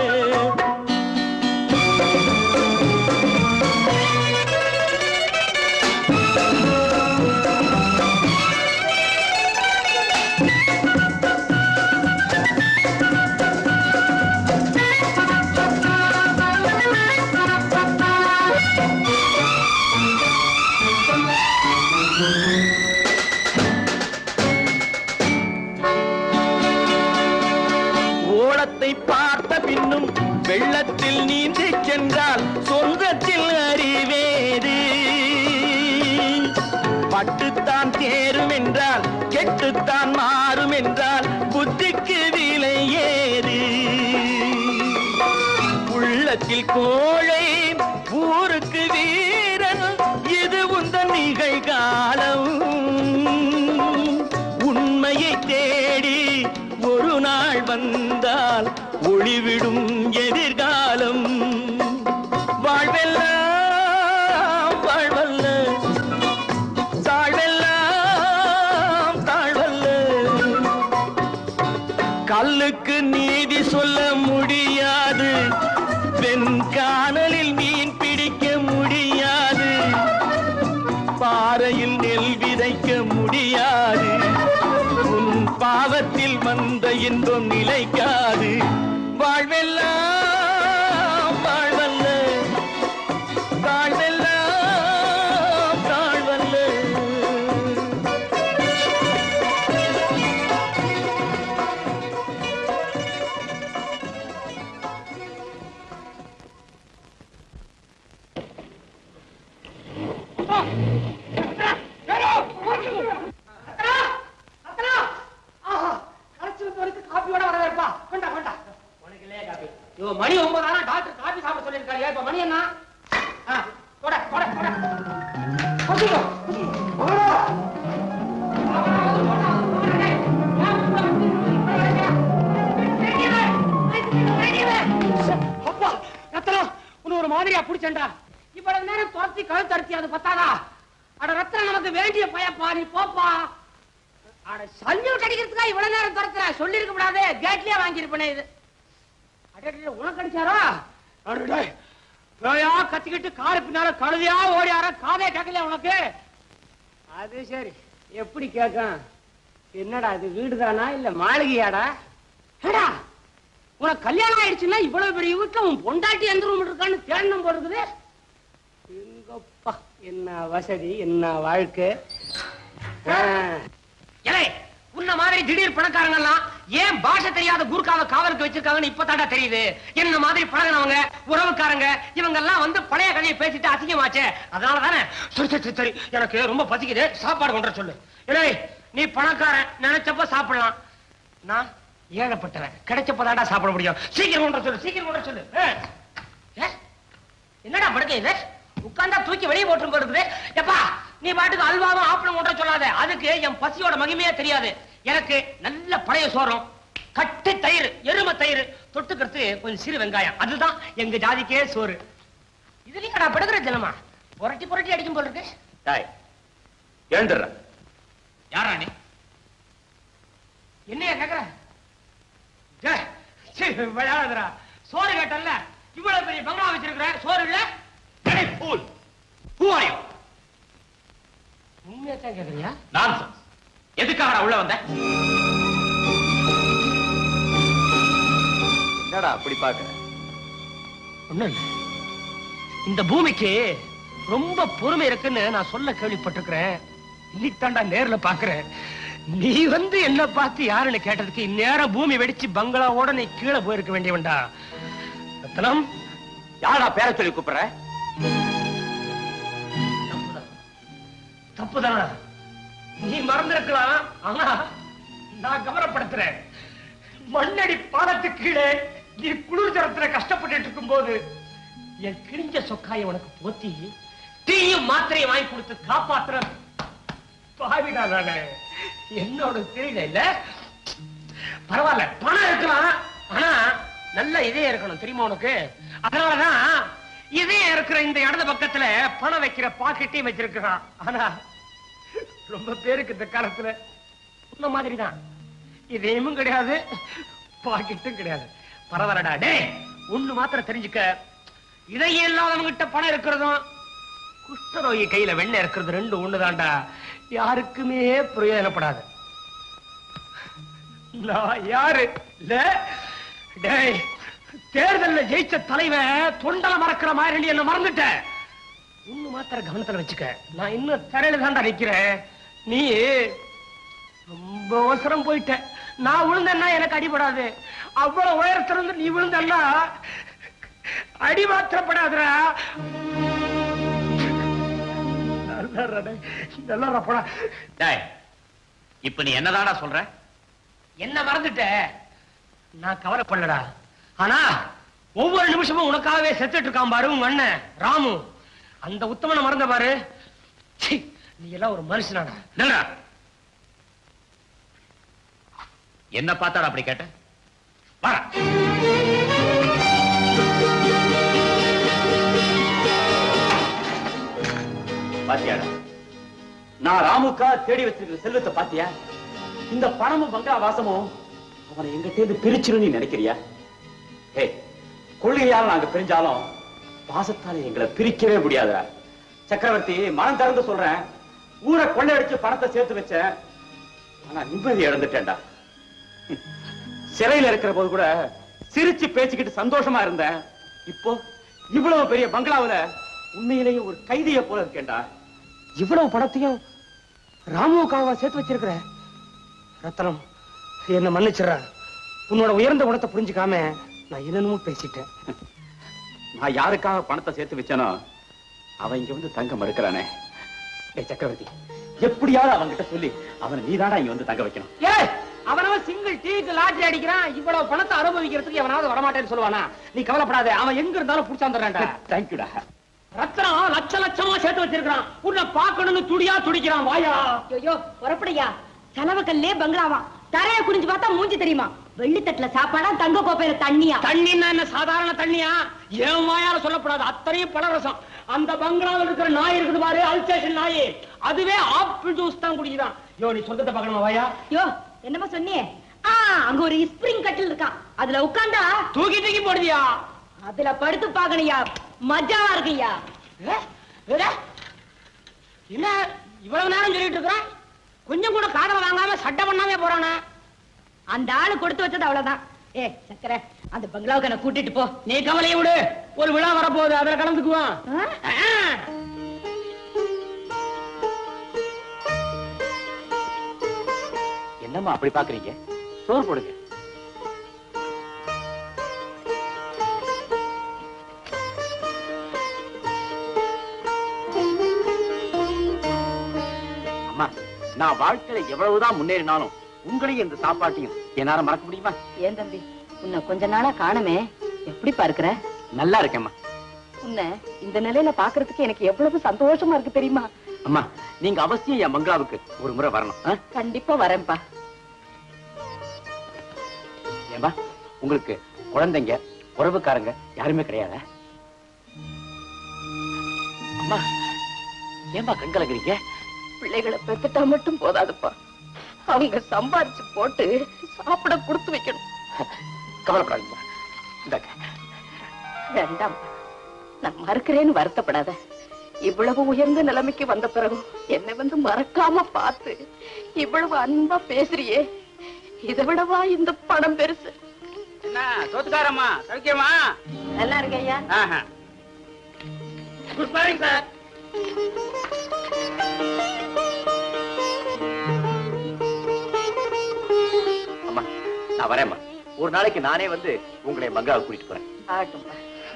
ஓளத்தை பார்த்த பின்னும் வெள்ளத்தில் நீந்தி சென்றால் சொந்தத்தில் அறிவேது பட்டுத்தான் தேரும் என்றால் கெட்டுத்தான் மாறும் என்றால் புத்திக்கு விலை ஏது உள்ளத்தில் கோழை ஊருக்கு வீரன் இது உந்தன் நிகழ்காலம் உண்மையை தேடி ஒரு நாள் வந்தால் ஒளிவிடும் எதிர்காலம் வாழ்வெல்லாம் வாழ்வல்ல தாழ்வெல்லாம் தாழ்வல்ல கல்லுக்கு நீதி சொல்ல முடியாது வெண்கானலில் மீன் பிடிக்க முடியாது பாறையில் நெல் விதைக்க முடியாது உன் பாவத்தில் வந்த இன்பம் நிலைக்காது வாழ்வெல்லாம் வாழ்வல்ல தாழ்வெல்லாம் தாழ்வல்ல காப்பியோட வரவேற்பா கொண்டா கொண்டா உனக்கு இல்லையா காப்பி ஐயோ மணி ஒன்பது ஆனா டாக்டர் காப்பி சாப்பிட சொல்லியிருக்காரு இப்ப மணி என்ன ஆ, கொட கொட கொட கொசுக்கோ, கொசுக்கோ. அப்பா ரத்தனம் உன்னை ஒரு மாதிரியா புடிச்சேன்டா இவ்வளவு நேரம் துரத்தி கழுத்து அறுத்தி அது பத்தாதா அட ரத்தனம் நமக்கு வேண்டிய பயப்பா நீ போப்பா அட சல்யூட் அடிக்கிறதுக்கா இவ்வளவு நேரம் துரத்துற சொல்லி இருக்க கூடாது கேட்லயே வாங்கியிருப்பேனே இது அடடே உனக்கு அடிச்சாரா அடடே பேயா கத்திக்கிட்டு காரு பின்னால கழுதியா ஓடியார காதே கேட்கல உனக்கு அது சரி எப்படி கேட்கும் என்னடா இது வீடுதானா இல்ல மாளிகையாடா ஏடா உனக்கு கல்யாணம் ஆயிடுச்சுன்னா இவ்வளவு பெரிய வீட்டுல உன் பொண்டாட்டி எந்த ரூம் இருக்கான்னு தேடணும் போல இருக்குது எங்கப்பா என்ன வசதி என்ன வாழ்க்கை ஏலே உன்ன மாதிரி திடீர் பணக்காரங்க எல்லாம் ஏன் பாஷை தெரியாத கூர்க்காவ காவலுக்கு வச்சிருக்காங்கன்னு இப்பதாடா தெரியுது என்ன மாதிரி பழகினவங்க உறவுக்காரங்க இவங்க எல்லாம் வந்து பழைய கதையை பேசிட்டு அசிங்கமாச்சே அதனால தானே சரி சரி, சரி சரி எனக்கு ரொம்ப பசிக்குது சாப்பாடு கொண்டு வர சொல்லு ஏலே நீ பணக்காரன் நினைச்சப்ப சாப்பிடலாம் நான் ஏழப்பட்டவன் கிடைச்சப்பதாடா சாப்பிட முடியும் சீக்கிரம் கொண்டு வர சொல்லு சீக்கிரம் கொண்டு வர சொல்லு ஏ. ஏ? என்னடா படுக்க இது உட்கார்ந்தா தூக்கி வெளியே போட்டு போடுறது எப்பா நீ பாட்டுக்கு அல்வாவும் ஆப்பளம் கொண்டு வர சொல்லாத அதுக்கு என் பசியோட மகிமையே தெரியாது எனக்கு நல்ல பழைய சோறும் கட்டு தயிர் எருமை தயிர் தொட்டுக்கிறது கொஞ்சம் சிறு வெங்காயம் அதுதான் எங்க ஜாதிக்கே சோறு இதுலயும் நான் படுக்கிற தினமா புரட்டி புரட்டி அடிக்கும் போல இருக்கு டாய் எழுந்துடுற யாரா நீ என்னைய கேக்குற டேய், சீ, விளையாடுறா சோறு கேட்டல்ல இவ்வளவு பெரிய பங்களா வச்சிருக்கிற சோறு இல்ல ஃபூல் ஹூ ஆர் யூ உண்மையா தான் கேக்குறியா நான்சென்ஸ் எதுக்காக உள்ள வந்த என்னடா அப்படி பாக்குற ஒண்ணும் இல்ல இந்த பூமிக்கு ரொம்ப பொறுமை இருக்குன்னு நான் சொல்ல கேள்விப்பட்டிருக்கிறேன் இன்னைக்கு தாண்டா நேர்ல பாக்குறேன் நீ வந்து என்ன பார்த்து யாருன்னு கேட்டதுக்கு இந்நேரம் பூமி வெடிச்சு பங்களாவோட நீ கீழே போயிருக்க வேண்டியவன்டா ரத்னம் யாரா பேர சொல்லி கூப்பிடுற தப்புதானா நீ மறந்திருக்கலாம் ஆனா நான் கவனப்படுத்துறேன் மண்ணடி பாலத்துக்கு கீழே நீ குளிர் ஜரத்துல கஷ்டப்பட்டு இருக்கும் போது என் கிழிஞ்ச சொக்காயை உனக்கு போத்தி டீயும் மாத்திரையும் வாங்கி கொடுத்து காப்பாத்துற பாவிடா நானு என்னோட தெரியல இல்ல பரவாயில்ல பணம் இருக்கலாம் ஆனா நல்ல இதயம் இருக்கணும் தெரியுமா உனக்கு அதனாலதான் இதயம் இருக்கிற இந்த இடது பக்கத்துல பணம் வைக்கிற பாக்கெட்டையும் வச்சிருக்கிறான் ஆனா ரொம்ப பேருக்கு இந்த காலத்துல உன்ன மாதிரிதான் இதயமும் கிடையாது பாக்கெட்டும் கிடையாது பரவாயில்லடா டேய் ஒண்ணு மாத்திரம் தெரிஞ்சுக்க இதயம் இல்லாதவங்கிட்ட பணம் இருக்கிறதும் குஷ்டரோகி கையில வெண்ணெய் இருக்கிறது ரெண்டு ஒண்ணுதான்டா யாருக்குமே பிரயோஜனப்படாது நான் யாரு இல்ல டேய் தேர்தல்ல ஜெயிச்ச தலைவன் தொண்டல மறக்கிற மாதிரி நீ என்ன மறந்துட்ட ஒண்ணு மாத்திர கவனத்துல வச்சுக்க நான் இன்னும் தரையில தாண்டா நிக்கிறேன் நீ ரொம்ப அவசரம் போயிட்ட நான் விழுந்தேன்னா எனக்கு அடிபடாது அவ்வளவு உயரத்துல இருந்து நீ விழுந்தன்னா அடி மாத்திரப்படாதுடா நல்லா டேய். நல்லா போடா டேய் இப்ப நீ என்னதாடா சொல்ற என்ன மறந்துட்ட நான் கவலைப்படலடா ஆனா ஒவ்வொரு நிமிஷமும் உனக்காகவே செத்துட்டு இருக்கான் பாரு உங்க அண்ணன் ராமு அந்த உத்தமனை மறந்த பாரு சீ, நீ எல்லாம் ஒரு மனுஷனாடா நில்றா. என்ன பார்த்தாடா அப்படி கேட்ட வாடா. பாத்தியாடா நான் ராமுக்கா தேடி வச்சிருக்கிற செல்வத்தை பாத்தியா இந்த பணமும் பங்களா வாசமும் அவனை எங்கிட்ட இருந்து பிரிச்சிரும் நீ நினைக்கிறியா ஹே கொள்கையால நாங்க பிரிஞ்சாலும் பாசத்தால எங்களை பிரிக்கவே முடியாதுடா சக்கரவர்த்தி மனம் திறந்து சொல்றேன் ஊரை கொள்ளையடிச்சு பணத்தை சேர்த்து வச்சேன் ஆனா நிம்மதி இழந்துட்டேன்டா சிறையில இருக்கிற போது கூட சிரிச்சு பேசிக்கிட்டு சந்தோஷமா இருந்தேன் இப்போ இவ்வளவு பெரிய பங்களாவுல உண்மையிலேயே ஒரு கைதிய போல இருக்கேன்டா இவ்வளவு பணத்தையும் ராமுவுக்காக சேர்த்து வச்சிருக்கிற ரத்தனம் என்ன மன்னிச்சிடுற உன்னோட உயர்ந்த குணத்தை புரிஞ்சுக்காம நான் என்னென்னமோ பேசிட்டேன் நான் யாருக்காக பணத்தை சேர்த்து வச்சேனோ அவன் இங்க வந்து தங்க மறுக்கிறானே ஏய் சக்கரவர்த்தி எப்படியாவது அவன்கிட்ட சொல்லி அவனை நீதாடா இங்க வந்து தங்க வைக்கணும் ஏய் அவனவன் சிங்கிள் டீக்கு லாட்டரி அடிக்கிறான் இவ்வளவு பணத்தை அனுபவிக்கிறதுக்கு எவனாவது வரமாட்டேன்னு சொல்லுவானா நீ கவலைப்படாத அவன் எங்க இருந்தாலும் புடிச்சாந்துறான்டா தேங்க்யூடா ரத்னம் லட்ச லட்சமா சேர்த்து வச்சிருக்கான் உன்னை பார்க்கணும்னு துடியா துடிக்கிறான் வாயா ஐயோ புறப்படையா செலவுக்கல்லே பங்களாவா தரைய குனிஞ்சு பார்த்தா மூஞ்சி தெரியுமா வெள்ளித்தட்டுல சாப்பாடா தங்க கோப்பையில தண்ணியா தண்ணின்னா என்ன சாதாரண தண்ணியா ஏன் வாயால சொல்லப்படாது அத்தனையும் பழரசம் அந்த பங்களாவில் இருக்கிற நாய் இருக்குது பாரு அல்சேஷன் நாய் அதுவே ஆப்பிள் ஜூஸ் தான் குடிக்குதான் யோ நீ சொந்தத்தை பார்க்கணுமா வாயா யோ என்னமா சொன்னியே ஆ அங்க ஒரு ஸ்ப்ரிங் கட்டில் இருக்கான் அதுல உட்கார்ந்தா தூக்கி தூக்கி போடுதியா அதுல படுத்து பாக்கணையா மஜாவா இருக்குயா ஏ, ஏடா, என்ன இவ்வளவு நேரம் சொல்லிட்டு இருக்கிறான் கொஞ்சம் கூட காதல வாங்காம சட்டை பண்ணாமே போறானே அந்த ஆளு கொடுத்து வச்சது அவ்வளவுதான் ஏ சக்கர அந்த பங்களாவுக்கு என்ன கூட்டிட்டு போ நீ கவலையை விடு ஒரு விழா வரப்போகுது அதுல கலந்துக்குவான் ஆ? ஆ. என்னம்மா அப்படி பாக்குறீங்க சோறு போடுங்க அம்மா நான் வாழ்க்கையில எவ்வளவுதான் முன்னேறினாலும் உங்களையும் இந்த சாப்பாட்டையும் என்னால மறக்க முடியுமா ஏன் தம்பி உன்னை கொஞ்ச நாளா காணுமே எப்படி பார்க்கிற நல்லா இருக்கேம்மா உன்னை இந்த நிலையில பாக்குறதுக்கு எனக்கு எவ்வளவு சந்தோஷமா இருக்கு தெரியுமா அம்மா நீங்க அவசியம் என் பங்களாவுக்கு ஒரு முறை வரணும் ஆ? கண்டிப்பா வரேன்பா ஏம்மா உங்களுக்கு குழந்தைங்க உறவுக்காரங்க யாருமே கிடையாதா அம்மா ஏம்மா கண் கலங்குறீங்க பிள்ளைகளை பெத்துட்டா மட்டும் போதாதுப்பா அவங்க சம்பாரிச்சு போட்டு சாப்பிட கொடுத்து வைக்கணும் கவலைப்படாதீங்க இந்தாங்க வேண்டாம் நான் மறுக்கிறேன்னு வருத்தப்படாத இவ்வளவு உயர்ந்த நிலைமைக்கு வந்த பிறகு என்னை வந்து மறக்காம பார்த்து இவ்வளவு அன்பா பேசுறியே இதை விடவா இந்த பணம் பெருசு என்ன சோத்துக்காரம்மா சௌக்கியமா நல்லா இருக்கு ஐயா ஆஹா குட் மார்னிங் சார் அம்மா நான் வரேம்மா ஒரு நாளைக்கு நானே வந்து உங்களை மங்காவை கூட்டிட்டு போறேன் ஆகட்டும்பா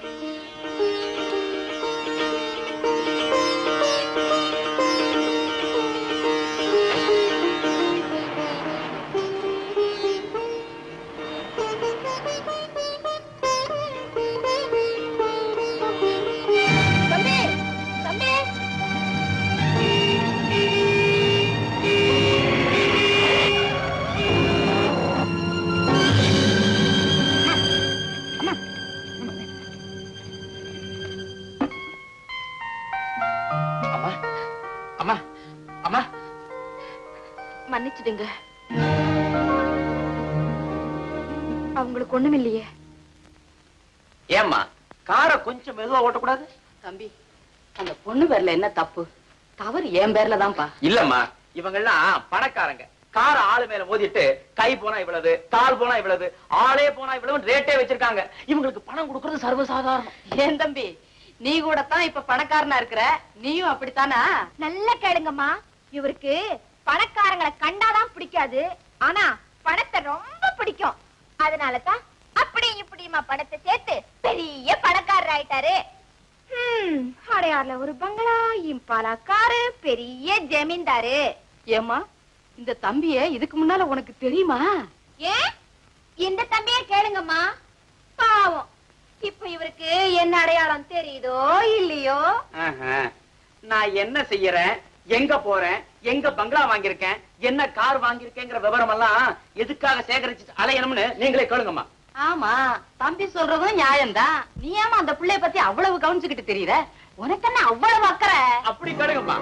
தம்பி தம்பி அம்மா அம்மா அம்மா மன்னிச்சிடுங்க அவங்களுக்கு ஒண்ணும் இல்லையே ஏம்மா காரை கொஞ்சம் மெதுவா ஓட்டக்கூடாது தம்பி அந்த பொண்ணு பேர்ல என்ன தப்பு தவறு என் பேர்ல தான்ப்பா இல்லம்மா இவங்கெல்லாம் பணக்காரங்க கார ஆளு மேல மோதிட்டு கை போனா இவ்வளவு கால் போனா இவ்வளவு ஆளே போனா இவ்வளவு ரேட்டே வச்சிருக்காங்க இவங்களுக்கு பணம் கொடுக்கறது சர்வசாதாரணம் ஏன் தம்பி நீ கூட தான் இப்ப பணக்காரனா இருக்கிற நீயும் அப்படித்தானா நல்லா கேளுங்கம்மா இவருக்கு பணக்காரங்களை கண்டாதான் பிடிக்காது ஆனா பணத்தை ரொம்ப பிடிக்கும் அதனால தான் அப்படி இப்படிமா பணத்தை சேர்த்து பெரிய பணக்காரர் ஆயிட்டாரு ஹம், அடையார்ல ஒரு பங்களா இம்பாலா காரு பெரிய ஜமீன்தாரு ஏமா இந்த தம்பிய இதுக்கு முன்னால உனக்கு தெரியுமா ஏன் இந்த தம்பிய கேளுங்கம்மா பாவம் இப்ப இவருக்கு என்ன அடையாளம் தெரியுதோ இல்லையோ ஆஹா. நான் என்ன செய்யறேன் எங்க போறேன் எங்க பங்களா வாங்கியிருக்கேன் என்ன கார் வாங்கியிருக்கேங்கிற விவரம் எல்லாம் எதுக்காக சேகரிச்சு அலையணும்னு நீங்களே கேளுங்கம்மா ஆமா தம்பி சொல்றதும் நியாயம்தான் நீ ஏமா அந்த பிள்ளைய பத்தி அவ்வளவு கவனிச்சுக்கிட்டு தெரியற உனக்கு என்ன அவ்வளவு அக்கறை அப்படி கேளுங்கம்மா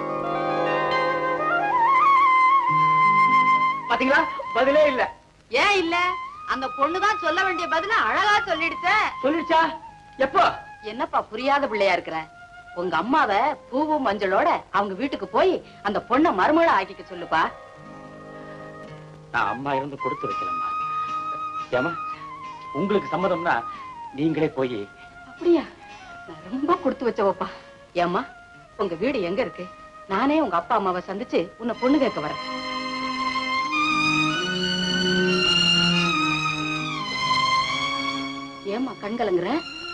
பாத்தீங்களா பதிலே இல்ல ஏன் இல்ல அந்த பொண்ணுதான் சொல்ல வேண்டிய பதில அழகா சொல்லிடுச்ச சொல்லிடுச்சா எப்போ என்னப்பா புரியாத பிள்ளையா இருக்கிற உங்க அம்மாவ பூவும் மஞ்சளோட அவங்க வீட்டுக்கு போய் அந்த பொண்ண மருமகள ஆக்கிக்க சொல்லுப்பா நான் அம்மா இருந்து கொடுத்து வைக்கலம்மா ஏமா உங்களுக்கு சம்மதம்னா நீங்களே போய் அப்படியா நான் ரொம்ப கொடுத்து வச்சவப்பா ஏம்மா உங்க வீடு எங்க இருக்கு நானே உங்க அப்பா அம்மாவை சந்திச்சு உன்னை பொண்ணு கேட்க வரேன் ஏம்மா கண் கலங்குற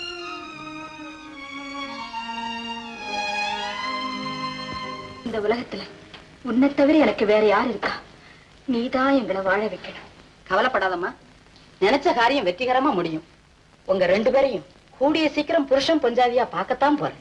இந்த உலகத்துல உன்னை தவிர எனக்கு வேற யார் இருக்கா நீதான் எங்களை வாழ வைக்கணும் கவலைப்படாதம்மா நினைச்ச காரியம் வெற்றிகரமா முடியும் உங்க ரெண்டு பேரையும் கூடிய சீக்கிரம் புருஷன் பொஞ்சாதியா பார்க்கத்தான் போறேன்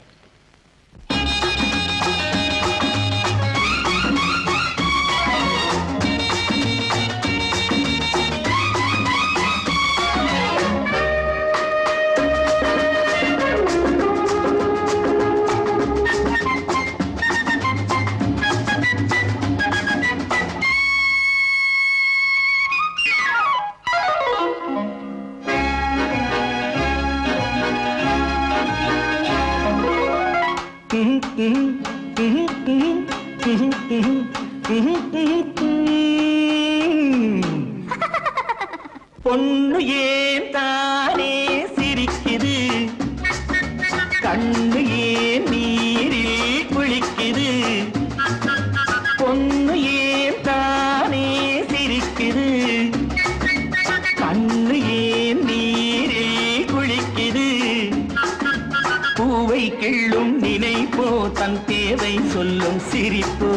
பொண்ணு ஏன் தானே சிரிக்குது கண்ணு ஏன் நீரில் குளிக்குது பொண்ணு ஏன் தானே சிரிக்குது கண்ணு ஏன் நீரில் குளிக்குது பூவை கிள்ளும் நினைப்போ தன் தேவை சொல்லும் சிரிப்போ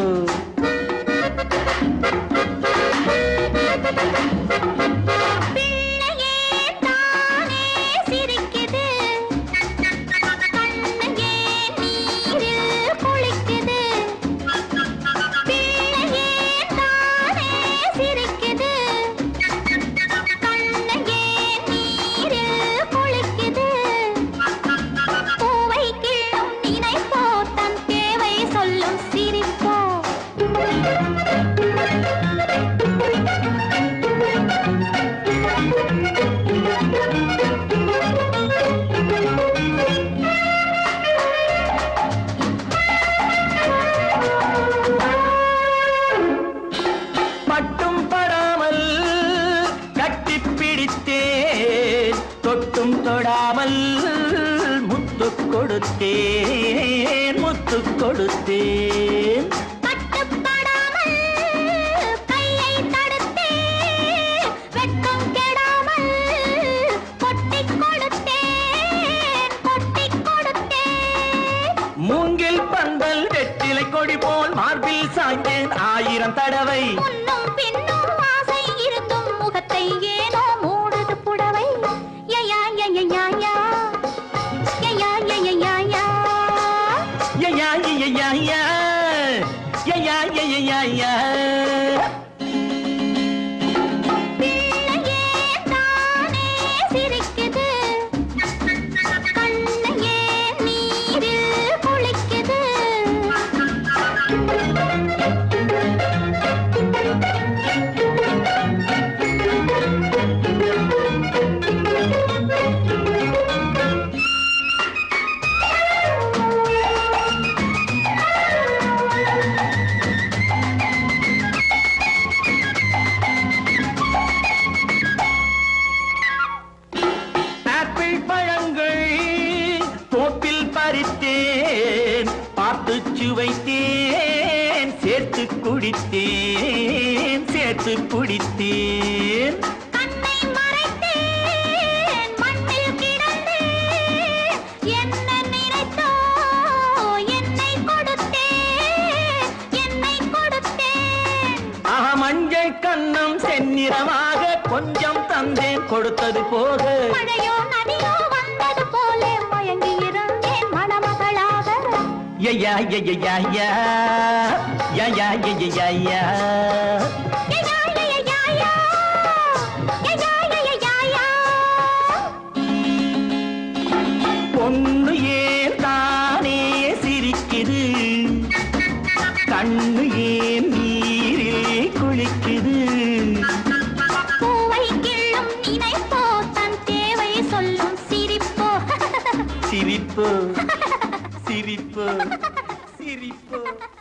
பிள்ளையே தானே சிரிக்குது கண்ணுங்கே நீரில் குளிக்குது பிள்ளையே தானே சிரிக்குது கண்ணுங்கே நீரில் குளிக்குது பூவை கிள்ளும் நினைப்போ தன் தேவை சொல்லும் சிரிப்போ முத்து கொடுத்தேன் முத்து கொடுத்தேன் கட்டுப்படாமல் கையை தடுத்தேன் வெட்கம் கெடாமல் கொட்டிக் கொடுத்தேன் கொட்டிக் கொடுத்தேன் மூங்கில் பந்தல் வெற்றிலை கொடி போல் மார்பில் சாய்ந்தேன் ஆயிரம் தடவை முன்னும் பின்னும் ஆசை இருந்தும் முகத்தை ஏனோ மூடுது புடவை யயா யயா யா யா யயா யயா யா யா யா யா யா யா யா யா யா யா யா யா பிள்ளையே தானே சிரிக்குது கண்ணையே நீரில் குளிக்குது ஆப்பிள் பழங்கள் தோப்பில் பறித்தேன் பார்த்து சுவைத்தேன் சேர்த்து குடித்தேன் சேர்த்து குடித்தேன் கண்ணை மறைத்தேன் மண்ணில் கிடந்தேன் என்ன நினைத்தோ என்னை கொடுத்தேன் என்னை கொடுத்தேன் ஆஹா மஞ்சள் கண்ணம் செந்நிறமாக கொஞ்சம் தந்தேன் கொடுத்தது போக மழையோ நதியோ வந்தது போல மயங்கி இருந்தேன் மணமகளாக யா யா யா யா யா யா யா யா யா யா யா யயா யயா யா யா யயா யயா யா யா பொண்ணு ஏன் தானே சிரிக்குது கண்ணு ஏன் நீரில் குளிக்குது பூவை கிள்ளும் நினைப்போ தன் தேவை சொல்லும் சிரிப்போ சிரிப்பு சிரிப்பு சிரிப்பு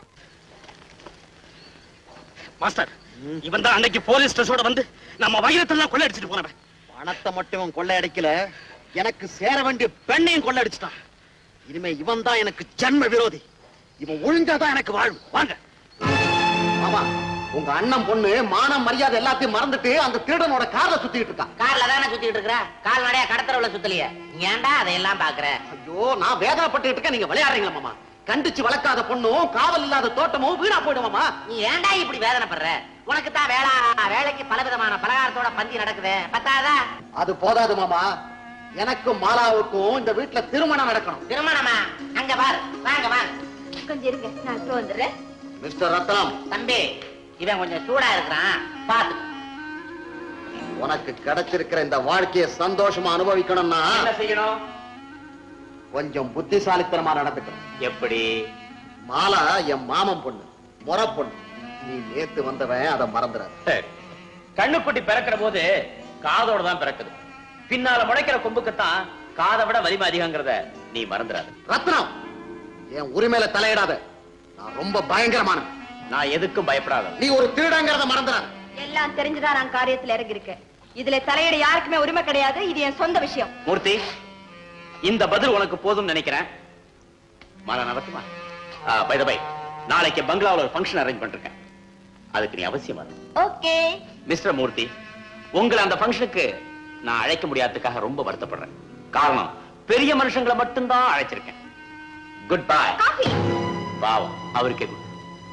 மாஸ்டர் இவன் தான் அன்னைக்கு போலீஸ் ஸ்டேஷனோட வந்து நம்ம வைரத்தெல்லாம் கொள்ளையடிச்சிட்டு போனவன் பணத்தை மட்டும் இவன் கொள்ளையடிக்கல எனக்கு சேர வேண்டிய பெண்ணையும் கொள்ளையடிச்சிட்டான் இனிமே இவன் தான் எனக்கு ஜன்ம விரோதி இவன் ஒழுங்காதான் எனக்கு வாழ்வு வாங்க ஆமா உங்க அண்ணன் பொண்ணு மானம் மரியாதை எல்லாத்தையும் மறந்துட்டு அந்த திருடனோட கார்ல சுத்திட்டு இருக்கான் கார்ல தானே சுத்திட்டு இருக்கிற கால்நடையா கடத்தரவுல சுத்தலையே நீ ஏன்டா அதையெல்லாம் பாக்குற ஐயோ நான் வேதனைப்பட்டு இருக்கேன் நீங்க விளையாடுறீங்களா மாமா கண்டிச்சு வளர்க்காத பொண்ணும் காவல் இல்லாத தோட்டமும் வீணா போயிடுமாமா நீ ஏன்டா இப்படி வேதனைப்படுற உனக்கு தான் வேளா வேலைக்கு பலவிதமான பலகாரத்தோட பந்தி நடக்குது பத்தாதா அது போதாது மாமா எனக்கும் மாலாவுக்கும் இந்த வீட்டுல திருமணம் நடக்கணும் திருமணமா அங்க பாரு வாங்க வாங்க கொஞ்சம் இருங்க நான் இப்போ வந்துடுறேன் மிஸ்டர் ரத்னம் தம்பி இவன் கொஞ்சம் சூடா இருக்கிறான் பாத்து உனக்கு கிடைச்சிருக்கிற இந்த வாழ்க்கையை சந்தோஷமா அனுபவிக்கணும்னா என்ன செய்யணும் கொஞ்சம் புத்திசாலித்தனமா நடந்துக்கணும் எப்படி மாலா என் மாமன் பொண்ணு முறை பொண்ணு நீ நேத்து வந்தவன் அதை மறந்துடாத சரி கண்ணுக்குட்டி பிறக்கிற போது காதோட தான் பிறக்குது பின்னால முளைக்கிற கொம்புக்குத்தான் காதை விட வலிமை அதிகங்கிறத நீ மறந்துடாத ரத்னம் என் உரிமையில தலையிடாத நான் ரொம்ப பயங்கரமான நான் எதுக்கும் பயப்படாத நீ ஒரு திருடங்கிறத மறந்துடாத எல்லாம் தெரிஞ்சுதான் நான் காரியத்துல இறங்கியிருக்கேன் இதுல தலையிட யாருக்குமே உரிமை கிடையாது இது என் சொந்த விஷயம் மூர்த்தி இந்த பதில் உனக்கு போதும் நினைக்கிறேன் மாலா நடத்துமா பை பை நாளைக்கு பங்களாவுல ஒரு ஃபங்க்ஷன் அரேஞ்ச் பண்ணிருக்கேன் அதுக்கு நீ அவசியம் வரும் ஓகே மிஸ்டர் மூர்த்தி உங்களை அந்த ஃபங்க்ஷனுக்கு நான் அழைக்க முடியாததுக்காக ரொம்ப வருத்தப்படுறேன் காரணம் பெரிய மனுஷங்களை மட்டும்தான் அழைச்சிருக்கேன் குட் பை பாவம் அவருக்கே good.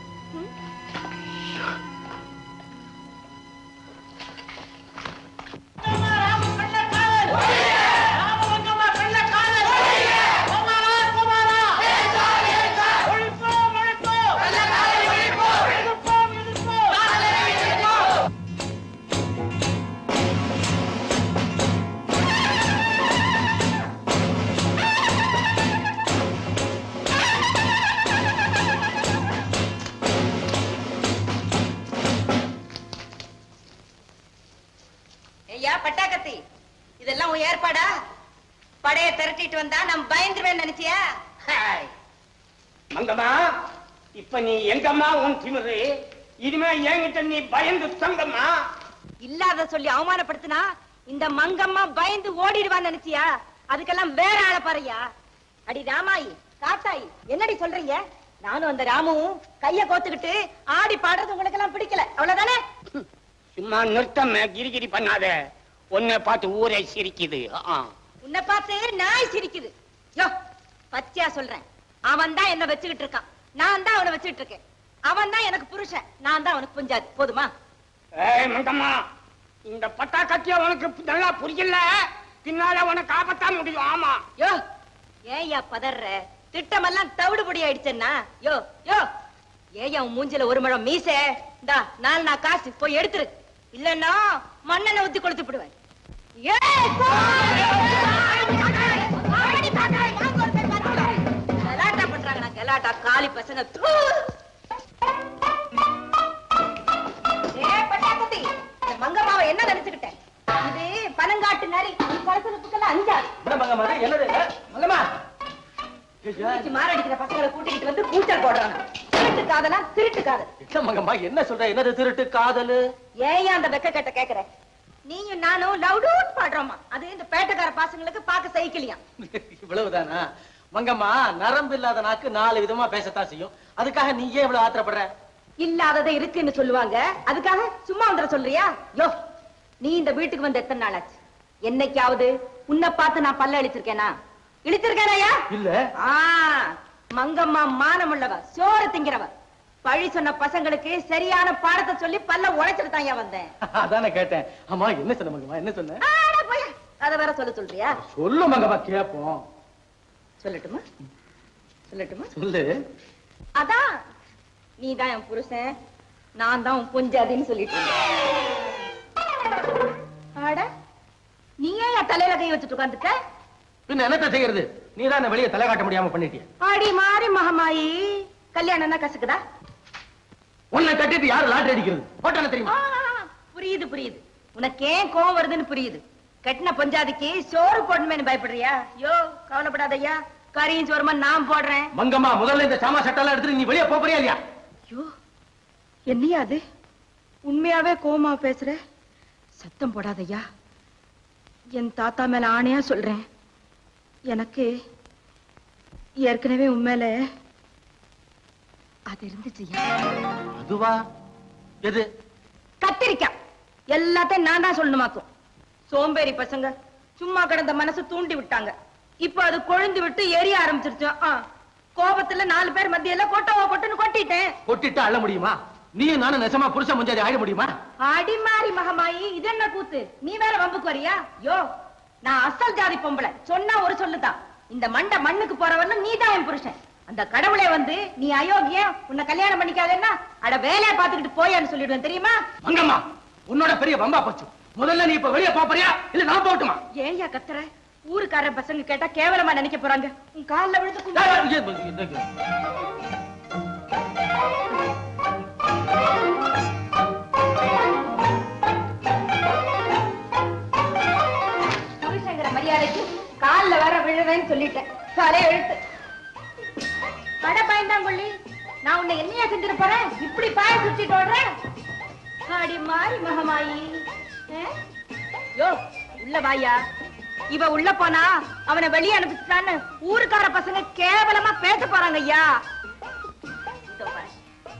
ஐயா பட்டாக்கத்தி இதெல்லாம் உன் ஏற்பாடா படைய திரட்டிட்டு வந்தா நான் பயந்துருவேன் நினைச்சியா மங்கம்மா இப்ப நீ எங்கம்மா உன் திமிரு இனிமே என்கிட்ட நீ பயந்து தங்கம்மா இல்லாத சொல்லி அவமானப்படுத்தினா இந்த மங்கம்மா பயந்து ஓடிடுவான்னு நினைச்சியா அதுக்கெல்லாம் வேற ஆளை பாருயா அடி ராமாயி காத்தாயி என்னடி சொல்றீங்க நானும் அந்த ராமுவும் கைய கோத்துக்கிட்டு ஆடி பாடுறது உங்களுக்கு எல்லாம் பிடிக்கல அவ்வளவுதானே சும்மா நிறுத்தம் கிரிகிரி பண்ணாத உன்னை பார்த்து ஊரே சிரிக்குது ஆ. உன்னை பார்த்து நாய் சிரிக்குது யோ பச்சையா சொல்றேன் அவன் தான் என்ன வச்சுக்கிட்டு இருக்கான் நான் தான் அவனை வச்சுக்கிட்டு இருக்கேன் அவன் தான் எனக்கு புருஷன் நான் தான் அவனுக்கு புஞ்சாது போதுமா ஏய் மங்கம்மா இந்த பட்டா கத்திய உனக்கு நல்லா புரியல பின்னால உனக்கு ஆபத்தா முடியும் ஆமா யோ ஏயா பதற திட்டமெல்லாம் தவிடு பொடி ஆயிடுச்சேன்னா யோ யோ ஏயா உன் மூஞ்சில ஒரு முழம் மீச இந்தா நாலு நான் காசு போய் எடுத்துரு இல்லன்னா மண்ணெண்ணெய் ஊத்தி கொளுத்து விடுவேன் ஏய், கலாட்டா பண்றாங்க நான் கலாட்டா காலி பசங்க தூ. ஏய், பட்டாக்குட்டி, இந்த மங்கம்மாவை என்ன நினைச்சுக்கிட்டேன் இது பனங்காட்டு நரி கலசலுப்புக்கெல்லாம் அஞ்சாது என்னது மங்கம்மா இன்னைக்கு மாரடிக்கிற பசங்களை கூட்டிக்கிட்டு வந்து கூச்சல் போடுறாங்க திருட்டு காதலா திருட்டு காதல் என்ன மங்கம்மா என்ன சொல்ற என்னது திருட்டு காதலு ஏன் அந்த வெக்க கட்ட கேக்குற நீயும் நானும் லவுடூட் பாடுறோமா அது இந்த பேட்டக்கார பசங்களுக்கு பார்க்க சைக்கிளியா இவ்வளவுதானா மங்கம்மா நரம்பு இல்லாத நாக்கு நாலு விதமா பேசத்தான் செய்யும் அதுக்காக நீ ஏன் இவ்வளவு ஆத்திரப்படுற இல்லாததை இருக்குன்னு சொல்லுவாங்க அதுக்காக சும்மா வந்துட சொல்றியா யோ நீ இந்த வீட்டுக்கு வந்து எத்தனை நாள் ஆச்சு என்னைக்காவது உன்னை பார்த்து நான் பல்ல இழிச்சிருக்கேனா இழிச்சிருக்கேனாயா இல்ல ஆ மங்கம்மா மானமுள்ளவ சோறு திங்கிறவ பழி சொன்ன பசங்களுக்கு சரியான பாடத்தை சொல்லி பல்ல உடைச்சிட்டு தான் வந்தேன் அதானே கேட்டேன் ஆமா என்ன சொன்ன மங்கம்மா என்ன சொன்ன ஆடா போயா. அத வேற சொல்ல சொல்றியா சொல்லு மங்கம்மா கேப்போம் சொல்லட்டுமா சொல்லட்டுமா சொல்லு அதான் நீ தான் என் புருஷன் நான் தான் உன் பொஞ்சாதின்னு சொல்லிட்டு இருந்தேன். ஆட நீ ஏன் என் தலையில கை வச்சுட்டு உட்காந்துட்ட பின்ன என்னத்த செய்யறது நீ தான் வெளியே தலை காட்ட முடியாம பண்ணிட்டிய ஆடி மாறி மகமாயி கல்யாணம்னா கசக்குதா உன்னை கட்டிட்டு யாரு லாட்டரி அடிக்கிறது போட்டான தெரியுமா ஆ, புரியுது புரியுது உனக்கு ஏன் கோவம் வருதுன்னு புரியுது கட்டின பொஞ்சாதிக்கு சோறு போடணுமேனு பயப்படுறியா யோ கவலைப்படாதய்யா கறியும் சோறுமா நான் போடுறேன் மங்கம்மா முதல்ல இந்த சாமா சட்டெல்லாம் எடுத்துட்டு நீ வெளியே போப் போறியா இல்லையா ஐயோ என்னையா அது உண்மையாவே கோமா பேசுற சத்தம் போடாதய்யா என் தாத்தா மேல ஆணையா சொல்றேன் எனக்கு ஏற்கனவே உண்மையில அது இருந்துச்சுயா அதுவா எது கத்திரிக்காய் எல்லாத்தையும் நான் தான் சொல்லணுமாக்கும் சோம்பேறி பசங்க சும்மா கிடந்த மனசு தூண்டி விட்டாங்க இப்ப அது கொழுந்து விட்டு எரிய ஆரம்பிச்சிருச்சு ஆ. கோபத்துல நாலு பேர் மத்தியில கொட்டவோ கொட்டுன்னு கொட்டிட்டேன் கொட்டிட்டு அள்ள முடியுமா நீயும் நானும் நெசமா புருஷ முஞ்சாதி ஆயிட முடியுமா அடிமாரி மகமாயி இது என்ன கூத்து நீ வேற வம்புக்கு வரியா யோ நான் அசல் ஜாதி பொம்பளை சொன்னா ஒரு சொல்லுதான் இந்த மண்டை மண்ணுக்கு போறவன நீ தான் என் புருஷன் அந்த கடவுளே வந்து நீ அயோக்கியம் உன்னை கல்யாணம் பண்ணிக்காதேன்னா அட வேலையை பாத்துக்கிட்டு போயான்னு சொல்லிடுவேன் தெரியுமா மங்கம்மா உன்னோட பெரிய பம்பா போச்சு முதல்ல நீ இப்ப வெளியே போறியா இல்ல நான் போட்டுமா ஏன்யா கத்துற ஊருக்கார பசங்க கேட்டா கேவலமா நினைக்க போறாங்க உன் கால்ல விழுந்து கும்பிடு. புருஷங்கிற மரியாதைக்கு கால்ல வர விழுவேன்னு சொல்லிட்டேன் காலே எழுத்து பட பயந்தாங்கொள்ளி நான் உன்னை என்னையா செஞ்சிட போறேன் இப்படி பாய சுத்திட்டு ஓடுறேன் அடி மாறி மகமாயி ஆ? யோ உள்ள வாயா இவ உள்ள போனா அவனை வெளியே அனுப்பிச்சுட்டான்னு ஊருக்கார பசங்க கேவலமா பேச போறாங்க ஐயா இதோ பாரு.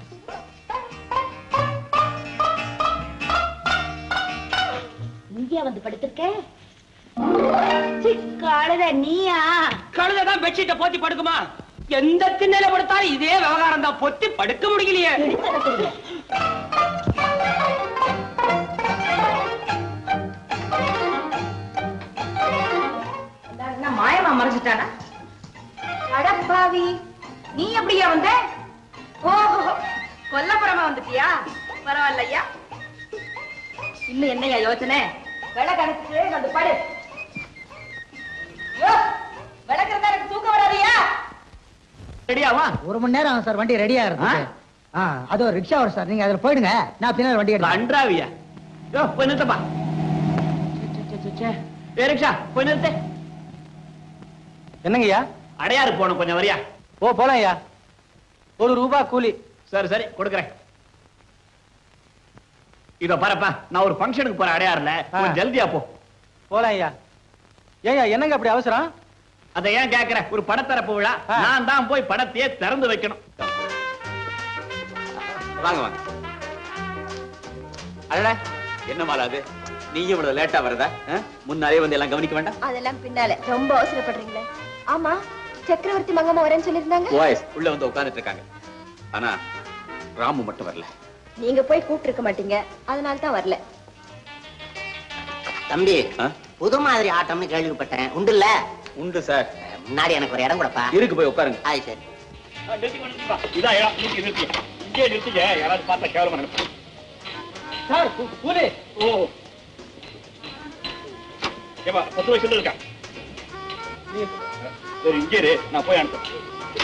இங்கே வந்து படுத்திருக்க சி, கழுத நீயா கழுதைதான் பெட்ஷீட்டை போத்தி படுக்குமா எந்த திண்ணையில படுத்தாலும் இதே விவகாரம் தான் பொத்தி படுக்க முடியலையே என்ன மாயமா மறைஞ்சிட்டானா அடப்பாவி நீ எப்படியா வந்த ஓஹோ கொல்லப்புறமா வந்துட்டியா பரவாயில்லையா இன்னும் என்னையா யோசனை விளக்கு அணைச்சிட்டு வந்து படு யோ, விளக்கு இருந்தா எனக்கு தூக்கம் வராதியா ரெடியாவா ஒரு மணி நேரம் ஆகும் சார் வண்டி ரெடியா இருக்கு ஆ அது ஒரு ரிக்ஷா வரும் சார் நீங்க அதுல போயிடுங்க நான் பின்னாடி வண்டி எடுத்து கன்றாவியா யோ போய் நிறுத்தப்பா ஏ ரிக்ஷா போய் நிறுத்து என்னங்கய்யா அடையாறு போகணும் கொஞ்சம் வரியா ஓ போலாம் ஐயா ஒரு ரூபா கூலி சரி சரி கொடுக்குறேன் இதோ பாருப்பா நான் ஒரு ஃபங்க்ஷனுக்கு போறேன் அடையாறுல கொஞ்சம் ஜல்தியா போ போலாம் ஐயா ஏய்யா என்னங்க அப்படி அவசரம் அதை ஏன் கேக்குற ஒரு படத்தரப்பு விழா நான் தான் போய் படத்தையே திறந்து வைக்கணும் வாங்க வாங்க அடடா என்ன மாலா அது நீ இவ்வளவு லேட்டா வரதா முன்னாலே வந்து எல்லாம் கவனிக்க வேண்டாம் அதெல்லாம் பின்னால ரொம்ப அவசரப்படுறீங்களே ஆமா சக்கரவர்த்தி மங்கம்மா வரேன்னு சொல்லிருந்தாங்க பாய்ஸ் உள்ள வந்து உட்கார்ந்துட்டு இருக்காங்க ஆனா ராமு மட்டும் வரல நீங்க போய் கூப்பிட்டு இருக்க மாட்டீங்க அதனால தான் வரல தம்பி புது மாதிரி ஆட்டம்னு கேள்விப்பட்டேன் உண்டுல்ல உண்டு சார் முன்னாடி எனக்கு ஒரு இடம் கொடுப்பா இருக்கு போய் உட்காருங்க ஆய் சரி இதான் இடம் நிறுத்தி நிறுத்தி இங்கே நிறுத்திக்க யாராவது பார்த்தா கேவலமா நினைப்பாங்க. சார் கூலி ஓ ஏப்பா பத்து வயசுல இருக்கா சரி இங்கே இரு, நான் போய் அனுப்புறேன்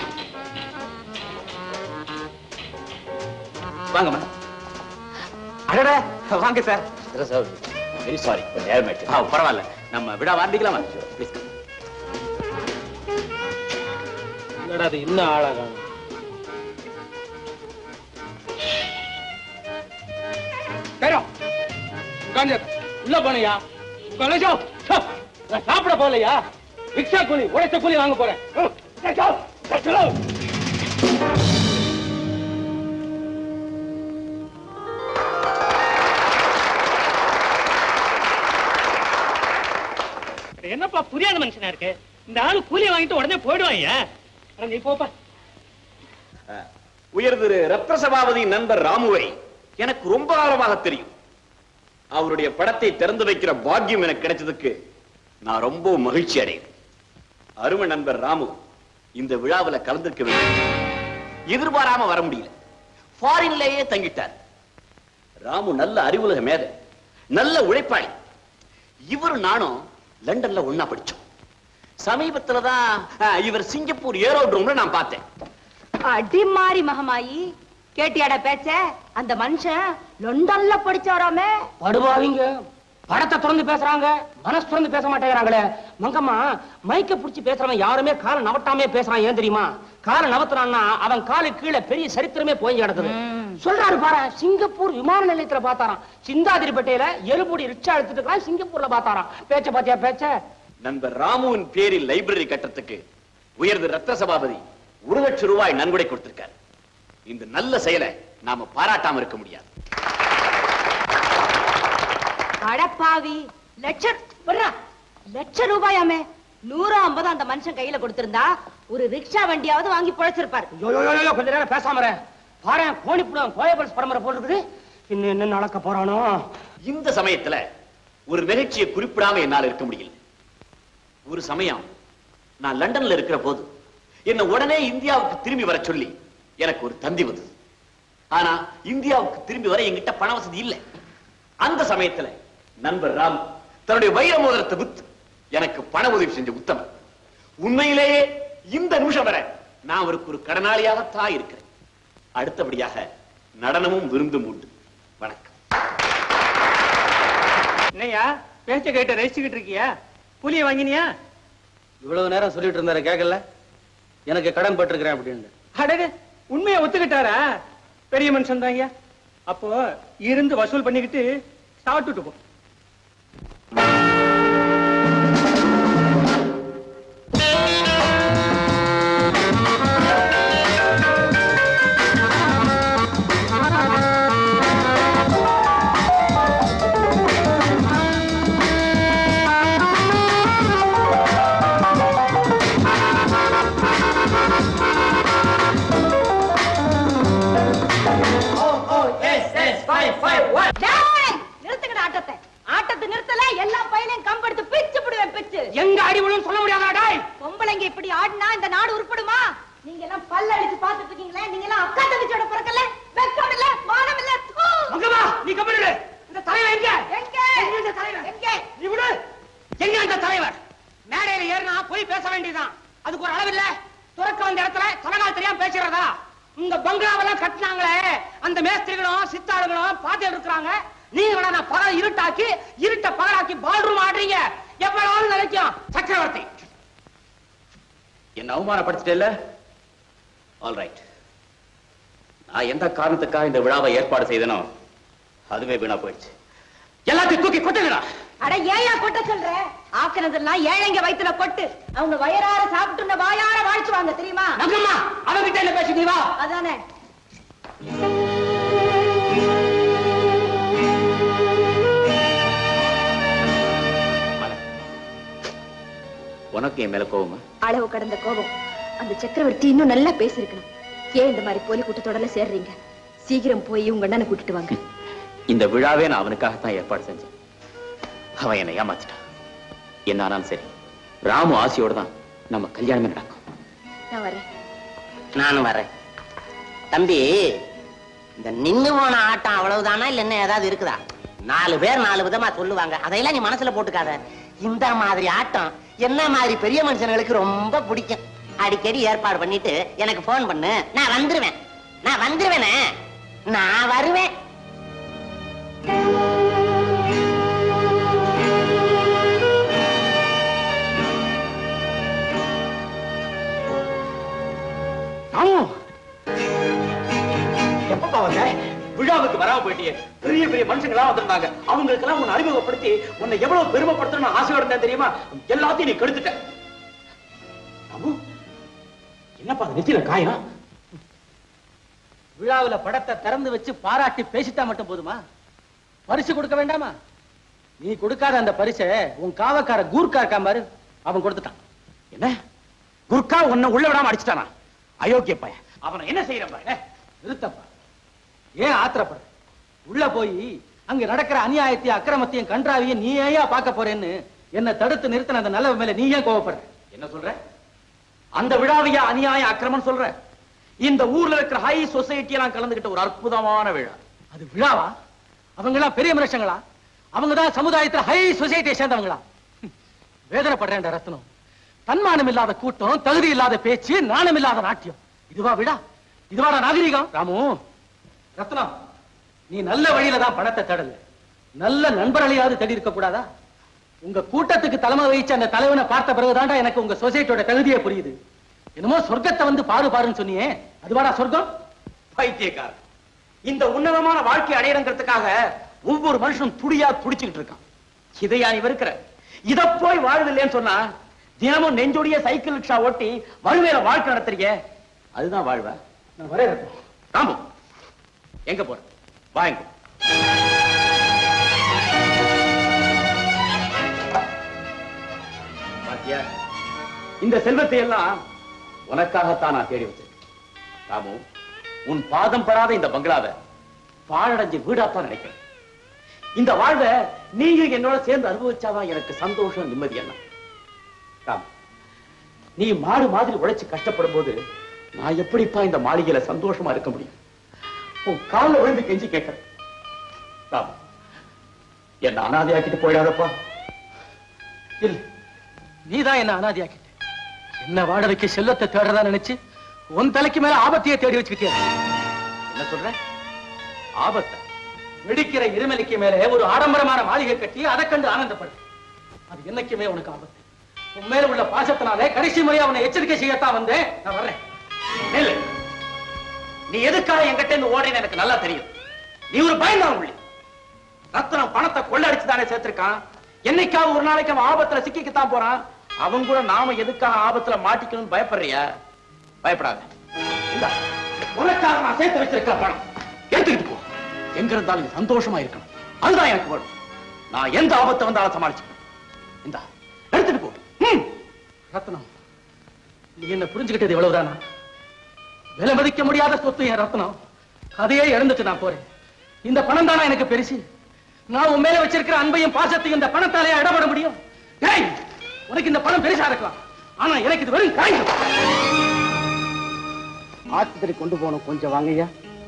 வாங்கம்மா அடடா வாங்க சார் வெரி சாரி நேரம் ஆயிடுச்சு ஆ, பரவாயில்ல நம்ம விட ஆரம்பிக்கலாமா ப்ளீஸ் என்னடா அது இன்னும் ஆளாகாங்க பேரம் உட்கார்ந்து உள்ள போனையா கணேஷோ நான் சாப்பிட போகலையா ரிக்ஷா கூலி உழைச்ச கூலி வாங்க போறேன் ஹம், கணேஷோ, கணேஷோ. என்னப்பா புரியாத மனுஷனா இருக்கு இந்த ஆளு கூலியை வாங்கிட்டு உடனே போயிடுவாங்க அட நீ போப்பா உயர்திரு ரத்ன சபாபதி நண்பர் ராமுவை எனக்கு ரொம்ப காலமாக தெரியும் அவருடைய படத்தை திறந்து வைக்கிற பாக்கியம் எனக்கு கிடைச்சதுக்கு நான் ரொம்ப மகிழ்ச்சி அடைகிறேன் அருமை நண்பர் ராமு இந்த விழாவுல கலந்துக்க வேண்டும் எதிர்பாராம வர முடியல ஃபாரின்லேயே தங்கிட்டார் ராமு நல்ல அறிவுலக மேதை நல்ல உழைப்பாளி இவரு நானும் லண்டன்ல ஒண்ணா படிச்சோம் சமீபத்துல தான் அஹ், இவர் சிங்கப்பூர் ஏரோட்ரோம்ல நான் பார்த்தேன் அடி மாறி மகமாயி கேட்டியாடா பேச்ச அந்த மனுஷன் லண்டன்ல படிச்சாராமே படுவாவிங்க படத்தை திறந்து பேசுறாங்க மனசு திறந்து பேச மாட்டேங்கிறாங்களே மங்கம்மா மைக்க புடிச்சு பேசுறவன் யாருமே காலை நவட்டாமே பேசுறான் ஏன் தெரியுமா காலை நவத்துறான்னா அவன் காலு கீழே பெரிய சரித்திரமே போய் கிடக்குது சொல்றாரு பாரு சிங்கப்பூர் விமான நிலையத்துல பார்த்தாராம் சிந்தாதிரிப்பேட்டையில எலுபுடி ரிக்ஷா எடுத்துட்டு இருக்கான் சிங்கப்பூர்ல பார்த்தாராம் பேச்ச பாத்தியா பேச்ச நண்பர் ராமுவின் பேரில் லைப்ரரி கட்டத்துக்கு உயர்ந்த ரத்ன சபாபதி ஒரு லட்சம் ரூபாய் நன்கொடை கொடுத்திருக்கார் இந்த நல்ல செயலை நாம பாராட்டாம இருக்க முடியாது அடப்பாவி லட்சம் விட்றா, லட்ச ரூபாயாமே நூறு ஐம்பது அந்த மனுஷன் கையில கொடுத்திருந்தா ஒரு ரிக்ஷா வண்டியாவது வாங்கி பொழைச்சிருப்பாரு யோ, யோ, யோ, யோ, கொஞ்ச நேரம் பேசாம இரு. பாரேன் கோணிப்புடம் கோயபல்ஸ் பரம்பரை போட்டுருக்குது இன்னும் என்ன நடக்க போறானோ இந்த சமயத்துல ஒரு நிகழ்ச்சியை குறிப்பிடாம என்னால இருக்க முடியல ஒரு சமயம் நான் லண்டன்ல இருக்கிற போது என்ன உடனே இந்தியாவுக்கு திரும்பி வர சொல்லி எனக்கு ஒரு தந்தி வந்தது ஆனா இந்தியாவுக்கு திரும்பி வர என்கிட்ட பண வசதி இல்லை அந்த சமயத்துல நண்பர் ராம் தன்னுடைய வைர மோதிரத்தை வித்து எனக்கு பண உதவி செஞ்ச உத்தமர் உண்மையிலேயே இந்த நிமிஷம் வரை நான் அவருக்கு ஒரு கடனாளியாகத்தான் இருக்கிறேன் அடுத்தபடியாக நடனமும் விருந்தும் உண்டு வணக்கம் என்னையா பேச்ச கேட்ட ரசிச்சுக்கிட்டு இருக்கியா கூலியை வாங்கினியா இவ்வளவு நேரம் சொல்லிட்டு இருந்தாரு கேட்கல எனக்கு கடன் பட்டிருக்கிறேன் அப்படின்னு அடடே உண்மையை ஒத்துக்கிட்டாரா பெரிய மனுஷன் தான் ஐயா அப்போ இருந்து வசூல் பண்ணிக்கிட்டு சாப்பிட்டுட்டு போ டேய், நிறுத்துங்கடா ஆட்டத்தை ஆட்டத்தை நிறுத்தல எல்லா பையனையும் கம்பெடுத்து பிச்சு போடுவேன் பிச்சு எங்க அடி விழுன்னு சொல்ல முடியாதா டாய் பொம்பளைங்க இப்படி ஆடினா இந்த நாடு உருப்படுமா நீங்க எல்லாம் பல்ல அடிச்சு பாத்துட்டு இருக்கீங்களே நீங்க எல்லாம் அக்கா தங்கச்சியோட பிறக்கல வெக்கம் இல்ல மானம் இல்ல தூ. மங்கம்மா நீ கம்பெனி இந்த தலைவர் எங்க எங்க எங்க இந்த தலைவர் எங்க நீ விடு எங்க அந்த தலைவர் மேடையில ஏறினா போய் பேச வேண்டியதுதான் அதுக்கு ஒரு அளவில்ல துறக்க வந்த இடத்துல தலைகால் தெரியாம பேசுறதா இந்த பங்களாவெல்லாம் கட்டினாங்களே அந்த மேஸ்திரிகளும் சித்தாளுகளும் பாத்தியம் இருக்கிறாங்க நீங்க வேணா நான் பகல் இருட்டாக்கி இருட்ட பகலாக்கி பால் ரூம் ஆடுறீங்க எவ்வளவு நினைக்கும் சக்கரவர்த்தி என்ன அவமானப்படுத்திட்டேல்ல ஆல் ரைட் நான் எந்த காரணத்துக்காக இந்த விழாவை ஏற்பாடு செய்தனோ அதுவே வீணா போயிடுச்சு எல்லாத்தையும் தூக்கி கொட்டுங்கடா அட ஏயா கொட்ட சொல்ற ஆக்குனதெல்லாம் ஏழைங்க வயித்துல கொட்டு அவங்க வயறார சாப்பிட்டு வாயார வாழ்ச்சுவாங்க தெரியுமா நங்கம்மா அவகிட்ட என்ன பேசுறீ வா அதானே உனக்கு என் மேல கோவமா அளவு கடந்த கோபம் அந்த சக்கரவர்த்தி இன்னும் நல்லா பேசிருக்கணும் ஏன் இந்த மாதிரி போலி கூட்டத்தோட சேர்றீங்க சீக்கிரம் போய் உங்க அண்ணனை கூட்டிட்டு வாங்க இந்த விழாவே நான் அவனுக்காகத்தான் ஏற்பாடு செஞ்சேன் அவன் என்னை ஏமாத்திட்டான் என்ன ஆனாலும் சரி ராமு ஆசையோட தான் நம்ம கல்யாணமே நடக்கும் நான் வரேன் நானும் வரேன் தம்பி இந்த நின்னு போன ஆட்டம் அவ்வளவுதானா இல்ல என்ன ஏதாவது இருக்குதா நாலு பேர் நாலு விதமா சொல்லுவாங்க அதையெல்லாம் நீ மனசுல போட்டுக்காத இந்த மாதிரி ஆட்டம் என்ன மாதிரி பெரிய மனுஷங்களுக்கு ரொம்ப பிடிக்கும் அடிக்கடி ஏற்பாடு பண்ணிட்டு எனக்கு போன் பண்ணு நான் வந்துருவேன் நான் வந்துருவேனே நான் வருவேன் ராமு எப்பப்பா வந்த விழாவுக்கு வராம போயிட்டியே பெரிய பெரிய மனுஷங்களா வந்திருந்தாங்க அவங்களுக்கு எல்லாம் உன்னை அறிமுகப்படுத்தி உன்னை எவ்வளவு பெருமைப்படுத்தணும்னு ஆசையோட இருந்தேன் தெரியுமா எல்லாத்தையும் நீ கெடுத்துட்ட ராமு என்னப்பா அது நெத்தியில காயம் விழாவுல படத்தை திறந்து வச்சு பாராட்டி பேசிட்டா மட்டும் போதுமா பரிசு கொடுக்க வேண்டாமா நீ கொடுக்காத அந்த பரிசை உன் காவக்கார கூர்க்கா இருக்கான் பாரு அவன் கொடுத்துட்டான் என்ன குர்கா உன்னை உள்ள விடாம அடிச்சிட்டானா அயோக்கிய பையன் அவனை என்ன செய்யறப்பா நிறுத்தப்பா ஏன் ஆத்திரப்படுற உள்ள போய் அங்க நடக்கிற அநியாயத்தையும் அக்கிரமத்தையும் கன்றாவையும் நீ ஏன் பார்க்க போறேன்னு என்ன தடுத்து நிறுத்தின அந்த நல்லவன் மேல நீ ஏன் கோவப்படுற என்ன சொல்ற அந்த விழாவையா அநியாய அக்கிரமம் சொல்ற இந்த ஊர்ல இருக்கிற ஹை சொசைட்டி எல்லாம் கலந்துகிட்ட ஒரு அற்புதமான விழா அது விழாவா அவங்க எல்லாம் பெரிய மனுஷங்களா அவங்க தான் சமுதாயத்துல ஹை சொசைட்டியை சேர்ந்தவங்களா ஹம், வேதனைப்படுறேன் ரத்னம் தன்மானம் இல்லாத கூட்டம் தகுதி இல்லாத பேச்சு நாணம் இல்லாத நாட்டியம் இதுவா விழா இதுவாடா நாகரிகம் ராமு ரத்னம் நீ நல்ல வழியில தான் பணத்தை தேடல நல்ல நண்பர்களையாவது தேடி இருக்க கூடாதா உங்க கூட்டத்துக்கு தலைமை வகிச்ச அந்த தலைவனை பார்த்த பிறகுதான்டா எனக்கு உங்க சொசைட்டியோட தகுதியே புரியுது என்னமோ சொர்க்கத்தை வந்து பாரு பாருன்னு சொன்னியே அதுவாடா சொர்க்கம் பைத்தியக்காரன் இந்த உன்னதமான வாழ்க்கை அடையறங்கிறதுக்காக ஒவ்வொரு மனுஷனும் துடியா துடிச்சுக்கிட்டு இருக்கான் இதையா நீ வெறுக்கிற இத போய் வாழ்வில்லைன்னு சொன்னா தினமும் நெஞ்சோடிய சைக்கிள் ரிக்ஷா ஓட்டி வலுவேல வாழ்க்கை நடத்துறீங்க அதுதான் வாழ்வ நான் வரேன் ரத்னம் ராமு எங்க போற வாங்க பாத்தியா இந்த செல்வத்தை எல்லாம் உனக்காகத்தான் நான் தேடி வச்சிருக்கேன் ராமு உன் பாதம் படாத இந்த பங்களாவை பாழடைஞ்சு வீடாத்தான் நினைக்கிறேன் இந்த வாழ்வை நீங்க என்னோட சேர்ந்து அனுபவிச்சாதான் எனக்கு சந்தோஷம் நிம்மதி என்ன ராமு நீ மாடு மாதிரி உழைச்சு கஷ்டப்படும் போது நான் எப்படிப்பா இந்த மாளிகையில சந்தோஷமா இருக்க முடியும் உன் காலில் விழுந்து கெஞ்சி கேட்கிறேன் ராமு என்ன அனாதையாக்கிட்டு போயிடாதப்பா இல்ல நீதான் என்ன அனாதியாக்கிட்ட என்ன வாழ வைக்க செல்வத்தை தேடுறதா நினைச்சு உன் தலைக்கு மேல ஆபத்தையே தேடி வச்சுக்கிட்டியா என்ன சொல்ற ஆபத்தா வெடிக்கிற இருமலிக்கு மேல ஒரு ஆடம்பரமான மாளிகை கட்டி அதை கண்டு ஆனந்தப்படு அது என்னைக்குமே உனக்கு ஆபத்து உன் மேல உள்ள பாசத்தினாலே கடைசி முறையா அவனை எச்சரிக்கை செய்யத்தான் வந்தேன் நான் வர்றேன் நில்லு. நீ எதுக்காக என்கிட்ட இருந்து ஓடுறேன்னு எனக்கு நல்லா தெரியும் நீ ஒரு பயந்தான் உள்ளி ரத்னம் பணத்தை கொள்ளடிச்சு தானே சேர்த்திருக்கான் என்னைக்காவது ஒரு நாளைக்கு அவன் ஆபத்துல சிக்கிக்கத்தான் போறான் அவன் கூட நாம எதுக்காக ஆபத்துல மாட்டிக்கணும்னு பயப்படுறியா பயப்படாத இந்தா, உனக்காக நான் சேர்த்து வச்சிருக்கிற பணம் எடுத்துக்கிட்டு போ எங்க இருந்தாலும் நீ சந்தோஷமா இருக்கணும் அதுதான் எனக்கு வேணும் நான் எந்த ஆபத்தை வந்தாலும் சமாளிச்சுக்கணும் இந்தா எடுத்துட்டு போ ம். ரத்னம் நீ என்ன புரிஞ்சுக்கிட்டது எவ்வளவுதானா விலை மதிக்க முடியாத சொத்து என் ரத்னம் அதையே இழந்துட்டு நான் போறேன் இந்த பணம் தானா எனக்கு பெருசு நான் உன் மேல வச்சிருக்கிற அன்பையும் பாசத்தையும் இந்த பணத்தாலே இடப்பட முடியும் டேய், உனக்கு இந்த பணம் பெருசா இருக்கலாம் ஆனா எனக்கு இது வெறும் காய்ச்சல் ஆஸ்பத்திரி கொண்டு போகணும் கொஞ்சம் வாங்கய்யா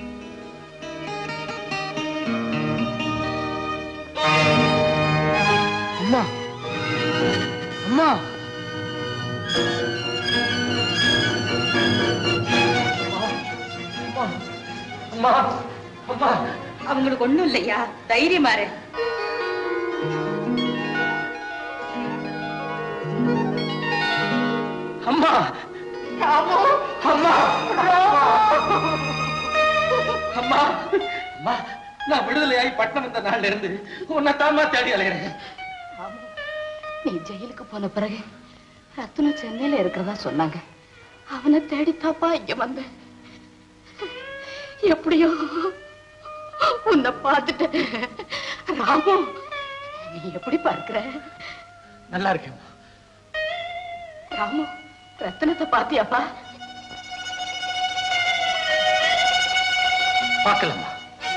அம்மா அம்மா அம்மா அம்மா அவங்களுக்கு ஒண்ணும் இல்லையா தைரியமா இரு அம்மா அம்மா அம்மா அம்மா அம்மா நான் விடுதலையாகி பட்டணம் வந்த நாள்ல இருந்து உன்னை தாமா தேடி அலையிறேன் நீ ஜெயிலுக்கு போன பிறகு ரத்னு சென்னையில இருக்கிறதா சொன்னாங்க அவனை தேடித்தாப்பா இங்க வந்தேன் எப்படியோ உன்னை பார்த்துட்டேன் ராமு நீ எப்படி பார்க்கிற நல்லா இருக்கேன் ராமு ரத்தனத்தை பாத்தியாப்பா பார்க்கலாமா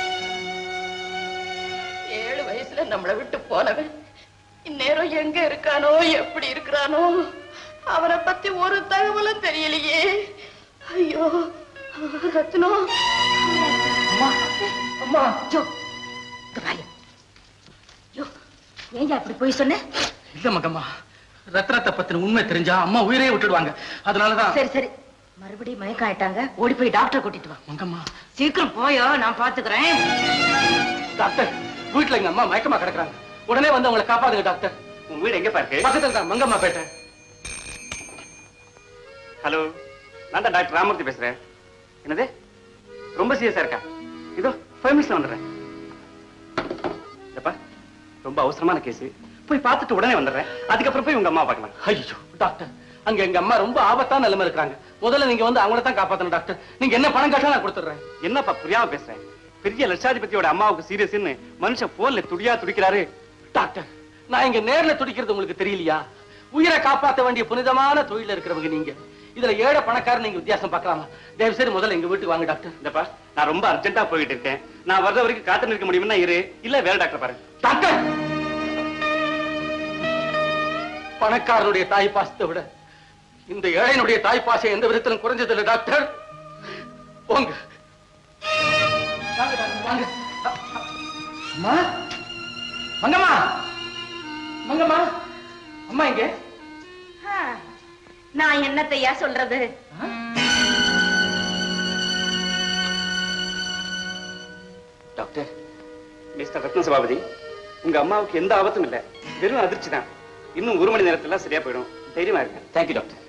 ஏழு வயசுல நம்மளை விட்டு போனவன் இந்நேரம் எங்க இருக்கானோ எப்படி இருக்கிறானோ அவனை பத்தி ஒரு தகவலும் தெரியலையே ஐயோ ரத்னம் அம்மா அம்மா ஜோ இங்க பாரு ஜோ ஏன் அப்படி போய் சொன்ன இல்ல மகம்மா ரத்னத்தை பத்தின உண்மை தெரிஞ்சா அம்மா உயிரே விட்டுடுவாங்க அதனாலதான் சரி சரி மறுபடியும் மயக்கம் ஆயிட்டாங்க ஓடி போய் டாக்டர் கூட்டிட்டு வா மங்கம்மா சீக்கிரம் போயோ நான் பாத்துக்கிறேன் டாக்டர் வீட்டுல எங்க அம்மா மயக்கமா கிடக்குறாங்க உடனே வந்து அவங்களை காப்பாத்துங்க டாக்டர் உங்க வீடு எங்க பாருக்கு பக்கத்துல தான் மங்கம்மா பேட்டை ஹலோ நான் தான் டாக்டர் ராமூர்த்தி பேசுறேன் என்னது ரொம்ப சீரியஸா இருக்கா இதோ ஃபைவ் மினிட்ஸ்ல வந்துடுறேன் எப்பா ரொம்ப அவசரமான கேஸ் போய் பார்த்துட்டு உடனே வந்துடுறேன் அதுக்கப்புறம் போய் உங்க அம்மா பார்க்கலாம் ஐயோ டாக்டர் அங்க எங்க அம்மா ரொம்ப ஆபத்தான நிலைமை இருக்கிறாங்க முதல்ல நீங்க வந்து அவங்கள தான் காப்பாத்தணும் டாக்டர் நீங்க என்ன பணம் கேட்டா நான் கொடுத்துறேன் என்னப்பா புரியாம பேசுறேன் பெரிய லட்சாதிபதியோட அம்மாவுக்கு சீரியஸ்னு மனுஷன் போன்ல துடியா துடிக்கிறாரு டாக்டர் நான் இங்க நேர்ல துடிக்கிறது உங்களுக்கு தெரியலையா உயிரை காப்பாத்த வேண்டிய புனிதமான தொழில இருக்கிறவங்க நீங்க இதுல ஏழை பணக்காரர் நீங்க வித்தியாசம் பார்க்கலாமா தயவு செய்து முதல்ல எங்க வீட்டுக்கு வாங்க டாக்டர் இந்தப்பா நான் ரொம்ப அர்ஜென்ட்டா போயிட்டு இருக்கேன் நான் வர்ற வரைக்கும் காத்து நிற்க முடியும்னா இரு இல்ல வேற டாக்டர் பாருங்க டாக்டர் பணக்காரனுடைய தாய் பாசத்தை விட இந்த ஏழையினுடைய தாய் பாசம் எந்த விதத்திலும் குறைஞ்சது இல்ல டாக்டர் போங்க வாங்க, டாக்டர், வாங்க. அம்மா மங்கம்மா மங்கம்மா அம்மா இங்க நான் என்னத்தையா சொல்றது டாக்டர் மிஸ்டர் ரத்ன சபாபதி உங்க அம்மாவுக்கு எந்த ஆபத்தும் இல்ல வெறும் அதிர்ச்சி தான் இன்னும் ஒரு மணி நேரத்துல சரியா போயிடும் தைரியமா இருக்க தேங்க்யூ டாக்டர்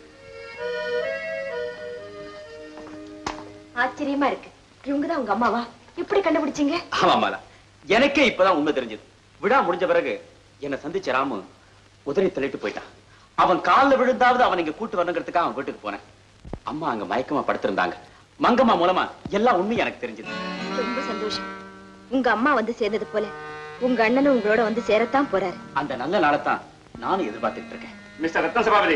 ஆச்சரியமா இருக்கு இவங்கதான் உங்க அம்மாவா எப்படி கண்டுபிடிச்சீங்க ஆமா மாலா எனக்கே இப்பதான் உண்மை தெரிஞ்சது விழா முடிஞ்ச பிறகு என்னை சந்திச்ச ராமு உதறி தள்ளிட்டு போயிட்டான் அவன் கால்ல விழுந்தாவது அவன் இங்க கூட்டு வரணுங்கிறதுக்காக அவன் வீட்டுக்கு போனேன் அம்மா அங்க மயக்கமா படுத்திருந்தாங்க மங்கம்மா மூலமா எல்லா உண்மையும் எனக்கு தெரிஞ்சது ரொம்ப சந்தோஷம் உங்க அம்மா வந்து சேர்ந்தது போல உங்க அண்ணனும் உங்களோட வந்து சேரத்தான் போறாரு அந்த நல்ல நாளைத்தான் நானும் எதிர்பார்த்துட்டு இருக்கேன் மிஸ்டர் ரத்ன சபாபதி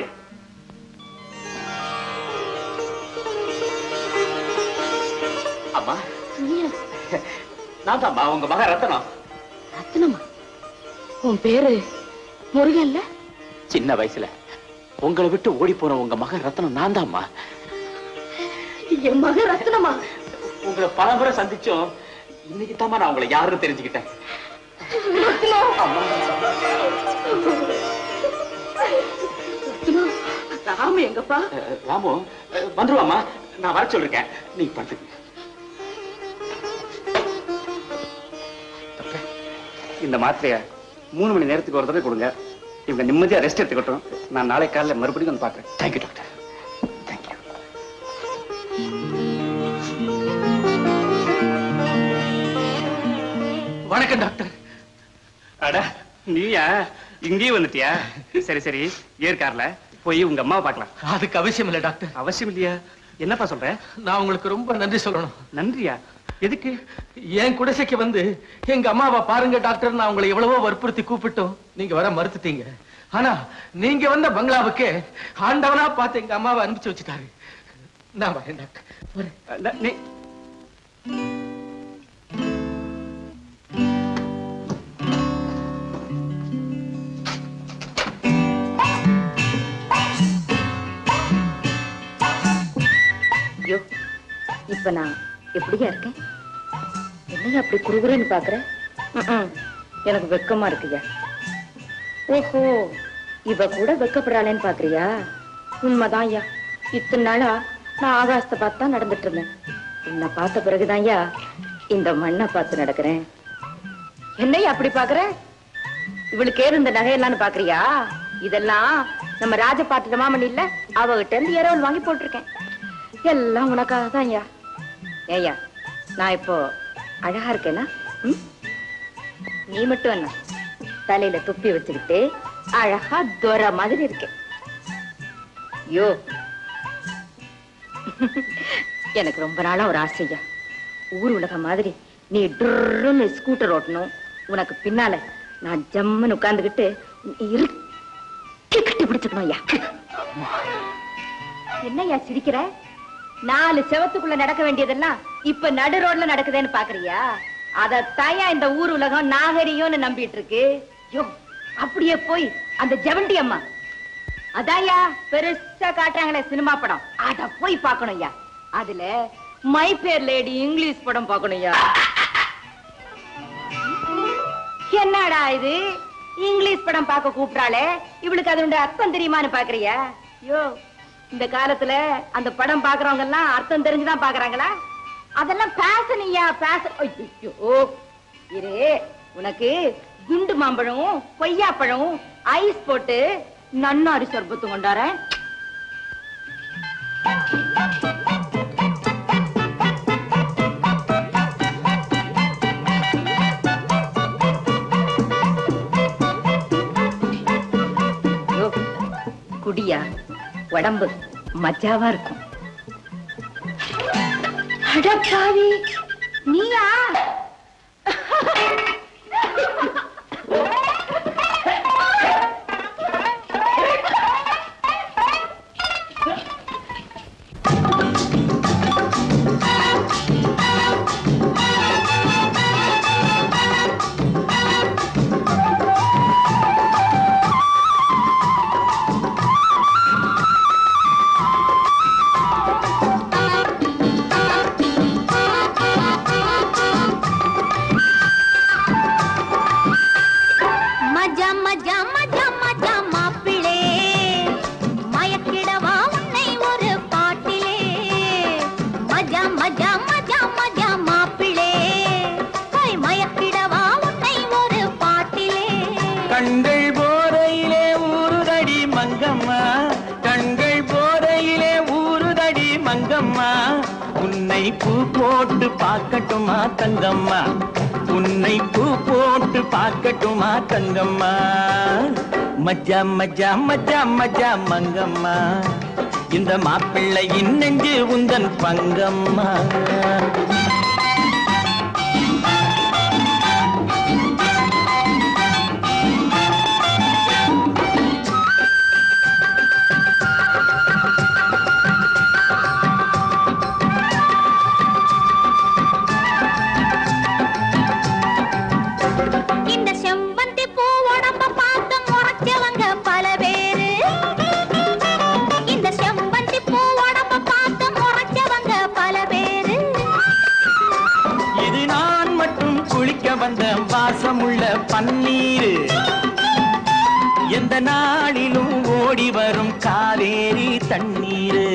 அம்மா நான் தான்மா உங்க மகன் ரத்தனம் ரத்னமா உன் பேரு முருகன்ல சின்ன வயசுல உங்களை விட்டு ஓடி போன உங்க மகன் ரத்தனம் நான் தான்மா என் மகன் ரத்னமா உங்களை பல முறை சந்திச்சோம் இன்னைக்கு தாம்மா நான் உங்களை யாருன்னு தெரிஞ்சுக்கிட்டேன் ரத்னம் ராமு எங்கப்பா அஹ், ராமு அஹ், வந்துருவாம்மா நான் வர சொல்லிருக்கேன் நீ படுத்துக்க இந்த மாத்திரைய மூணு மணி நேரத்துக்கு ஒரு தடவை கொடுங்க இவங்க நிம்மதியா ரெஸ்ட் எடுத்துக்கட்டும் நான் நாளை காலையில மறுபடியும் வந்து பாக்குறேன் தேங்க்யூ டாக்டர் வணக்கம் டாக்டர் அட நீயா இங்கேயும் வந்துட்டியா சரி சரி ஏற்கார்ல போய் உங்க அம்மாவை பார்க்கலாம் அதுக்கு அவசியம் இல்ல டாக்டர் அவசியம் இல்லையா என்னப்பா சொல்ற நான் உங்களுக்கு ரொம்ப நன்றி சொல்லணும் நன்றியா எதுக்கு என் குடிசைக்கு வந்து எங்க அம்மாவை பாருங்க டாக்டர் நான் உங்களை எவ்வளவோ வற்புறுத்தி கூப்பிட்டோம் நீங்க வர மறுத்துட்டீங்க ஆனா நீங்க வந்த பங்களாவுக்கு ஆண்டவனா பார்த்து எங்க அம்மாவை அனுப்பிச்சு வச்சுட்டாரு நான் வரேன் டாக்டர் வரேன். ந- நீ ஐயோ இப்ப நான் எப்படியா இருக்கேன் என்னையா அப்படி குறுகுறுன்னு பாக்குற ம்ம். எனக்கு வெக்கமா இருக்குயா ஓஹோ இவ கூட வெக்கப்படுறாளேன்னு பாக்குறியா உண்மைதான் ஐயா இத்தனை நாளா நான் ஆகாசத்தை பார்த்து தான் நடந்துட்டு இருந்தேன் உன்னை பார்த்த பிறகுதான் ஐயா இந்த மண்ணை பார்த்து நடக்கிறேன் என்னையா அப்படி பாக்குற இவளுக்கு ஏது இந்த நகையெல்லாம் பாக்குறியா இதெல்லாம் நம்ம ராஜபாட்டு மாமன் இல்ல அவகிட்ட இருந்து இரவல் வாங்கி போட்டிருக்கேன் எல்லாம் உனக்காக தான் ஐயா ஏய்யா நான் இப்போ அழகா இருக்கேனா ம்? நீ மட்டும் என்ன தலையில துப்பி வச்சுக்கிட்டு அழகா துரை மாதிரி இருக்கு யோ எனக்கு ரொம்ப நாளா ஒரு ஆசையா ஊர் உலகம் மாதிரி நீ டுர்ன்னு ஸ்கூட்டர் ஓட்டணும் உனக்கு பின்னால நான் ஜம்முன்னு உட்கார்ந்துகிட்டு இறுக்கி கட்டி பிடிச்சுக்கணும் ஐயா என்னய்யா சிரிக்கிற நாலு செவத்துக்குள்ள நடக்க வேண்டியதெல்லாம் இப்ப நடு ரோட்ல நடக்குதுன்னு பாக்குறியா அதத்தாயா இந்த ஊர் உலகம் நாகரிகம்னு நம்பிட்டு இருக்கு யோ அப்படியே போய் அந்த ஜெவண்டி அம்மா அதாயா பெருசா காட்டுறாங்களே சினிமா படம் அத போய் பார்க்கணும் ஐயா அதுல மை பேர் லேடி இங்கிலீஷ் படம் பார்க்கணும் ஐயா என்னடா இது இங்கிலீஷ் படம் பார்க்க கூப்பிட்டாளே இவளுக்கு அதனுடைய அர்த்தம் தெரியுமான்னு பாக்குறியா யோ இந்த காலத்துல அந்த படம் பாக்குறவங்க எல்லாம் அர்த்தம் தெரிஞ்சுதான் பாக்குறாங்களா அதெல்லாம் பேசனியா பேச ஐயோ இரு உனக்கு குண்டு மாம்பழம் கொய்யாப்பழம் ஐஸ் போட்டு நன்னாரி சொர்பத்து கொண்டாரேன் யோ, குடியா உடம்பு மஜாவா இருக்கும் அடப்பாவி நீயா மஜா மஜா மஜா மஜா மாப்பிளே மயக்கிடவா உன்னை ஒரு பாட்டிலே மஜா மஜா மஜா மஜா மாப்பிளே போய் மயக்கிடவா உன்னை ஒரு பாட்டிலே கண்கள் போதையிலே ஊறுதடி மங்கம்மா கண்கள் போதையிலே ஊறுதடி மங்கம்மா உன்னை பூ போட்டு பார்க்கட்டுமா தங்கம்மா உன்னை பூ போட்டு பார்க்கட்டுமா தங்கம்மா மஜா மஜா மஜா மஜா மங்கம்மா இந்த மாப்பிள்ளையின் நெஞ்சு உந்தன் பங்கம்மா இந்த செம்பந்தி பூ உடம்ப பார்த்து முறைச்சவங்க பல பேரு இந்த செம்பந்தி பூ உடம்ப பார்த்து முறைச்சவங்க பல பேரு இது நான் மட்டும் குளிக்க வந்த வாசமுள்ள பன்னீர் எந்த நாளிலும் ஓடி வரும் காவேரி தண்ணீர்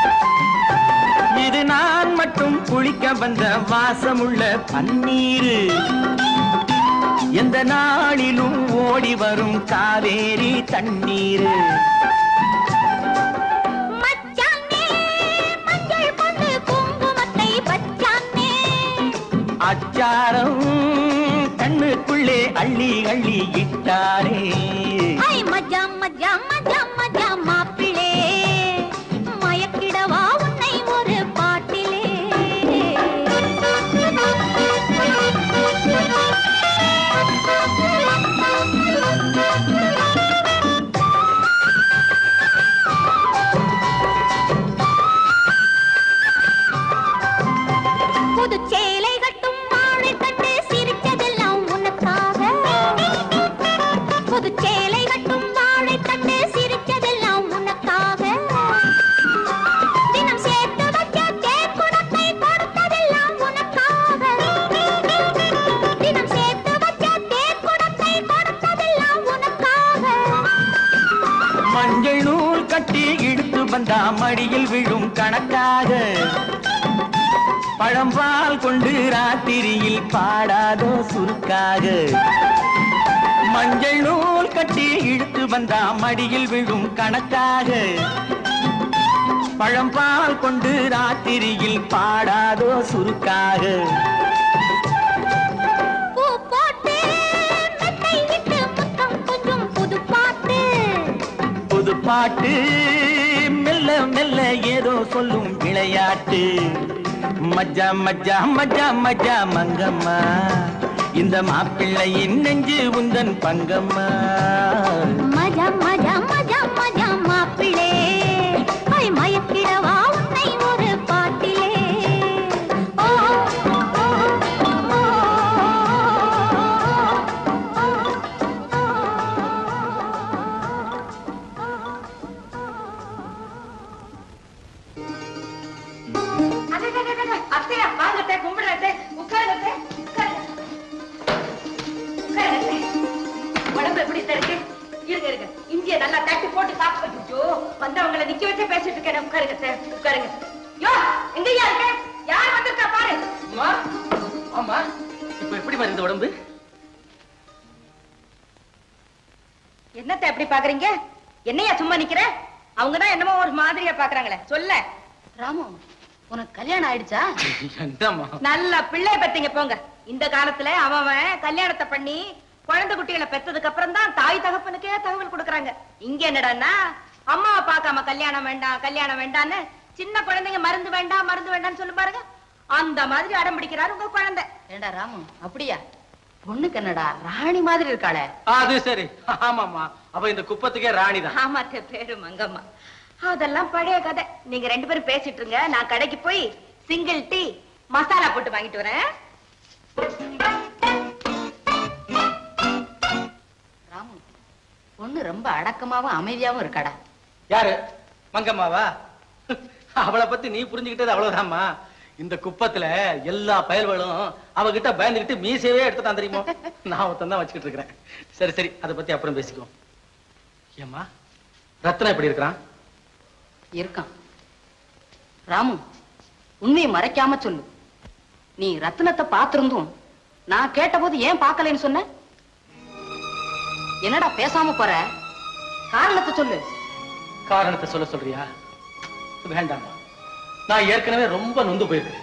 இது நான் மட்டும் குளிக்க வந்த வாசமுள்ள பன்னீர் எந்த நாளிலும் ஓடி வரும் காவேரி தண்ணீர் மச்சானே மஞ்சள் கொண்டு குங்குமத்தை பச்சானே அச்சாரம் கண்ணுக்குள்ளே அள்ளி அள்ளி இட்டாரே ஐ மஜா மஜா மஜா மஜா மாப்பிளே மயக்கிடவா உன்னை ஒரு பாட்டிலே புது சேலை கட்டும் வாழை கண்டு சிரிச்சதெல்லாம் உனக்காக புது சேலை கட்டும் வாழை கண்டு சிரிச்சதெல்லாம் உனக்காக தினம் சேர்த்து வச்ச தேக்குடத்தை கொடுத்ததெல்லாம் உனக்காக தினம் சேர்த்து வச்ச தேக்குடத்தை கொடுத்ததெல்லாம் உனக்காக மஞ்சள் நூல் கட்டி இழுத்து வந்தா மடியில் விழும் கணக்காக பழம்பால் கொண்டு ராத்திரியில் பாடாதோ சுருக்காக மஞ்சள் நூல் கட்டி இழுத்து வந்தா மடியில் விழும் கணக்காக பழம்பால் கொண்டு ராத்திரியில் பாடாதோ சுருக்காக பூ போட்டு மெத்தை விட்டு முத்தம் கொஞ்சம் புது பாட்டு பாட்டு மெல்ல மெல்ல ஏதோ சொல்லும் விளையாட்டு மஜா மஜா மஜா மஜா மங்கம்மா இந்த மாப்பிள்ளையின் நெஞ்சு உந்தன் பங்கம்மா மஜா மஜா மஜா மஜா மாப்பிளே ஐ மயக்கிடவா உன்னை ஒரு பாட்டிலே ஓ ஓ, ஓ, அத்தையா வாங்கத்தே கும்பிடுறதே உட்காருங்கத்தே உட்காருங்க உட்காருங்க உடம்பு எப்படி இருக்கு இருங்க இருங்க இஞ்சிய நல்லா தட்டி போட்டு சாப்பிட்டு வந்தவங்களை நிக்க வச்சே பேசிட்டு இருக்கேன் உட்காருங்க அத்தை, உட்காருங்க யோ எங்கய்யா இருக்க யார் வந்திருக்கா பாரு அம்மா ஆமா இப்ப எப்படி வருது உடம்பு என்னத்த எப்படி பாக்குறீங்க என்னையா சும்மா நிக்கிற அவங்கதான் என்னமோ ஒரு மாதிரியா பாக்குறாங்களே சொல்ல ராமு உனக்கு கல்யாணம் ஆயிடுச்சா என்னம்மா நல்ல பிள்ளை பெத்தீங்க போங்க இந்த காலத்துல அவன் அவன் கல்யாணத்தை பண்ணி குழந்தை குட்டிகளை பெத்ததுக்கு அப்புறம் தான் தாய் தகப்பனுக்கே தகவல் கொடுக்கறாங்க இங்க என்னடான்னா அம்மாவை பார்க்காம கல்யாணம் வேண்டாம் கல்யாணம் வேண்டாம்னு சின்ன குழந்தைங்க மருந்து வேண்டாம் மருந்து வேண்டாம்னு சொல்லு பாருங்க அந்த மாதிரி அடம் பிடிக்கிறாரு உங்க குழந்தை ஏண்டா ராமு அப்படியா பொண்ணுக்கு என்னடா ராணி மாதிரி இருக்காளே அது சரி ஆமாம்மா அவ இந்த குப்பத்துக்கே ராணி தான் ஆமா அத்தை, பேரு மங்கம்மா அதெல்லாம் பழைய கதை நீங்க ரெண்டு பேரும் பேசிட்டு இருங்க நான் கடைக்கு போய் சிங்கிள் டீ மசாலா போட்டு வாங்கிட்டு வரேன் ராமு பொண்ணு ரொம்ப அடக்கமாவும் அமைதியாவும் இருக்காடா யாரு மங்கம்மாவா அவளை பத்தி நீ புரிஞ்சுக்கிட்டது அவ்வளவுதாம்மா இந்த குப்பத்துல எல்லா பயல்களும் அவகிட்ட பயந்துகிட்டு மீசையவே எடுத்துட்டான் தெரியுமோ நான் ஒருத்தன் தான் வச்சுக்கிட்டு இருக்கிறேன் சரி சரி அதை பத்தி அப்புறம் பேசிக்குவோம் ஏம்மா ரத்னா எப்படி இருக்கிறான் இருக்கான் ராமு உண்மையை மறைக்காம சொல்லு நீ ரத்தினத்தை பார்த்திருந்தும் நான் கேட்டபோது ஏன் பார்க்கலைன்னு சொன்ன என்னடா பேசாம போற காரணத்தை சொல்லு காரணத்தை சொல்ல சொல்றியா வேண்டாம் நான் ஏற்கனவே ரொம்ப நொந்து போயிருக்கேன்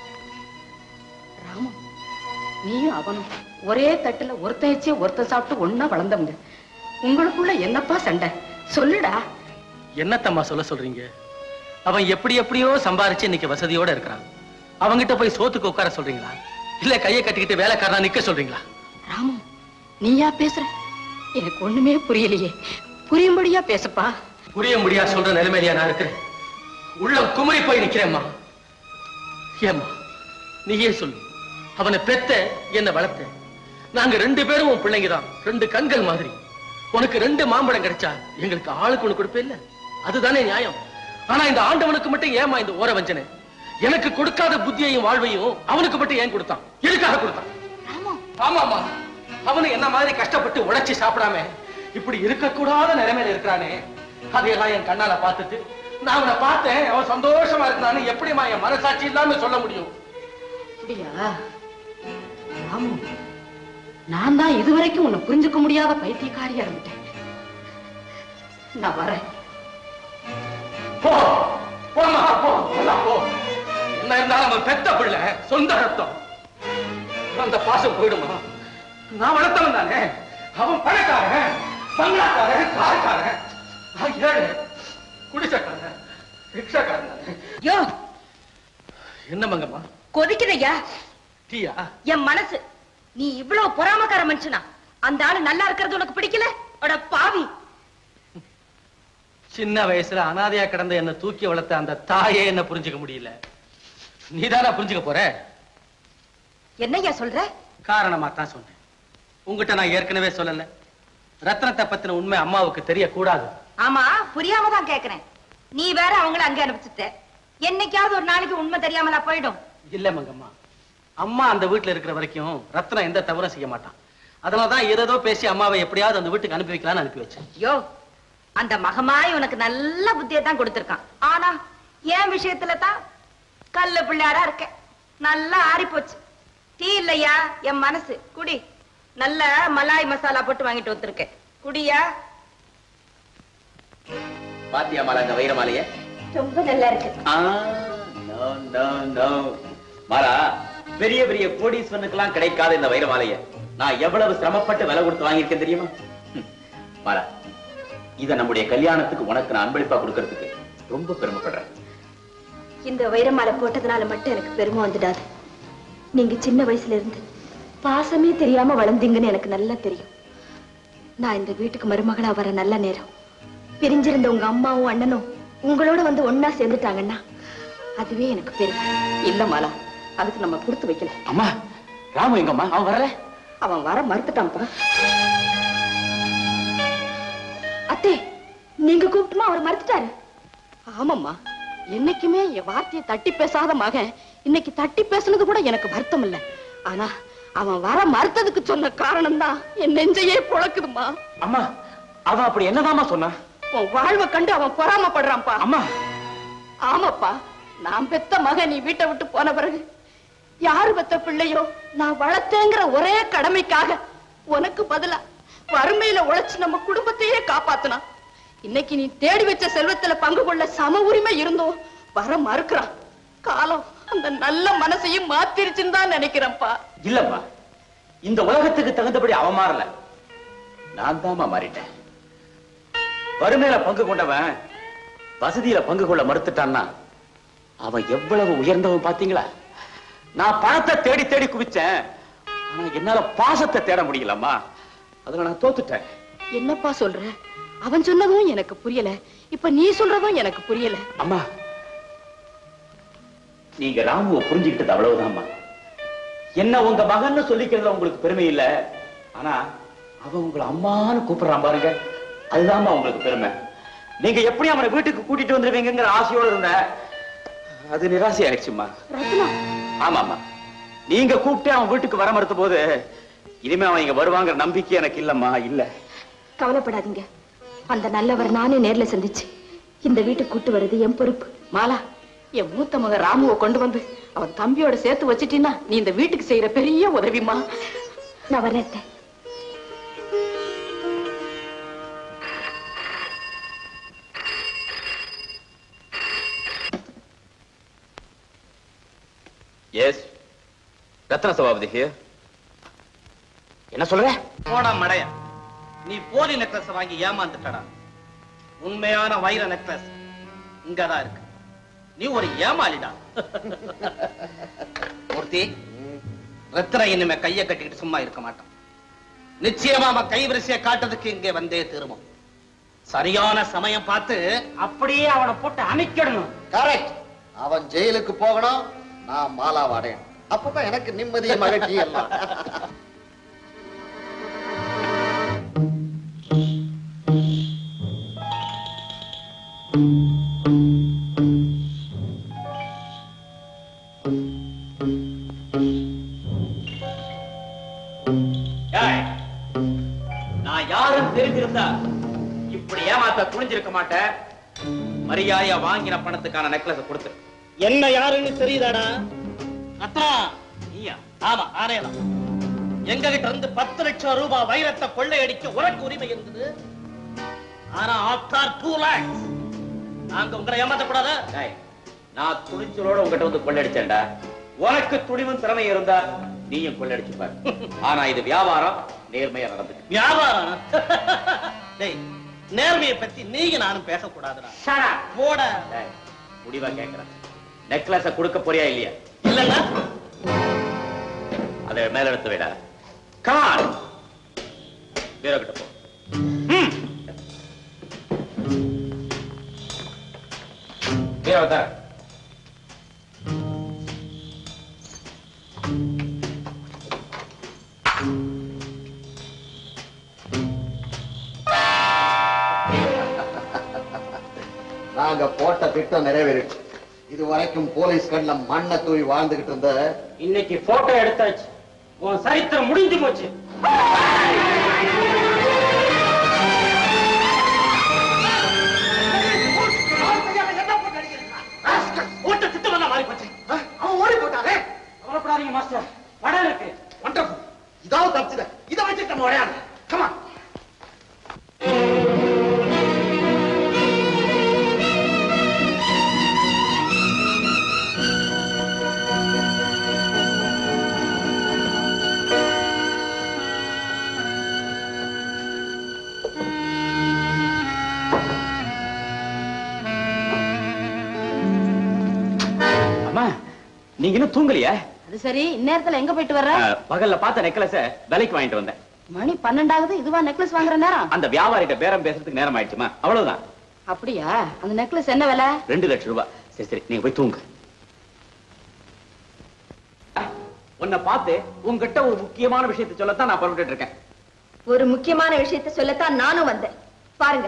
ராமு நீயும் அவனும் ஒரே தட்டுல ஒருத்தன் வச்சே ஒருத்தன் சாப்பிட்டு ஒன்னா வளர்ந்தவங்க உங்களுக்குள்ள என்னப்பா சண்டை சொல்லுடா என்னத்தம்மா சொல்ல சொல்றீங்க அவன் எப்படி எப்படியோ சம்பாரிச்சு இன்னைக்கு வசதியோட இருக்கிறான் அவங்கிட்ட போய் சோத்துக்கு உட்கார சொல்றீங்களா இல்ல கையை கட்டிக்கிட்டு வேலைக்காரனா நிக்க சொல்றீங்களா ராமு நீயா பேசுற எனக்கு ஒண்ணுமே புரியலையே புரியும்படியா பேசப்பா புரிய முடியா சொல்ற நிலைமையியா நான் இருக்கிறேன் உள்ளம் குமரி போய் நிக்கிறேம்மா ஏம்மா நீயே சொல்லு அவனை பெத்த என்ன வளர்த்த நாங்க ரெண்டு பேரும் உன் பிள்ளைங்க தான் ரெண்டு கண்கள் மாதிரி உனக்கு ரெண்டு மாம்பழம் கிடைச்சா எங்களுக்கு ஆளுக்கு ஒண்ணு கொடுப்பே இல்ல அதுதானே நியாயம் ஆனா இந்த ஆண்டவனுக்கு மட்டும் ஏமா இந்த ஓர வஞ்சனை எனக்கு கொடுக்காத புத்தியையும் வாழ்வையும் அவனுக்கு மட்டும் ஏன் கொடுத்தான் எதுக்காக கொடுத்தான் ஆமாமா அவனு என்ன மாதிரி கஷ்டப்பட்டு உழைச்சு சாப்பிடாம இப்படி இருக்கக்கூடாத நிலைமையில இருக்கிறானே அதையெல்லாம் என் கண்ணால பார்த்துட்டு நான் அவனை பார்த்தேன் அவன் சந்தோஷமா இருந்தான்னு எப்படிமா என் மனசாட்சி இல்லாம சொல்ல முடியும் அப்படியா ராமு நான் தான் இதுவரைக்கும் உன்னை புரிஞ்சுக்க முடியாத பைத்தியக்காரியா இருந்துட்டேன் நான் வரேன் போ போமா போ எல்லாம் போ என்ன இருந்தாலும் அவன் பெத்த பிள்ளை சொந்த ரத்தம் அந்த பாசம் போயிடுமா நான் வளர்த்தவன் தானே அவன் பணக்காரன் பங்களாக்காரன் காரக்காரன் நான் ஏழை குடிசக்காரன் ரிக்ஷாக்காரன் தானே யோ என்ன மங்கம்மா கொதிக்குதையா டீயா என் மனசு நீ இவ்வளவு பொறாமக்கார மனுஷனா அந்த ஆளு நல்லா இருக்கிறது உனக்கு பிடிக்கல அட பாவி சின்ன வயசுல அனாதையா கிடந்த என்ன தூக்கி வளர்த்த அந்த தாயே என்ன புரிஞ்சுக்க முடியல நீதானா புரிஞ்சுக்க போற என்னய்யா சொல்ற காரணமா தான் சொன்னேன் உங்ககிட்ட நான் ஏற்கனவே சொல்லல ரத்னத்தை பத்தின உண்மை அம்மாவுக்கு தெரியக்கூடாது ஆமா புரியாம தான் கேக்குறேன் நீ வேற அவங்கள அங்க அனுப்பிச்சுட்ட என்னைக்காவது ஒரு நாளைக்கு உண்மை தெரியாமலா போயிடும் இல்ல மங்கம்மா அம்மா அந்த வீட்டுல இருக்கிற வரைக்கும் ரத்னம் எந்த தவறும் செய்ய மாட்டான் அதனாலதான் ஏதோ பேசி அம்மாவை எப்படியாவது அந்த வீட்டுக்கு அனுப்பி வைக்கலாம்னு அனுப்பி வச்சேன் யோ அந்த மகமாய் உனக்கு நல்ல புத்தியை தான் கொடுத்திருக்கான் ஆனா என் விஷயத்துல தான் கல்லு பிள்ளையாரா இருக்க நல்லா ஆறி போச்சு டீ இல்லையா என் மனசு குடி நல்ல மலாய் மசாலா போட்டு வாங்கிட்டு வந்திருக்கேன் குடியா பாத்தியா மாலா இந்த வைர மாலைய ரொம்ப நல்லா இருக்கு நோ நோ நோ மாலா பெரிய பெரிய கோடீஸ்வரனுக்கெல்லாம் கிடைக்காத இந்த வைர மாலைய நான் எவ்வளவு சிரமப்பட்டு விலை கொடுத்து வாங்கியிருக்கேன் தெரியுமா ஹம். மாலா இத நம்முடைய கல்யாணத்துக்கு உனக்கு நான் அன்பளிப்பா கொடுக்கறதுக்கு ரொம்ப பெருமைப்படுறேன் இந்த வைரமாலை போட்டதுனால மட்டும் எனக்கு பெருமை வந்துடாது நீங்க சின்ன வயசுல இருந்து பாசமே தெரியாம வளர்ந்தீங்கன்னு எனக்கு நல்லா தெரியும் நான் இந்த வீட்டுக்கு மருமகளா வர நல்ல நேரம் பிரிஞ்சிருந்த உங்க அம்மாவும் அண்ணனும் உங்களோட வந்து ஒன்னா சேர்ந்துட்டாங்கன்னா அதுவே எனக்கு பெருமை இல்ல மாலா அதுக்கு நம்ம கொடுத்து வைக்கல அம்மா ராமு எங்கம்மா அவன் வரல அவன் வர மறுத்துட்டான்ப்பா அத்தே நீங்க கூப்பிட்டுமா அவர் மறுத்துட்டாரு ஆமாம்மா என்னைக்குமே என் வார்த்தையை தட்டி பேசாத மகன் இன்னைக்கு தட்டி பேசுனது கூட எனக்கு வருத்தம் இல்ல ஆனா அவன் வர மறுத்ததுக்கு சொன்ன காரணம் தான் என் நெஞ்சையே புழக்குதுமா அம்மா அவன் அப்படி என்னதாம்மா சொன்னான் உன் வாழ்வை கண்டு அவன் பொறாமப்படுறான்ப்பா அம்மா ஆமாப்பா நான் பெத்த மகன் நீ வீட்டை விட்டு போன பிறகு யாரு பெத்த பிள்ளையோ நான் வளர்த்தேங்கிற ஒரே கடமைக்காக உனக்கு பதிலா வறுமையில உழைச்சு நம்ம குடும்பத்தையே காப்பாத்துனான் இன்னைக்கு நீ தேடி வச்ச செல்வத்துல பங்கு கொள்ள சம உரிமை இருந்தோம் வர மறுக்கிறான் காலம் அந்த நல்ல மனசையும் மாத்திருச்சுன்னு தான் நினைக்கிறேன்ப்பா இல்லம்மா இந்த உலகத்துக்கு தகுந்தபடி அவன் மாறல நான் தாம்மா மாறிட்டேன் வறுமையில பங்கு கொண்டவன் வசதியில பங்கு கொள்ள மறுத்துட்டான்னா அவன் எவ்வளவு உயர்ந்தவன் பாத்தீங்களா நான் பணத்தை தேடி தேடி குவிச்சேன் ஆனா என்னால பாசத்தை தேட முடியலம்மா அதுல நான் தோத்துட்டேன் என்னப்பா சொல்ற அவன் சொன்னதும் எனக்கு புரியல இப்ப நீ சொல்றதும் எனக்கு புரியல அம்மா நீங்க ராமுவை புரிஞ்சுக்கிட்டது அவ்வளவுதான்மா என்ன உங்க மகன்னு சொல்லிக்கிறதுல உங்களுக்கு பெருமை இல்ல ஆனா அவன் உங்களை அம்மான்னு கூப்பிடுறான் பாருங்க அதுதான்மா உங்களுக்கு பெருமை நீங்க எப்படி அவனை வீட்டுக்கு கூட்டிட்டு வந்துருவீங்கிற ஆசையோட இருந்த அது நிராசை ஆயிடுச்சுமா ஆமாமா நீங்க கூப்பிட்டு அவன் வீட்டுக்கு வர மறுத்த போது இனிமே அவன் இங்க வருவாங்கிற நம்பிக்கை எனக்கு இல்லம்மா இல்ல கவலைப்படாதீங்க அந்த நல்லவர் நானே நேர்ல சந்திச்சு இந்த வீட்டுக்கு கூட்டு வர்றது என் பொறுப்பு மாலா என் மூத்த மகன் ராமுவை கொண்டு வந்து அவன் தம்பியோட சேர்த்து வச்சிட்டீன்னா நீ இந்த வீட்டுக்கு செய்யற பெரிய உதவிமா நான் வரேன் அத்தை. எஸ் ரத்ன சபாபதி ஹியர் என்ன சொல்ற போடா மடைய நீ போலி நெக்லஸ் வாங்கி ஏமாந்துட்டடா உண்மையான வைர நெக்லஸ் இங்கதான் இருக்கு நீ ஒரு ஏமாளிடா மூர்த்தி ரத்ன இனிமே கைய கட்டிக்கிட்டு சும்மா இருக்க மாட்டான் நிச்சயமா அவன் கைவரிசையை காட்டுறதுக்கு இங்கே வந்தே திரும்பும் சரியான சமயம் பார்த்து அப்படியே அவனை போட்டு அணைக்கிடணும் கரெக்ட் அவன் ஜெயிலுக்கு போகணும் நான் மாலாவாடையணும் அப்பதான் எனக்கு நிம்மதி மகிழ்ச்சி எல்லாம் ஏய், நான் யாரும் தெரிஞ்சிருந்தா இப்படி ஏமாத்த துணிஞ்சிருக்க மாட்டேன் மரியாதையா வாங்கின பணத்துக்கான நெக்லஸ் கொடுத்துரு என்ன யாருன்னு தெரியுதாடா அத்தா நீயா ஆமா நானே தான் எங்க கிட்ட இருந்து பத்து லட்சம் ரூபாய் வைரத்தை கொள்ளையடிக்க உனக்கு உரிமை இருந்தது ஆனா ஆஃப்டர் டூ லேக்ஸ் நாங்க உங்களை ஏமாத்தக்கூடாதா டேய், நான் துணிச்சலோட உங்ககிட்ட வந்து கொள்ளடிச்சேன்டா உனக்கு துணிவும் திறமை இருந்தா நீயும் கொள்ளடிச்சு பாரு ஆனா இது வியாபாரம் நேர்மையா நடந்து வியாபாரம் டேய் நேர்மையை பத்தி நீங்க நானும் பேசக்கூடாதுடா போட முடிவா கேக்குறேன் நெக்லஸ கொடுக்க போறியா இல்லையா இல்லன்னா அதை மேல எடுத்து விட கான் பீரோ கிட்ட போ ம். பீரோவை தர நாங்க போட்ட திட்டம் நிறைவேறிடுச்சு இது வரைக்கும் போலீஸ் கண்ணில் மண்ணை தூவி வாழ்ந்துகிட்டு இருந்த இன்னைக்கு போட்டோ எடுத்தாச்சு உன் சரித்திரம் முடிஞ்சு போச்சு ஓட்ட திட்டமெல்லாம் மாறி போச்சு அவன் ஓடி போட்டாரே கவலைப்படாதீங்க மாஸ்டர் படம் இருக்கு வண்டர்ஃபுல் இதாவது தப்பிச்சுத இதை வச்சுட்டு நம்ம விளையாடு கமா நீங்க இன்னும் தூங்கலையா அது சரி இந்நேரத்துல எங்க போயிட்டு வர்ற அஹ், பகல்ல பார்த்த நெக்லஸ விலைக்கு வாங்கிட்டு வந்தேன் மணி பன்னெண்டாவது இதுவா நெக்லஸ் வாங்குற நேரம் அந்த வியாபாரிட்ட பேரம் பேசுறதுக்கு நேரம் ஆயிடுச்சுமா அவ்வளவுதான் அப்படியா அந்த நெக்லஸ் என்ன விலை ரெண்டு லட்சம் ரூபாய் சரி சரி நீங்க போய் தூங்க உன்னை பார்த்து உங்ககிட்ட ஒரு முக்கியமான விஷயத்தை சொல்லத்தான் நான் புறப்பட்டு இருக்கேன் ஒரு முக்கியமான விஷயத்தை சொல்லத்தான் நானும் வந்தேன் பாருங்க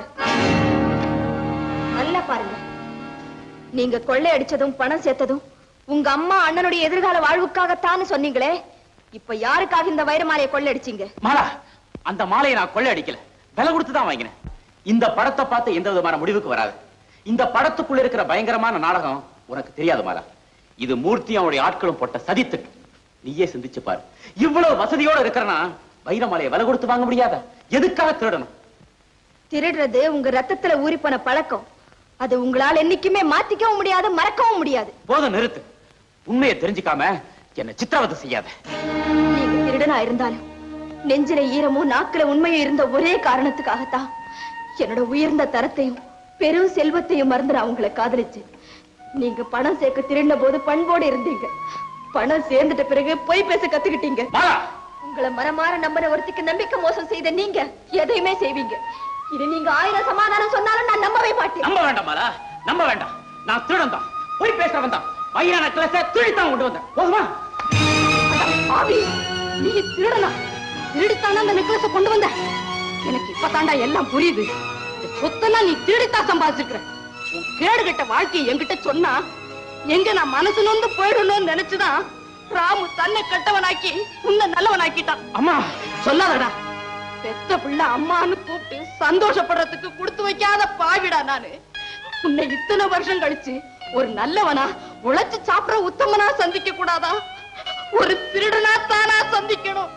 நல்லா பாருங்க நீங்க கொள்ளை அடிச்சதும் பணம் சேர்த்ததும் உங்க அம்மா அண்ணனுடைய எதிர்கால வாழ்வுக்காகத்தான்னு சொன்னீங்களே இப்ப யாருக்காக இந்த வைரமாலையை கொள்ளை அடிச்சீங்க மாலா அந்த மாலையை நான் கொள்ளை அடிக்கல விலை கொடுத்து தான் வாங்கினேன் இந்த படத்தை பார்த்து எந்த விதமான முடிவுக்கு வராது இந்த படத்துக்குள்ள இருக்கிற பயங்கரமான நாடகம் உனக்கு தெரியாது மாலா இது மூர்த்தி அவனுடைய ஆட்களும் போட்ட சதித்திட்டம் நீயே சிந்திச்சு பாரு இவ்வளவு வசதியோட இருக்கிறனா வைரமாலையை விலை கொடுத்து வாங்க முடியாத எதுக்காக திருடணும் திருடுறது உங்க ரத்தத்துல ஊறி போன பழக்கம் அது உங்களால என்னைக்குமே மாத்திக்கவும் முடியாது மறக்கவும் முடியாது போதும் நிறுத்து உண்மையை தெரிஞ்சுக்காம என்ன சித்திரவதை செய்யாத நீங்க திருடனா இருந்தாலும் நெஞ்சில ஈரமும் நாக்குல உண்மையும் இருந்த ஒரே காரணத்துக்காகத்தான் என்னோட உயர்ந்த தரத்தையும் பெரும் செல்வத்தையும் மறந்து நான் உங்களை காதலிச்சேன் நீங்க பணம் சேர்க்க திருடின போது பண்போடு இருந்தீங்க பணம் சேர்ந்துட்ட பிறகு பொய் பேச கத்துக்கிட்டீங்க உங்களை மரமாற நம்பின ஒருத்திக்கு நம்பிக்கை மோசம் செய்த நீங்க எதையுமே செய்வீங்க இது நீங்க ஆயிரம் சமாதானம் சொன்னாலும் நான் நம்பவே மாட்டேன் நம்ப வேண்டாம் மாலா நம்ப வேண்டாம் நான் திருடன் தான் போய் பேசுறவன் தான் வைர நெக்லஸ துழித்தான் கொண்டு வந்தேன் போதுமா ஆவி நீ திருடனா திருடித்தானா அந்த நெக்லஸ கொண்டு வந்த எனக்கு இப்பதாண்டா எல்லாம் புரியுது இந்த சொத்தெல்லாம் நீ திருடித்தான் சம்பாதிச்சிருக்கிற உன் கேடு கெட்ட வாழ்க்கையை என்கிட்ட சொன்னா எங்க நான் மனசு நொந்து போயிடணும்னு நினைச்சுதான் ராமு தன்னை கெட்டவனாக்கி உன்னை நல்லவனாக்கிட்டான் அம்மா சொல்லாதடா பெத்த பிள்ளை அம்மான்னு கூப்பிட்டு சந்தோஷப்படுறதுக்கு கொடுத்து வைக்காத பாவிடா நானு உன்னை இத்தனை வருஷம் கழிச்சு ஒரு நல்லவனா உழைச்சு சாப்பிடுற உத்தமனா சந்திக்க கூடாதா ஒரு திருடனா தானா சந்திக்கணும்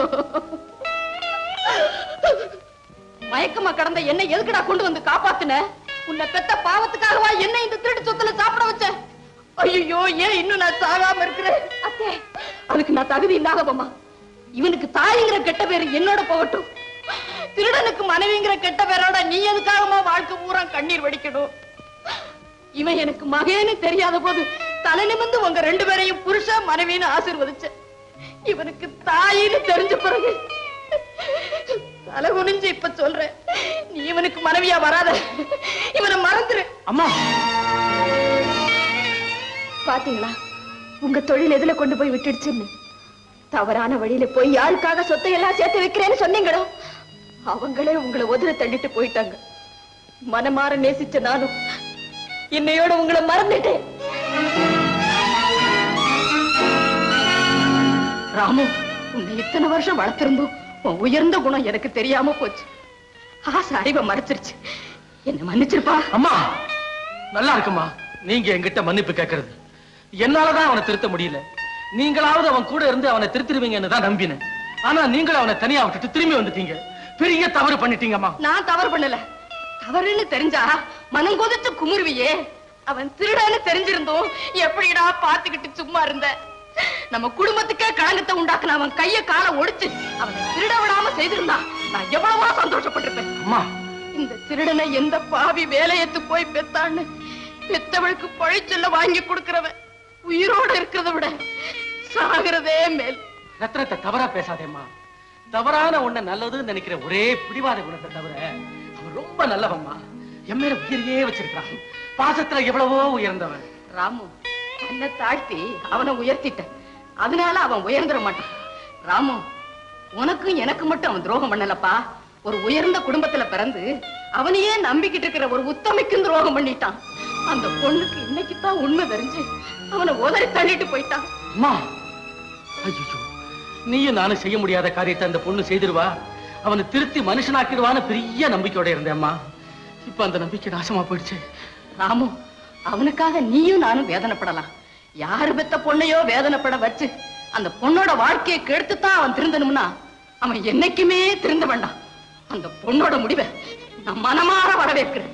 மயக்கமா கடந்த என்ன எதுக்குடா கொண்டு வந்து காப்பாத்துன உன்னை பெத்த பாவத்துக்காகவா என்ன இந்த திருட்டு சொத்துல சாப்பிட வச்ச ஐயோ ஏன் இன்னும் நான் சாகாம இருக்கிறேன் அத்தே அதுக்கு நான் தகுதி இல்லாதவமா இவனுக்கு தாய்ங்கிற கெட்ட பேர் என்னோட போகட்டும் திருடனுக்கு மனைவிங்கிற கெட்ட பேரோட நீ எதுக்காகமா வாழ்க்கை பூரா கண்ணீர் வடிக்கணும் இவன் எனக்கு மகேன்னு தெரியாத போது தலை நிமிந்து உங்க ரெண்டு பேரையும் புருஷ மனைவின்னு ஆசீர்வதிச்ச இவனுக்கு தாயின்னு தெரிஞ்ச பிறகு தலை குனிஞ்சு இப்ப சொல்றேன் நீ இவனுக்கு மனைவியா வராத இவனை மறந்துரு அம்மா பாத்தீங்களா உங்க தொழில் எதுல கொண்டு போய் விட்டுடுச்சுன்னு தவறான வழியில போய் யாருக்காக சொத்தை எல்லாம் சேர்த்து வைக்கிறேன்னு சொன்னீங்களோ அவங்களே உங்களை உதற தள்ளிட்டு போயிட்டாங்க மனமாற நேசிச்ச நானும் இன்னையோட உங்களை மறந்துட்டேன் ராமு உன்னை இத்தனை வருஷம் வளர்த்திருந்தோம் உன் உயர்ந்த குணம் எனக்கு தெரியாம போச்சு ஆசை அறிவை மறைச்சிருச்சு என்ன மன்னிச்சிருப்பா அம்மா நல்லா இருக்குமா நீங்க என்கிட்ட மன்னிப்பு கேட்கறது என்னாலதான் அவனை திருத்த முடியல நீங்களாவது அவன் கூட இருந்து அவனை திருத்திருவீங்கன்னு தான் நம்பினேன் ஆனா நீங்களும் அவனை தனியா விட்டுட்டு திரும்பி வந்துட்டீங்க பெரிய தவறு பண்ணிட்டீங்கம்மா நான் தவறு பண்ணல தவறுன்னு தெரிஞ்சா மனம் கொதிச்சு குமுறுவியே அவன் திருடன்னு தெரிஞ்சிருந்தோம் எப்படிடா பாத்துக்கிட்டு சும்மா இருந்த நம்ம குடும்பத்துக்கே களங்கத்தை உண்டாக்குன அவன் கைய காலை ஒடிச்சு அவனை திருட விடாம செய்திருந்தா நான் எவ்வளவோ சந்தோஷப்பட்டிருப்பேன் அம்மா இந்த திருடனை எந்த பாவி வேலையத்து போய் பெத்தான்னு பெத்தவளுக்கு பழிச்சொல்ல வாங்கி கொடுக்கிறவன் உயிரோட இருக்கிறத விட சாகிறதே மேல் ரத்னத்தை தவறா பேசாதேம்மா தவறான உன்னை நல்லதுன்னு நினைக்கிற ஒரே பிடிவாத குணத்தை தவிர அவன் ரொம்ப நல்லவம்மா என் மேல உயிரையே வச்சிருக்கான் பாசத்துல எவ்வளவோ உயர்ந்தவன் ராமு என்ன தாழ்த்தி அவனை உயர்த்திட்டேன் அதனால அவன் உயர்ந்துட மாட்டான் ராமு உனக்கும் எனக்கு மட்டும் அவன் துரோகம் பண்ணலப்பா ஒரு உயர்ந்த குடும்பத்துல பிறந்து அவனையே நம்பிக்கிட்டு இருக்கிற ஒரு உத்தமிக்கும் துரோகம் பண்ணிட்டான் அந்த பொண்ணுக்கு இன்னைக்குத்தான் உண்மை தெரிஞ்சு அவனை உதறி தள்ளிட்டு போயிட்டான் அம்மா ஐயோ நீயும் நானும் செய்ய முடியாத காரியத்தை அந்த பொண்ணு செய்திருவா அவனை திருத்தி மனுஷனாக்கிடுவான்னு பெரிய நம்பிக்கையோட இருந்தேம்மா இப்ப அந்த நம்பிக்கை நாசமா போயிடுச்சு ராமு அவனுக்காக நீயும் நானும் வேதனைப்படலாம் யாரு பெத்த பொண்ணையோ வேதனைப்பட வச்சு அந்த பொண்ணோட வாழ்க்கையை கெடுத்துத்தான் அவன் திருந்தணும்னா அவன் என்னைக்குமே திருந்த வேண்டாம் அந்த பொண்ணோட முடிவை நான் மனமாற வரவேற்கிறேன்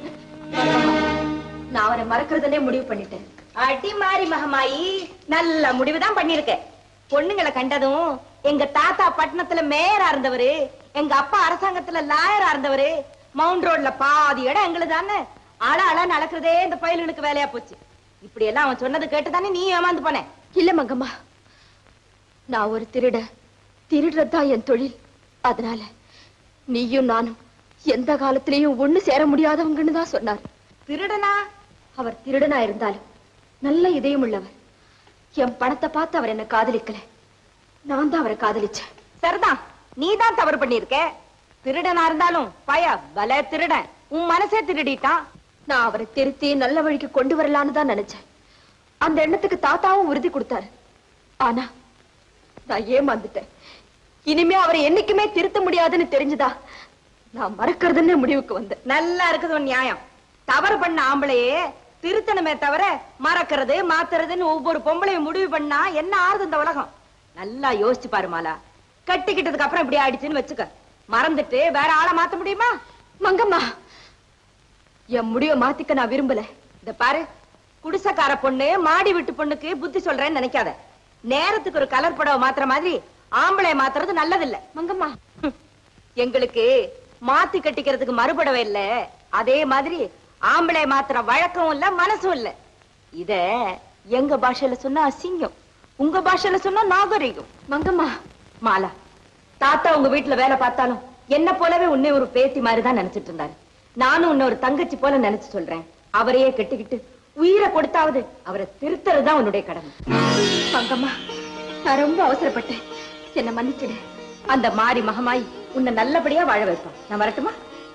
நான் அவரை மறக்கிறதுலே முடிவு பண்ணிட்டேன் அடி மாறி மகமாயி நல்ல முடிவுதான் பண்ணிருக்க பொண்ணுங்களை கண்டதும் எங்க தாத்தா பட்டணத்துல மேயரா இருந்தவரு எங்க அப்பா அரசாங்கத்துல லாயரா இருந்தவரு மவுண்ட் ரோட்ல பாதி இடம் எங்களுக்கு தானே அழ அழ நடக்கிறதே இந்த பயலுக்கு வேலையா போச்சு இப்படி எல்லாம் அவன் சொன்னது கேட்டுதானே நீ ஏமாந்து போன இல்ல மங்கம்மா நான் ஒரு திருட திருடுறதுதான் என் தொழில் அதனால நீயும் நானும் எந்த காலத்திலயும் ஒண்ணு சேர முடியாதவங்கன்னு தான் சொன்னார் திருடனா அவர் திருடனா இருந்தாலும் நல்ல இதயம் உள்ளவர் என் பணத்தை பார்த்து அவர் என்ன காதலிக்கல நான் தான் அவரை காதலிச்சேன் சரிதான் நீ தான் தவறு பண்ணிருக்க திருடனா இருந்தாலும் பய பல திருடன் உன் மனசே திருடிட்டான் நான் அவரை திருத்தி நல்ல வழிக்கு கொண்டு வரலான்னு தான் நினைச்சேன் அந்த எண்ணத்துக்கு தாத்தாவும் உறுதி கொடுத்தாரு ஆனா நான் ஏமாந்துட்டேன் இனிமே அவரை என்னைக்குமே திருத்த முடியாதுன்னு தெரிஞ்சுதா நான் மறக்கிறதுன்னு முடிவுக்கு வந்தேன் நல்லா இருக்குது உன் நியாயம் தவறு பண்ண ஆம்பளையே திருத்தணுமே தவிர மறக்கிறது மாத்துறதுன்னு ஒவ்வொரு பொம்பளையும் முடிவு பண்ணா என்ன ஆறுது இந்த உலகம் நல்லா யோசிச்சு பாரு மாலா கட்டிக்கிட்டதுக்கு அப்புறம் இப்படி ஆயிடுச்சுன்னு வச்சுக்க மறந்துட்டு வேற ஆளை மாத்த முடியுமா மங்கம்மா என் முடிவை மாத்திக்க நான் விரும்பல இந்த பாரு குடிசைக்கார பொண்ணு மாடி வீட்டு பொண்ணுக்கு புத்தி சொல்றேன்னு நினைக்காத நேரத்துக்கு ஒரு கலர் புடவை மாத்துற மாதிரி ஆம்பளை மாத்துறது நல்லதில்ல மங்கம்மா எங்களுக்கு மாத்தி கட்டிக்கிறதுக்கு மறுபடவே இல்ல அதே மாதிரி ஆம்பளை மாத்துற வழக்கம் இல்ல மனசும் இல்ல இத எங்க பாஷையில சொன்னா அசிங்கம் உங்க பாஷையில சொன்னா நாகரிகம் மங்கம்மா மாலா தாத்தா உங்க வீட்டுல வேலை பார்த்தாலும் என்ன போலவே உன்னை ஒரு பேத்தி மாதிரி தான் நினைச்சிட்டு இருந்தாரு நானும் உன்னை ஒரு தங்கச்சி போல நினைச்சு சொல்றேன் அவரையே கட்டிக்கிட்டு உயிரை கொடுத்தாவது அவரை திருத்துறது தான் உன்னுடைய கடமை மங்கம்மா நான் ரொம்ப அவசரப்பட்டேன் என்ன மன்னிச்சிடு அந்த மாரி மகமாய் உன்னை நல்லபடியா வாழ வைப்பான் நான் வரட்டுமா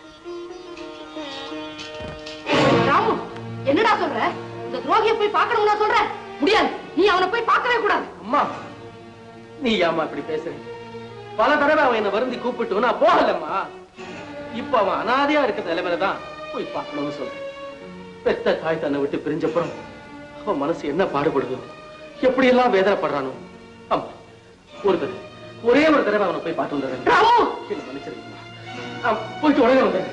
ராமு என்னடா சொல்ற இந்த துரோகியை போய் பார்க்கணும்னா சொல்ற முடியாது நீ அவனை போய் பார்க்கவே கூடாது அம்மா நீ ஏம்மா இப்படி பேசுற பல தடவை அவன் என்ன வருந்தி கூப்பிட்டு நான் போகலம்மா இப்ப அவன் அனாதையா இருக்க நிலைமையில தான் போய் பார்க்கணும்னு சொல்றேன் பெத்த தாய் தன்னை விட்டு பிரிஞ்சப்புறம் அவன் மனசு என்ன பாடுபடுதோ எப்படி எல்லாம் வேதனைப்படுறானோ அம்மா ஒரு தடவை ஒரே ஒரு தடவை அவனை போய் பார்த்து வந்துடுறேன் என்ன மன்னிச்சிருக்கீங்களா ஆ, போயிட்டு உடனே வந்துடுறேன்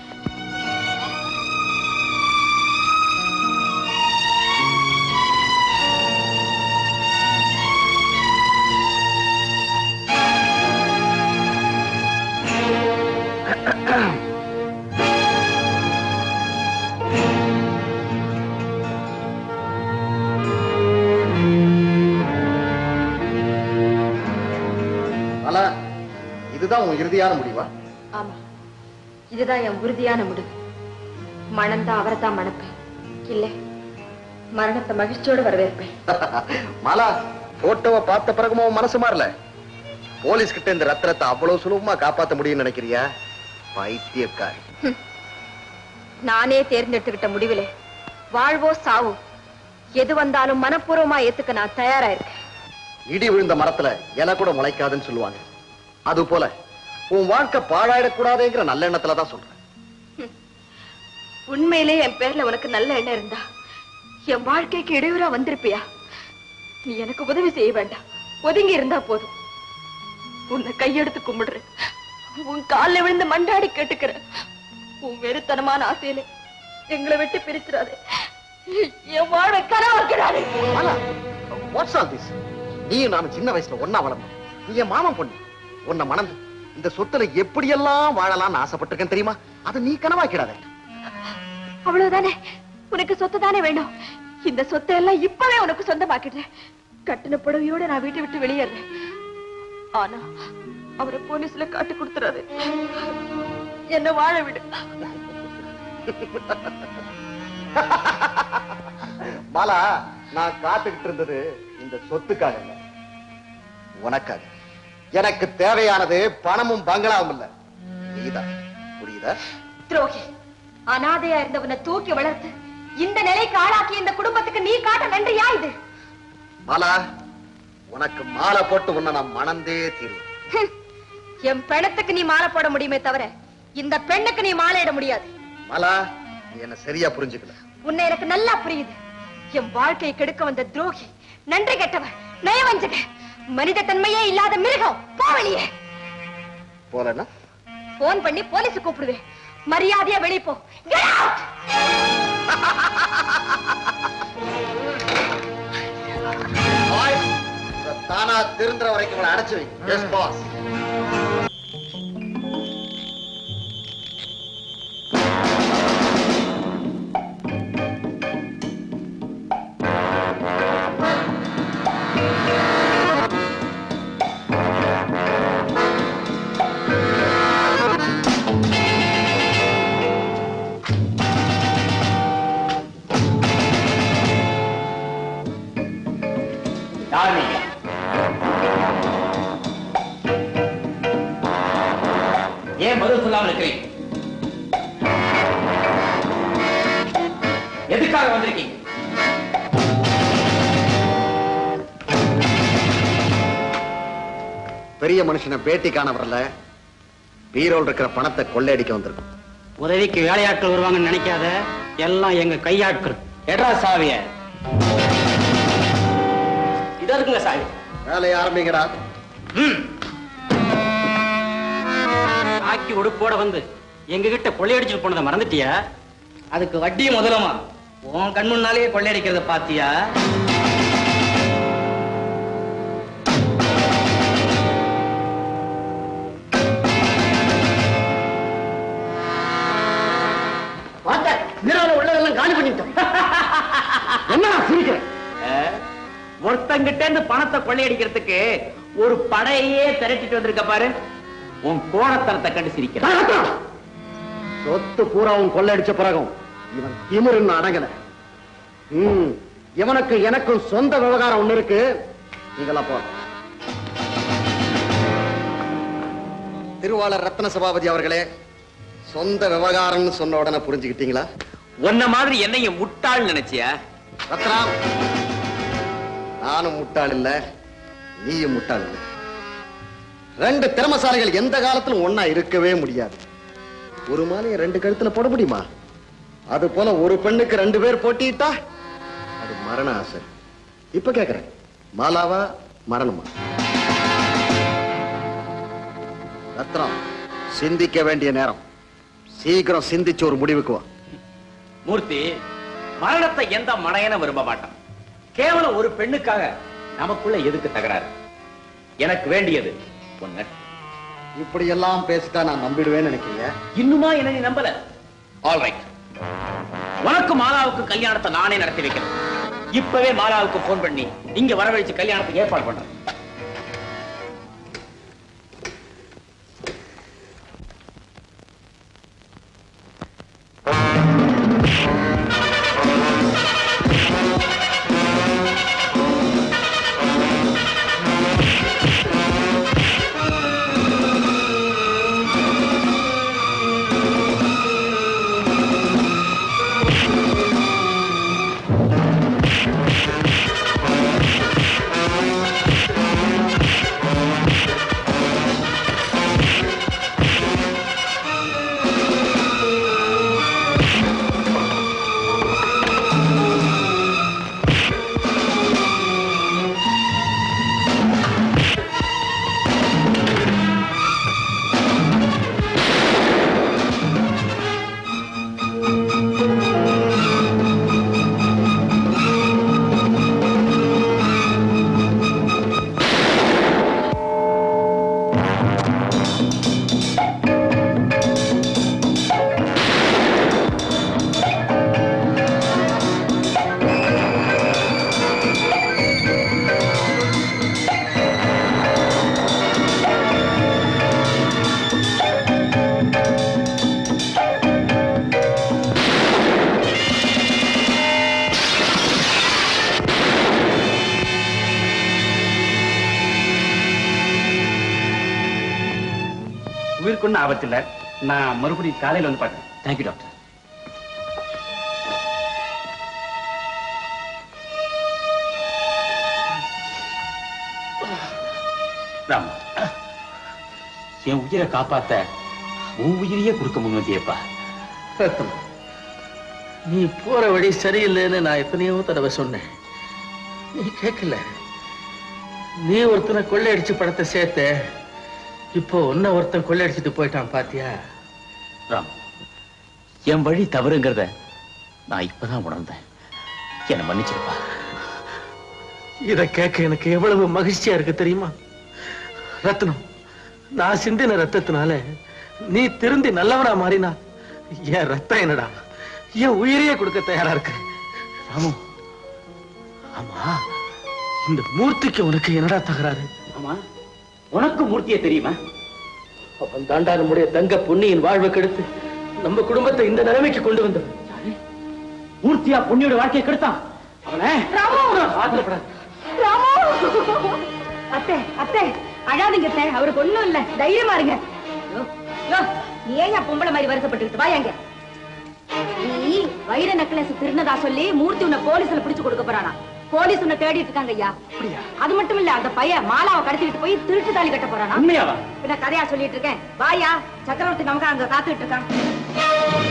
மாலா இதுதான் உன் இறுதியான முடிவா ஆமா இதுதான் என் உறுதியான முடிவு மணந்தா அவரை தான் மணப்பேன் இல்ல மரணத்தை மகிழ்ச்சியோடு வரவேற்பேன் மாலா போட்டோவை பார்த்த பிறகுமா உன் மனசு மாறல போலீஸ் கிட்ட இந்த ரத்தினத்தை அவ்வளவு சுலபமா காப்பாத்த முடியும்னு நினைக்கிறியா பைத்தியக்காரி நானே தேர்ந்தெடுத்துக்கிட்ட முடிவிலே வாழ்வோ சாவோ எது வந்தாலும் மனப்பூர்வமா ஏத்துக்க நான் தயாரா இருக்கேன் இடி விழுந்த மரத்துல இலை கூட முளைக்காதுன்னு சொல்லுவாங்க அது போல உன் வாழ்க்கை பாழாயிடக்கூடாதுங்கிற நல்ல எண்ணத்துல தான் சொல்றேன் உண்மையிலே என் பேர்ல உனக்கு நல்ல எண்ணம் இருந்தா என் வாழ்க்கைக்கு இடையூறா வந்திருப்பியா நீ எனக்கு உதவி செய்ய வேண்டாம் ஒதுங்கி இருந்தா போதும் உன்னை கையெடுத்து கும்பிடுறேன் உன் கால்ல விழுந்து மண்டாடி கேட்டுக்கிறேன் உன் வெறுத்தனமான ஆசையில எங்களை விட்டு பிரிச்சிடாதே என் வாழ்வை கனவாக்கிறாரு வாட்ஸ் ஆல் திஸ் நீயும் நானும் சின்ன வயசுல ஒன்னா வளர்ந்தோம் நீ என் மாமன் பொண்ணு உன்னை மணந்து இந்த சொத்துல எப்படியெல்லாம் வாழலாம்னு ஆசைப்பட்டிருக்கேன் தெரியுமா அதை நீ கனவாக்கிடாத அவ்வளவுதானே உனக்கு சொத்து தானே வேணும் இந்த சொத்தை எல்லாம் இப்பவே உனக்கு சொந்தமாக்கிடுறேன் கட்டின புடவையோட நான் வீட்டை விட்டு வெளியேறேன் ஆனா அவரை போலீஸ்ல காட்டி கொடுத்துறாரு என்ன வாழ விடு மாலா நான் காத்துக்கிட்டு இருந்தது இந்த சொத்துக்காக இல்ல உனக்காக எனக்கு தேவையானது பணமும் பங்களாவும் இல்ல நீதான் புரியுதா துரோகி அனாதையா இருந்தவனை தூக்கி வளர்த்து இந்த நிலைக்கு ஆளாக்கி இந்த குடும்பத்துக்கு நீ காட்ட நன்றியா இது மாலா உனக்கு மாலை போட்டு உன்னை நான் மணந்தே தீருவேன் ஹம். என் பெணத்துக்கு நீ மாலை போட முடியுமே தவிர இந்த பெண்ணுக்கு நீ மாலையிட முடியாது மாலா நீ என்ன சரியா புரிஞ்சுக்கல உன்னை எனக்கு நல்லா புரியுது என் வாழ்க்கையை கெடுக்க வந்த துரோகி நன்றி கெட்டவன் நயவஞ்சக மனித தன்மையே இல்லாத மிருகம் போ வெளியே போலன்னா போன் பண்ணி போலீஸ் கூப்பிடுவேன் மரியாதையா வெளியே போ Get out! இத தானா திருந்துற வரைக்கும் இவனை அடைச்சு வை எஸ் பாஸ் யார் நீங்க ஏன் பதில் சொல்லாம இருக்கிறீங்க எதுக்காக வந்திருக்கீங்க பெரிய மனுஷனை பேட்டி காண வரல பீரோல் இருக்கிற பணத்தை கொள்ளையடிக்க வந்திருக்கோம் உதவிக்கு வேலையாட்கள் வருவாங்கன்னு நினைக்காத எல்லாம் எங்க கையாட்கள் எட்ரா சாவிய இதா இருக்குங்க சாமி வேலையை ஆரம்பிங்கடா ஆக்கி உடுப்போட வந்து எங்க கிட்ட கொள்ளையடிச்சுட்டு போனதை மறந்துட்டியா அதுக்கு வட்டி முதலமா உன் கண் முன்னாலேயே கொள்ளையடிக்கிறத பாத்தியா பீரோல உள்ளதெல்லாம் காலி பண்ணிட்டோம் என்ன சிரிக்கிறேன் ஒருத்தங்கிட்ட இருந்து பணத்தை கொள்ளையடிக்கிறதுக்கு ஒரு படையே திரட்டிட்டு வந்திருக்க பாரு உன் கோணத்தனத்தை கண்டு சிரிக்கிறேன் சொத்து பூராவும் கொள்ளையடிச்ச பிறகும் இவன் திமிருன்னு அடங்கல ம், இவனுக்கு எனக்கும் சொந்த விவகாரம் ஒண்ணு இருக்கு நீங்களா போ திருவாளர் ரத்ன சபாபதி அவர்களே சொந்த விவகாரம்னு சொன்ன உடனே புரிஞ்சுக்கிட்டீங்களா உன்ன மாதிரி என்னையும் முட்டாள் நினைச்சியா ரத்னா நானும் முட்டாள் இல்ல நீயும் முட்டாள் இல்ல ரெண்டு திறமசாலிகள் எந்த காலத்திலும் ஒண்ணா இருக்கவே முடியாது ஒரு மாலையை ரெண்டு கழுத்துல போட முடியுமா அது போல ஒரு பெண்ணுக்கு ரெண்டு பேர் போட்டிட்டா அது மரண ஆசை இப்ப கேக்குறேன் மாலாவா மரணமா ரத்னம் சிந்திக்க வேண்டிய நேரம் சீக்கிரம் சிந்திச்சு ஒரு முடிவுக்கு வா மூர்த்தி மரணத்தை எந்த மடையன விரும்ப மாட்டான் கேவலம் ஒரு பெண்ணுக்காக நமக்குள்ள எதுக்கு தகராறு எனக்கு வேண்டியது ஒண்ணு இப்படி எல்லாம் பேசிட்டா நான் நம்பிடுவேன்னு நினைக்கிறீங்க இன்னுமா என்ன நீ நம்பல ஆல் ரைட் உனக்கு மாலாவுக்கு கல்யாணத்தை நானே நடத்தி வைக்கிறேன் இப்பவே மாலாவுக்கு போன் பண்ணி இங்க வரவழைச்சு கல்யாணத்துக்கு ஏற்பாடு பண்றேன் உயிருக்கு ஒன்றும் ஆபத்து இல்ல நான் மறுபடியும் காலையில வந்து பார்க்கறேன் தேங்க்யூ டாக்டர் ராம் என் உயிரை காப்பாத்த உன் உயிரையே கொடுக்க முன் வந்தியப்பா ரத்னம், நீ போற வழி சரியில்லைன்னு நான் எத்தனையோ தடவை சொன்னேன் நீ கேட்கல நீ ஒருத்தனை கொள்ளையடிச்சு படத்தை சேர்த்த இப்போ உன்னை ஒருத்தன் கொள்ளையடிச்சிட்டு போயிட்டான் பாத்தியா ராம் என் வழி தவறுங்கிறத நான் இப்பதான் உணர்ந்தேன் என்னை மன்னிச்சிருப்பா இத கேட்க எனக்கு எவ்வளவு மகிழ்ச்சியா இருக்கு தெரியுமா ரத்னம் நான் சிந்தின ரத்தத்தினால நீ திருந்தி நல்லவனா மாறினா என் ரத்தம் என்னடா என் உயிரையே கொடுக்க தயாரா இருக்கு ராமு ஆமா இந்த மூர்த்திக்கு உனக்கு என்னடா தகராறு ஆமா உனக்கு மூர்த்தியை தெரியுமா அவன் தாண்டா நம்முடைய தங்க பொன்னியின் வாழ்வை கெடுத்து நம்ம குடும்பத்தை இந்த நிலைமைக்கு கொண்டு வந்தவன் மூர்த்தியா பொன்னியோட வாழ்க்கையை கெடுத்தான் அவனை ஆத்திரப்படாத ராமு அத்தை அத்தை அழாதீங்க அத்தை அவருக்கு ஒண்ணும் இல்ல தைரியமா இருங்க யோ, யோ, நீ ஏன் பொம்பளை மாதிரி வருத்தப்பட்டுக்கிட்டு வாயாங்க நீ வைர நெக்லஸ் திருநதா சொல்லி மூர்த்தி உன்னை போலீஸ்ல பிடிச்சு கொடுக்க போறானா போலீஸ் உன்னை தேடிட்டு இருக்காங்க ஐயா அது மட்டும் இல்ல அந்த பையன் மாலாவை கடத்திட்டு போய் திருட்டு தாலி கட்ட போறானா உண்மையாவா? பின்ன கதையா சொல்லிட்டு இருக்கேன் வாயா சக்கரவர்த்தி நமக்கு அங்க காத்துட்டு இருக்கான்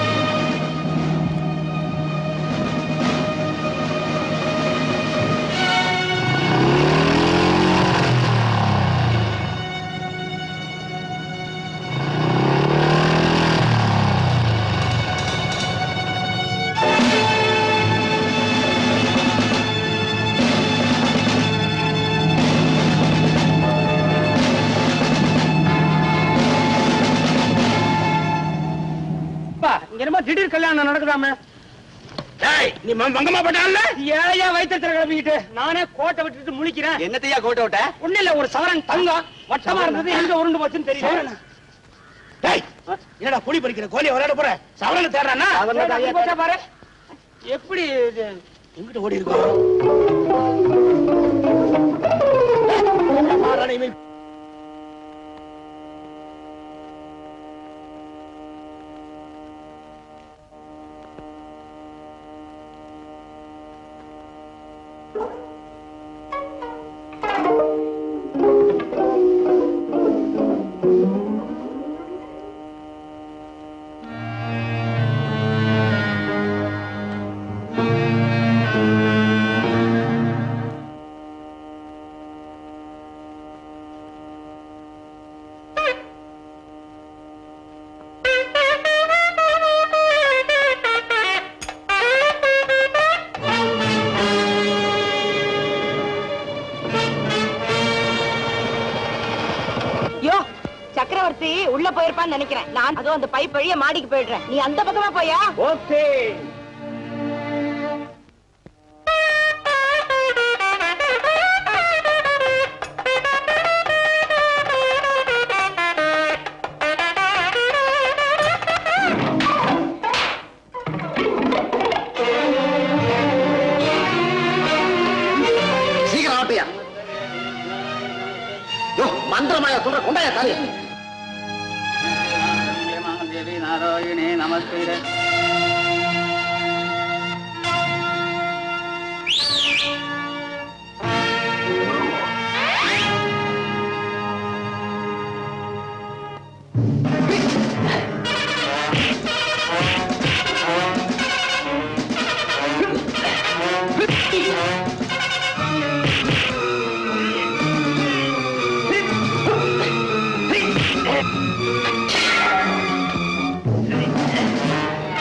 அப்பா, இங்க என்னமோ திடீர் கல்யாணம் நடக்குதாமே டேய் நீ ம- மங்கம்மா பட்டால ஏழையா வயிற்றுல கிளம்பிக்கிட்டு நானே கோட்டை விட்டுட்டு முழிக்கிறேன் என்னத்தையா கோட்டை விட்ட ஒண்ணு இல்ல ஒரு சவரன் தங்கம் வட்டமா இருந்தது எங்க உருண்டு போச்சுன்னு தெரியல டேய் என்னடா புலி பறிக்கிற கோலியை விளையாட போற சவரனை தேடுறானா சவரனை தான் ஐயா போச்சா பாரு எப்படி இது? எங்கிட்ட ஓடி இருக்கோம் மாறான இவன் யோ சக்கரவர்த்தி உள்ள போயிருப்பான்னு நினைக்கிறேன் நான் அதுவும் அந்த பைப் வழியா மாடிக்கு போயிடுறேன் நீ அந்த பக்கமா போயா ஓகே சீக்கிரம் ஆட்டியா யோ மந்திரமாயா சொல்ற கொண்டாயா தாலியா தேவி நாராயணே நமஸ்தே Hey!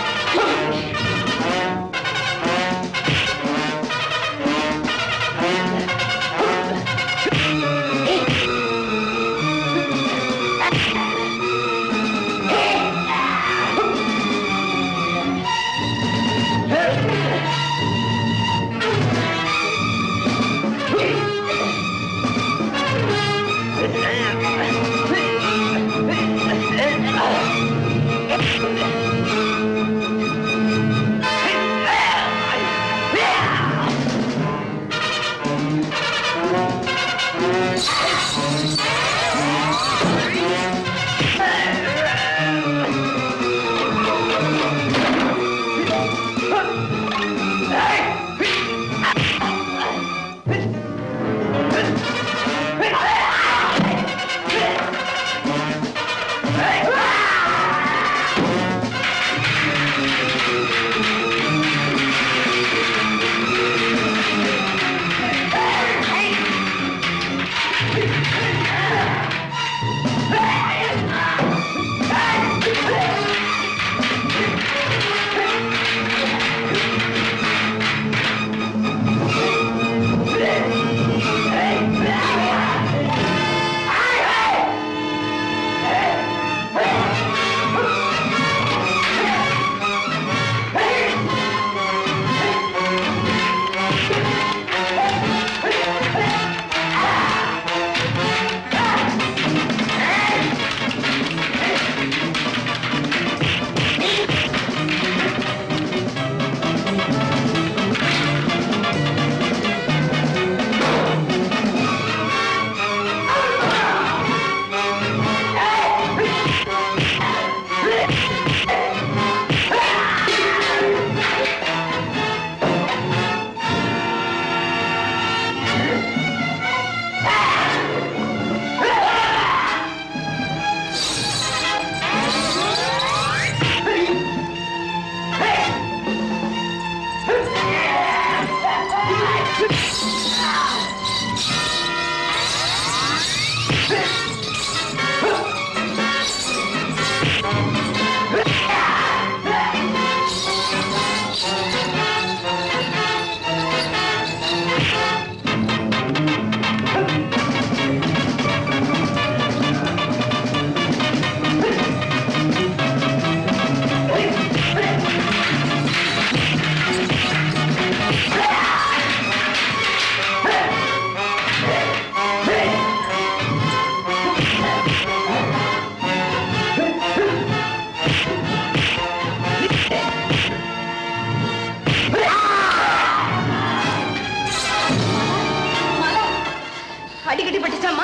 அடிக்கடி பட்டுச்சாமா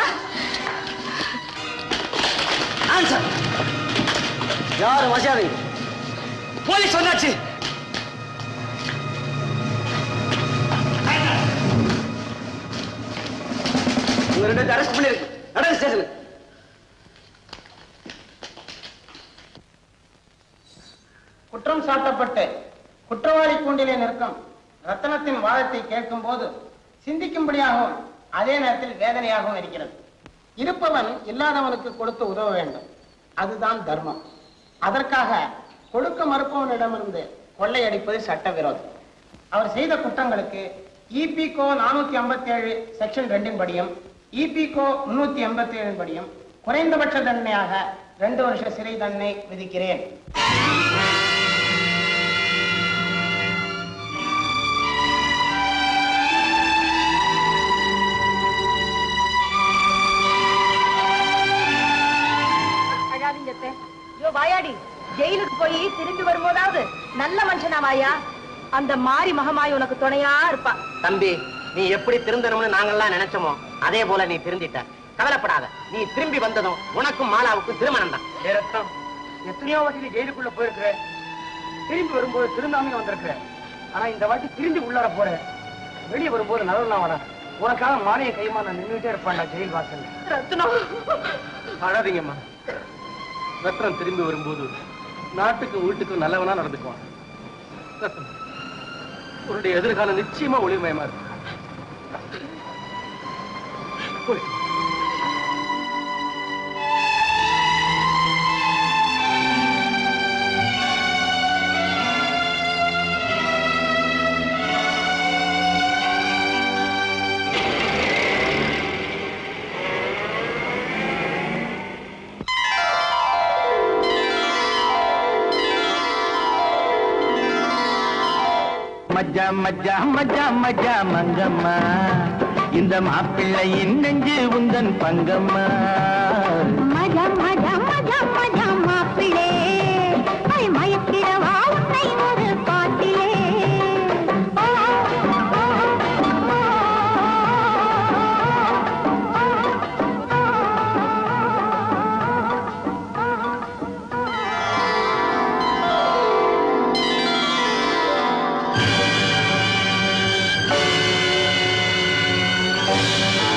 ஆன்சர் யாரும் வசாதீங்க போலீஸ் வந்தாச்சு உங்க ரெண்டு பேரும் அரெஸ்ட் பண்ணிருக்கு நடந்து ஸ்டேஷனுக்கு குற்றம் சாட்டப்பட்டு குற்றவாளி கூண்டிலே நிற்கும் ரத்தனத்தின் வாதத்தை கேட்கும் போது சிந்திக்கும்படியாகவும் அதே நேரத்தில் வேதனையாகவும் இருக்கிறது இருப்பவன் இல்லாதவனுக்கு கொடுத்து உதவ வேண்டும் அதுதான் தர்மம் அதற்காக கொடுக்க மறுப்பவனிடமிருந்து கொள்ளையடிப்பது சட்டவிரோதம் அவர் செய்த குற்றங்களுக்கு இபிகோ நானூத்தி ஐம்பத்தி ஏழு செக்ஷன் ரெண்டின் படியும் இபிகோ முன்னூத்தி எண்பத்தி ஏழின் படியும் குறைந்தபட்ச தண்டனையாக ரெண்டு வருஷ சிறை தண்டனை விதிக்கிறேன் அழாதீங்க அத்தை. யோ வாயாடி ஜெயிலுக்கு போய் திரும்பி வரும்போதாவது நல்ல மனுஷனா வாயா அந்த மாரி மகமாய் உனக்கு துணையா இருப்பா தம்பி நீ எப்படி திருந்தணும்னு நாங்கெல்லாம் நினைச்சோமோ அதே போல நீ திருந்திட்ட கவலைப்படாத நீ திரும்பி வந்ததும் உனக்கும் மாலாவுக்கும் திருமணம் தான் ரத்தம் எத்தனையோ வாட்டி நீ ஜெயிலுக்குள்ள போயிருக்கிற திரும்பி வரும்போது திருந்தாமே வந்திருக்கிற ஆனா இந்த வாட்டி திரும்பி உள்ளார போற வெளியே வரும்போது நல்ல வர உனக்காக மாலையை கைமா நான் நின்றுட்டே இருப்பான்டா ஜெயில் வாசல் ரத்னம் அழாதீங்கம்மா ரத்னம் திரும்பி வரும்போது நாட்டுக்கும் வீட்டுக்கும் நல்லவனா நடந்துக்குவான் ரத்னம், உன்னுடைய எதிர்காலம் நிச்சயமா ஒளிமயமா இருக்கும் போயிட்டு வா. மஜா மஜா மஜா மஜா மங்கம்மா இந்த மாப்பிள்ளையின் நெஞ்சு உந்தன் பங்கம்மா மஜா மஜா மஜா மஜா மாப்பிளே ஐ மயக்கிடவா உன்னை ஒரு பாட்டிலே ஓ, ஓ, ஓ, மஜா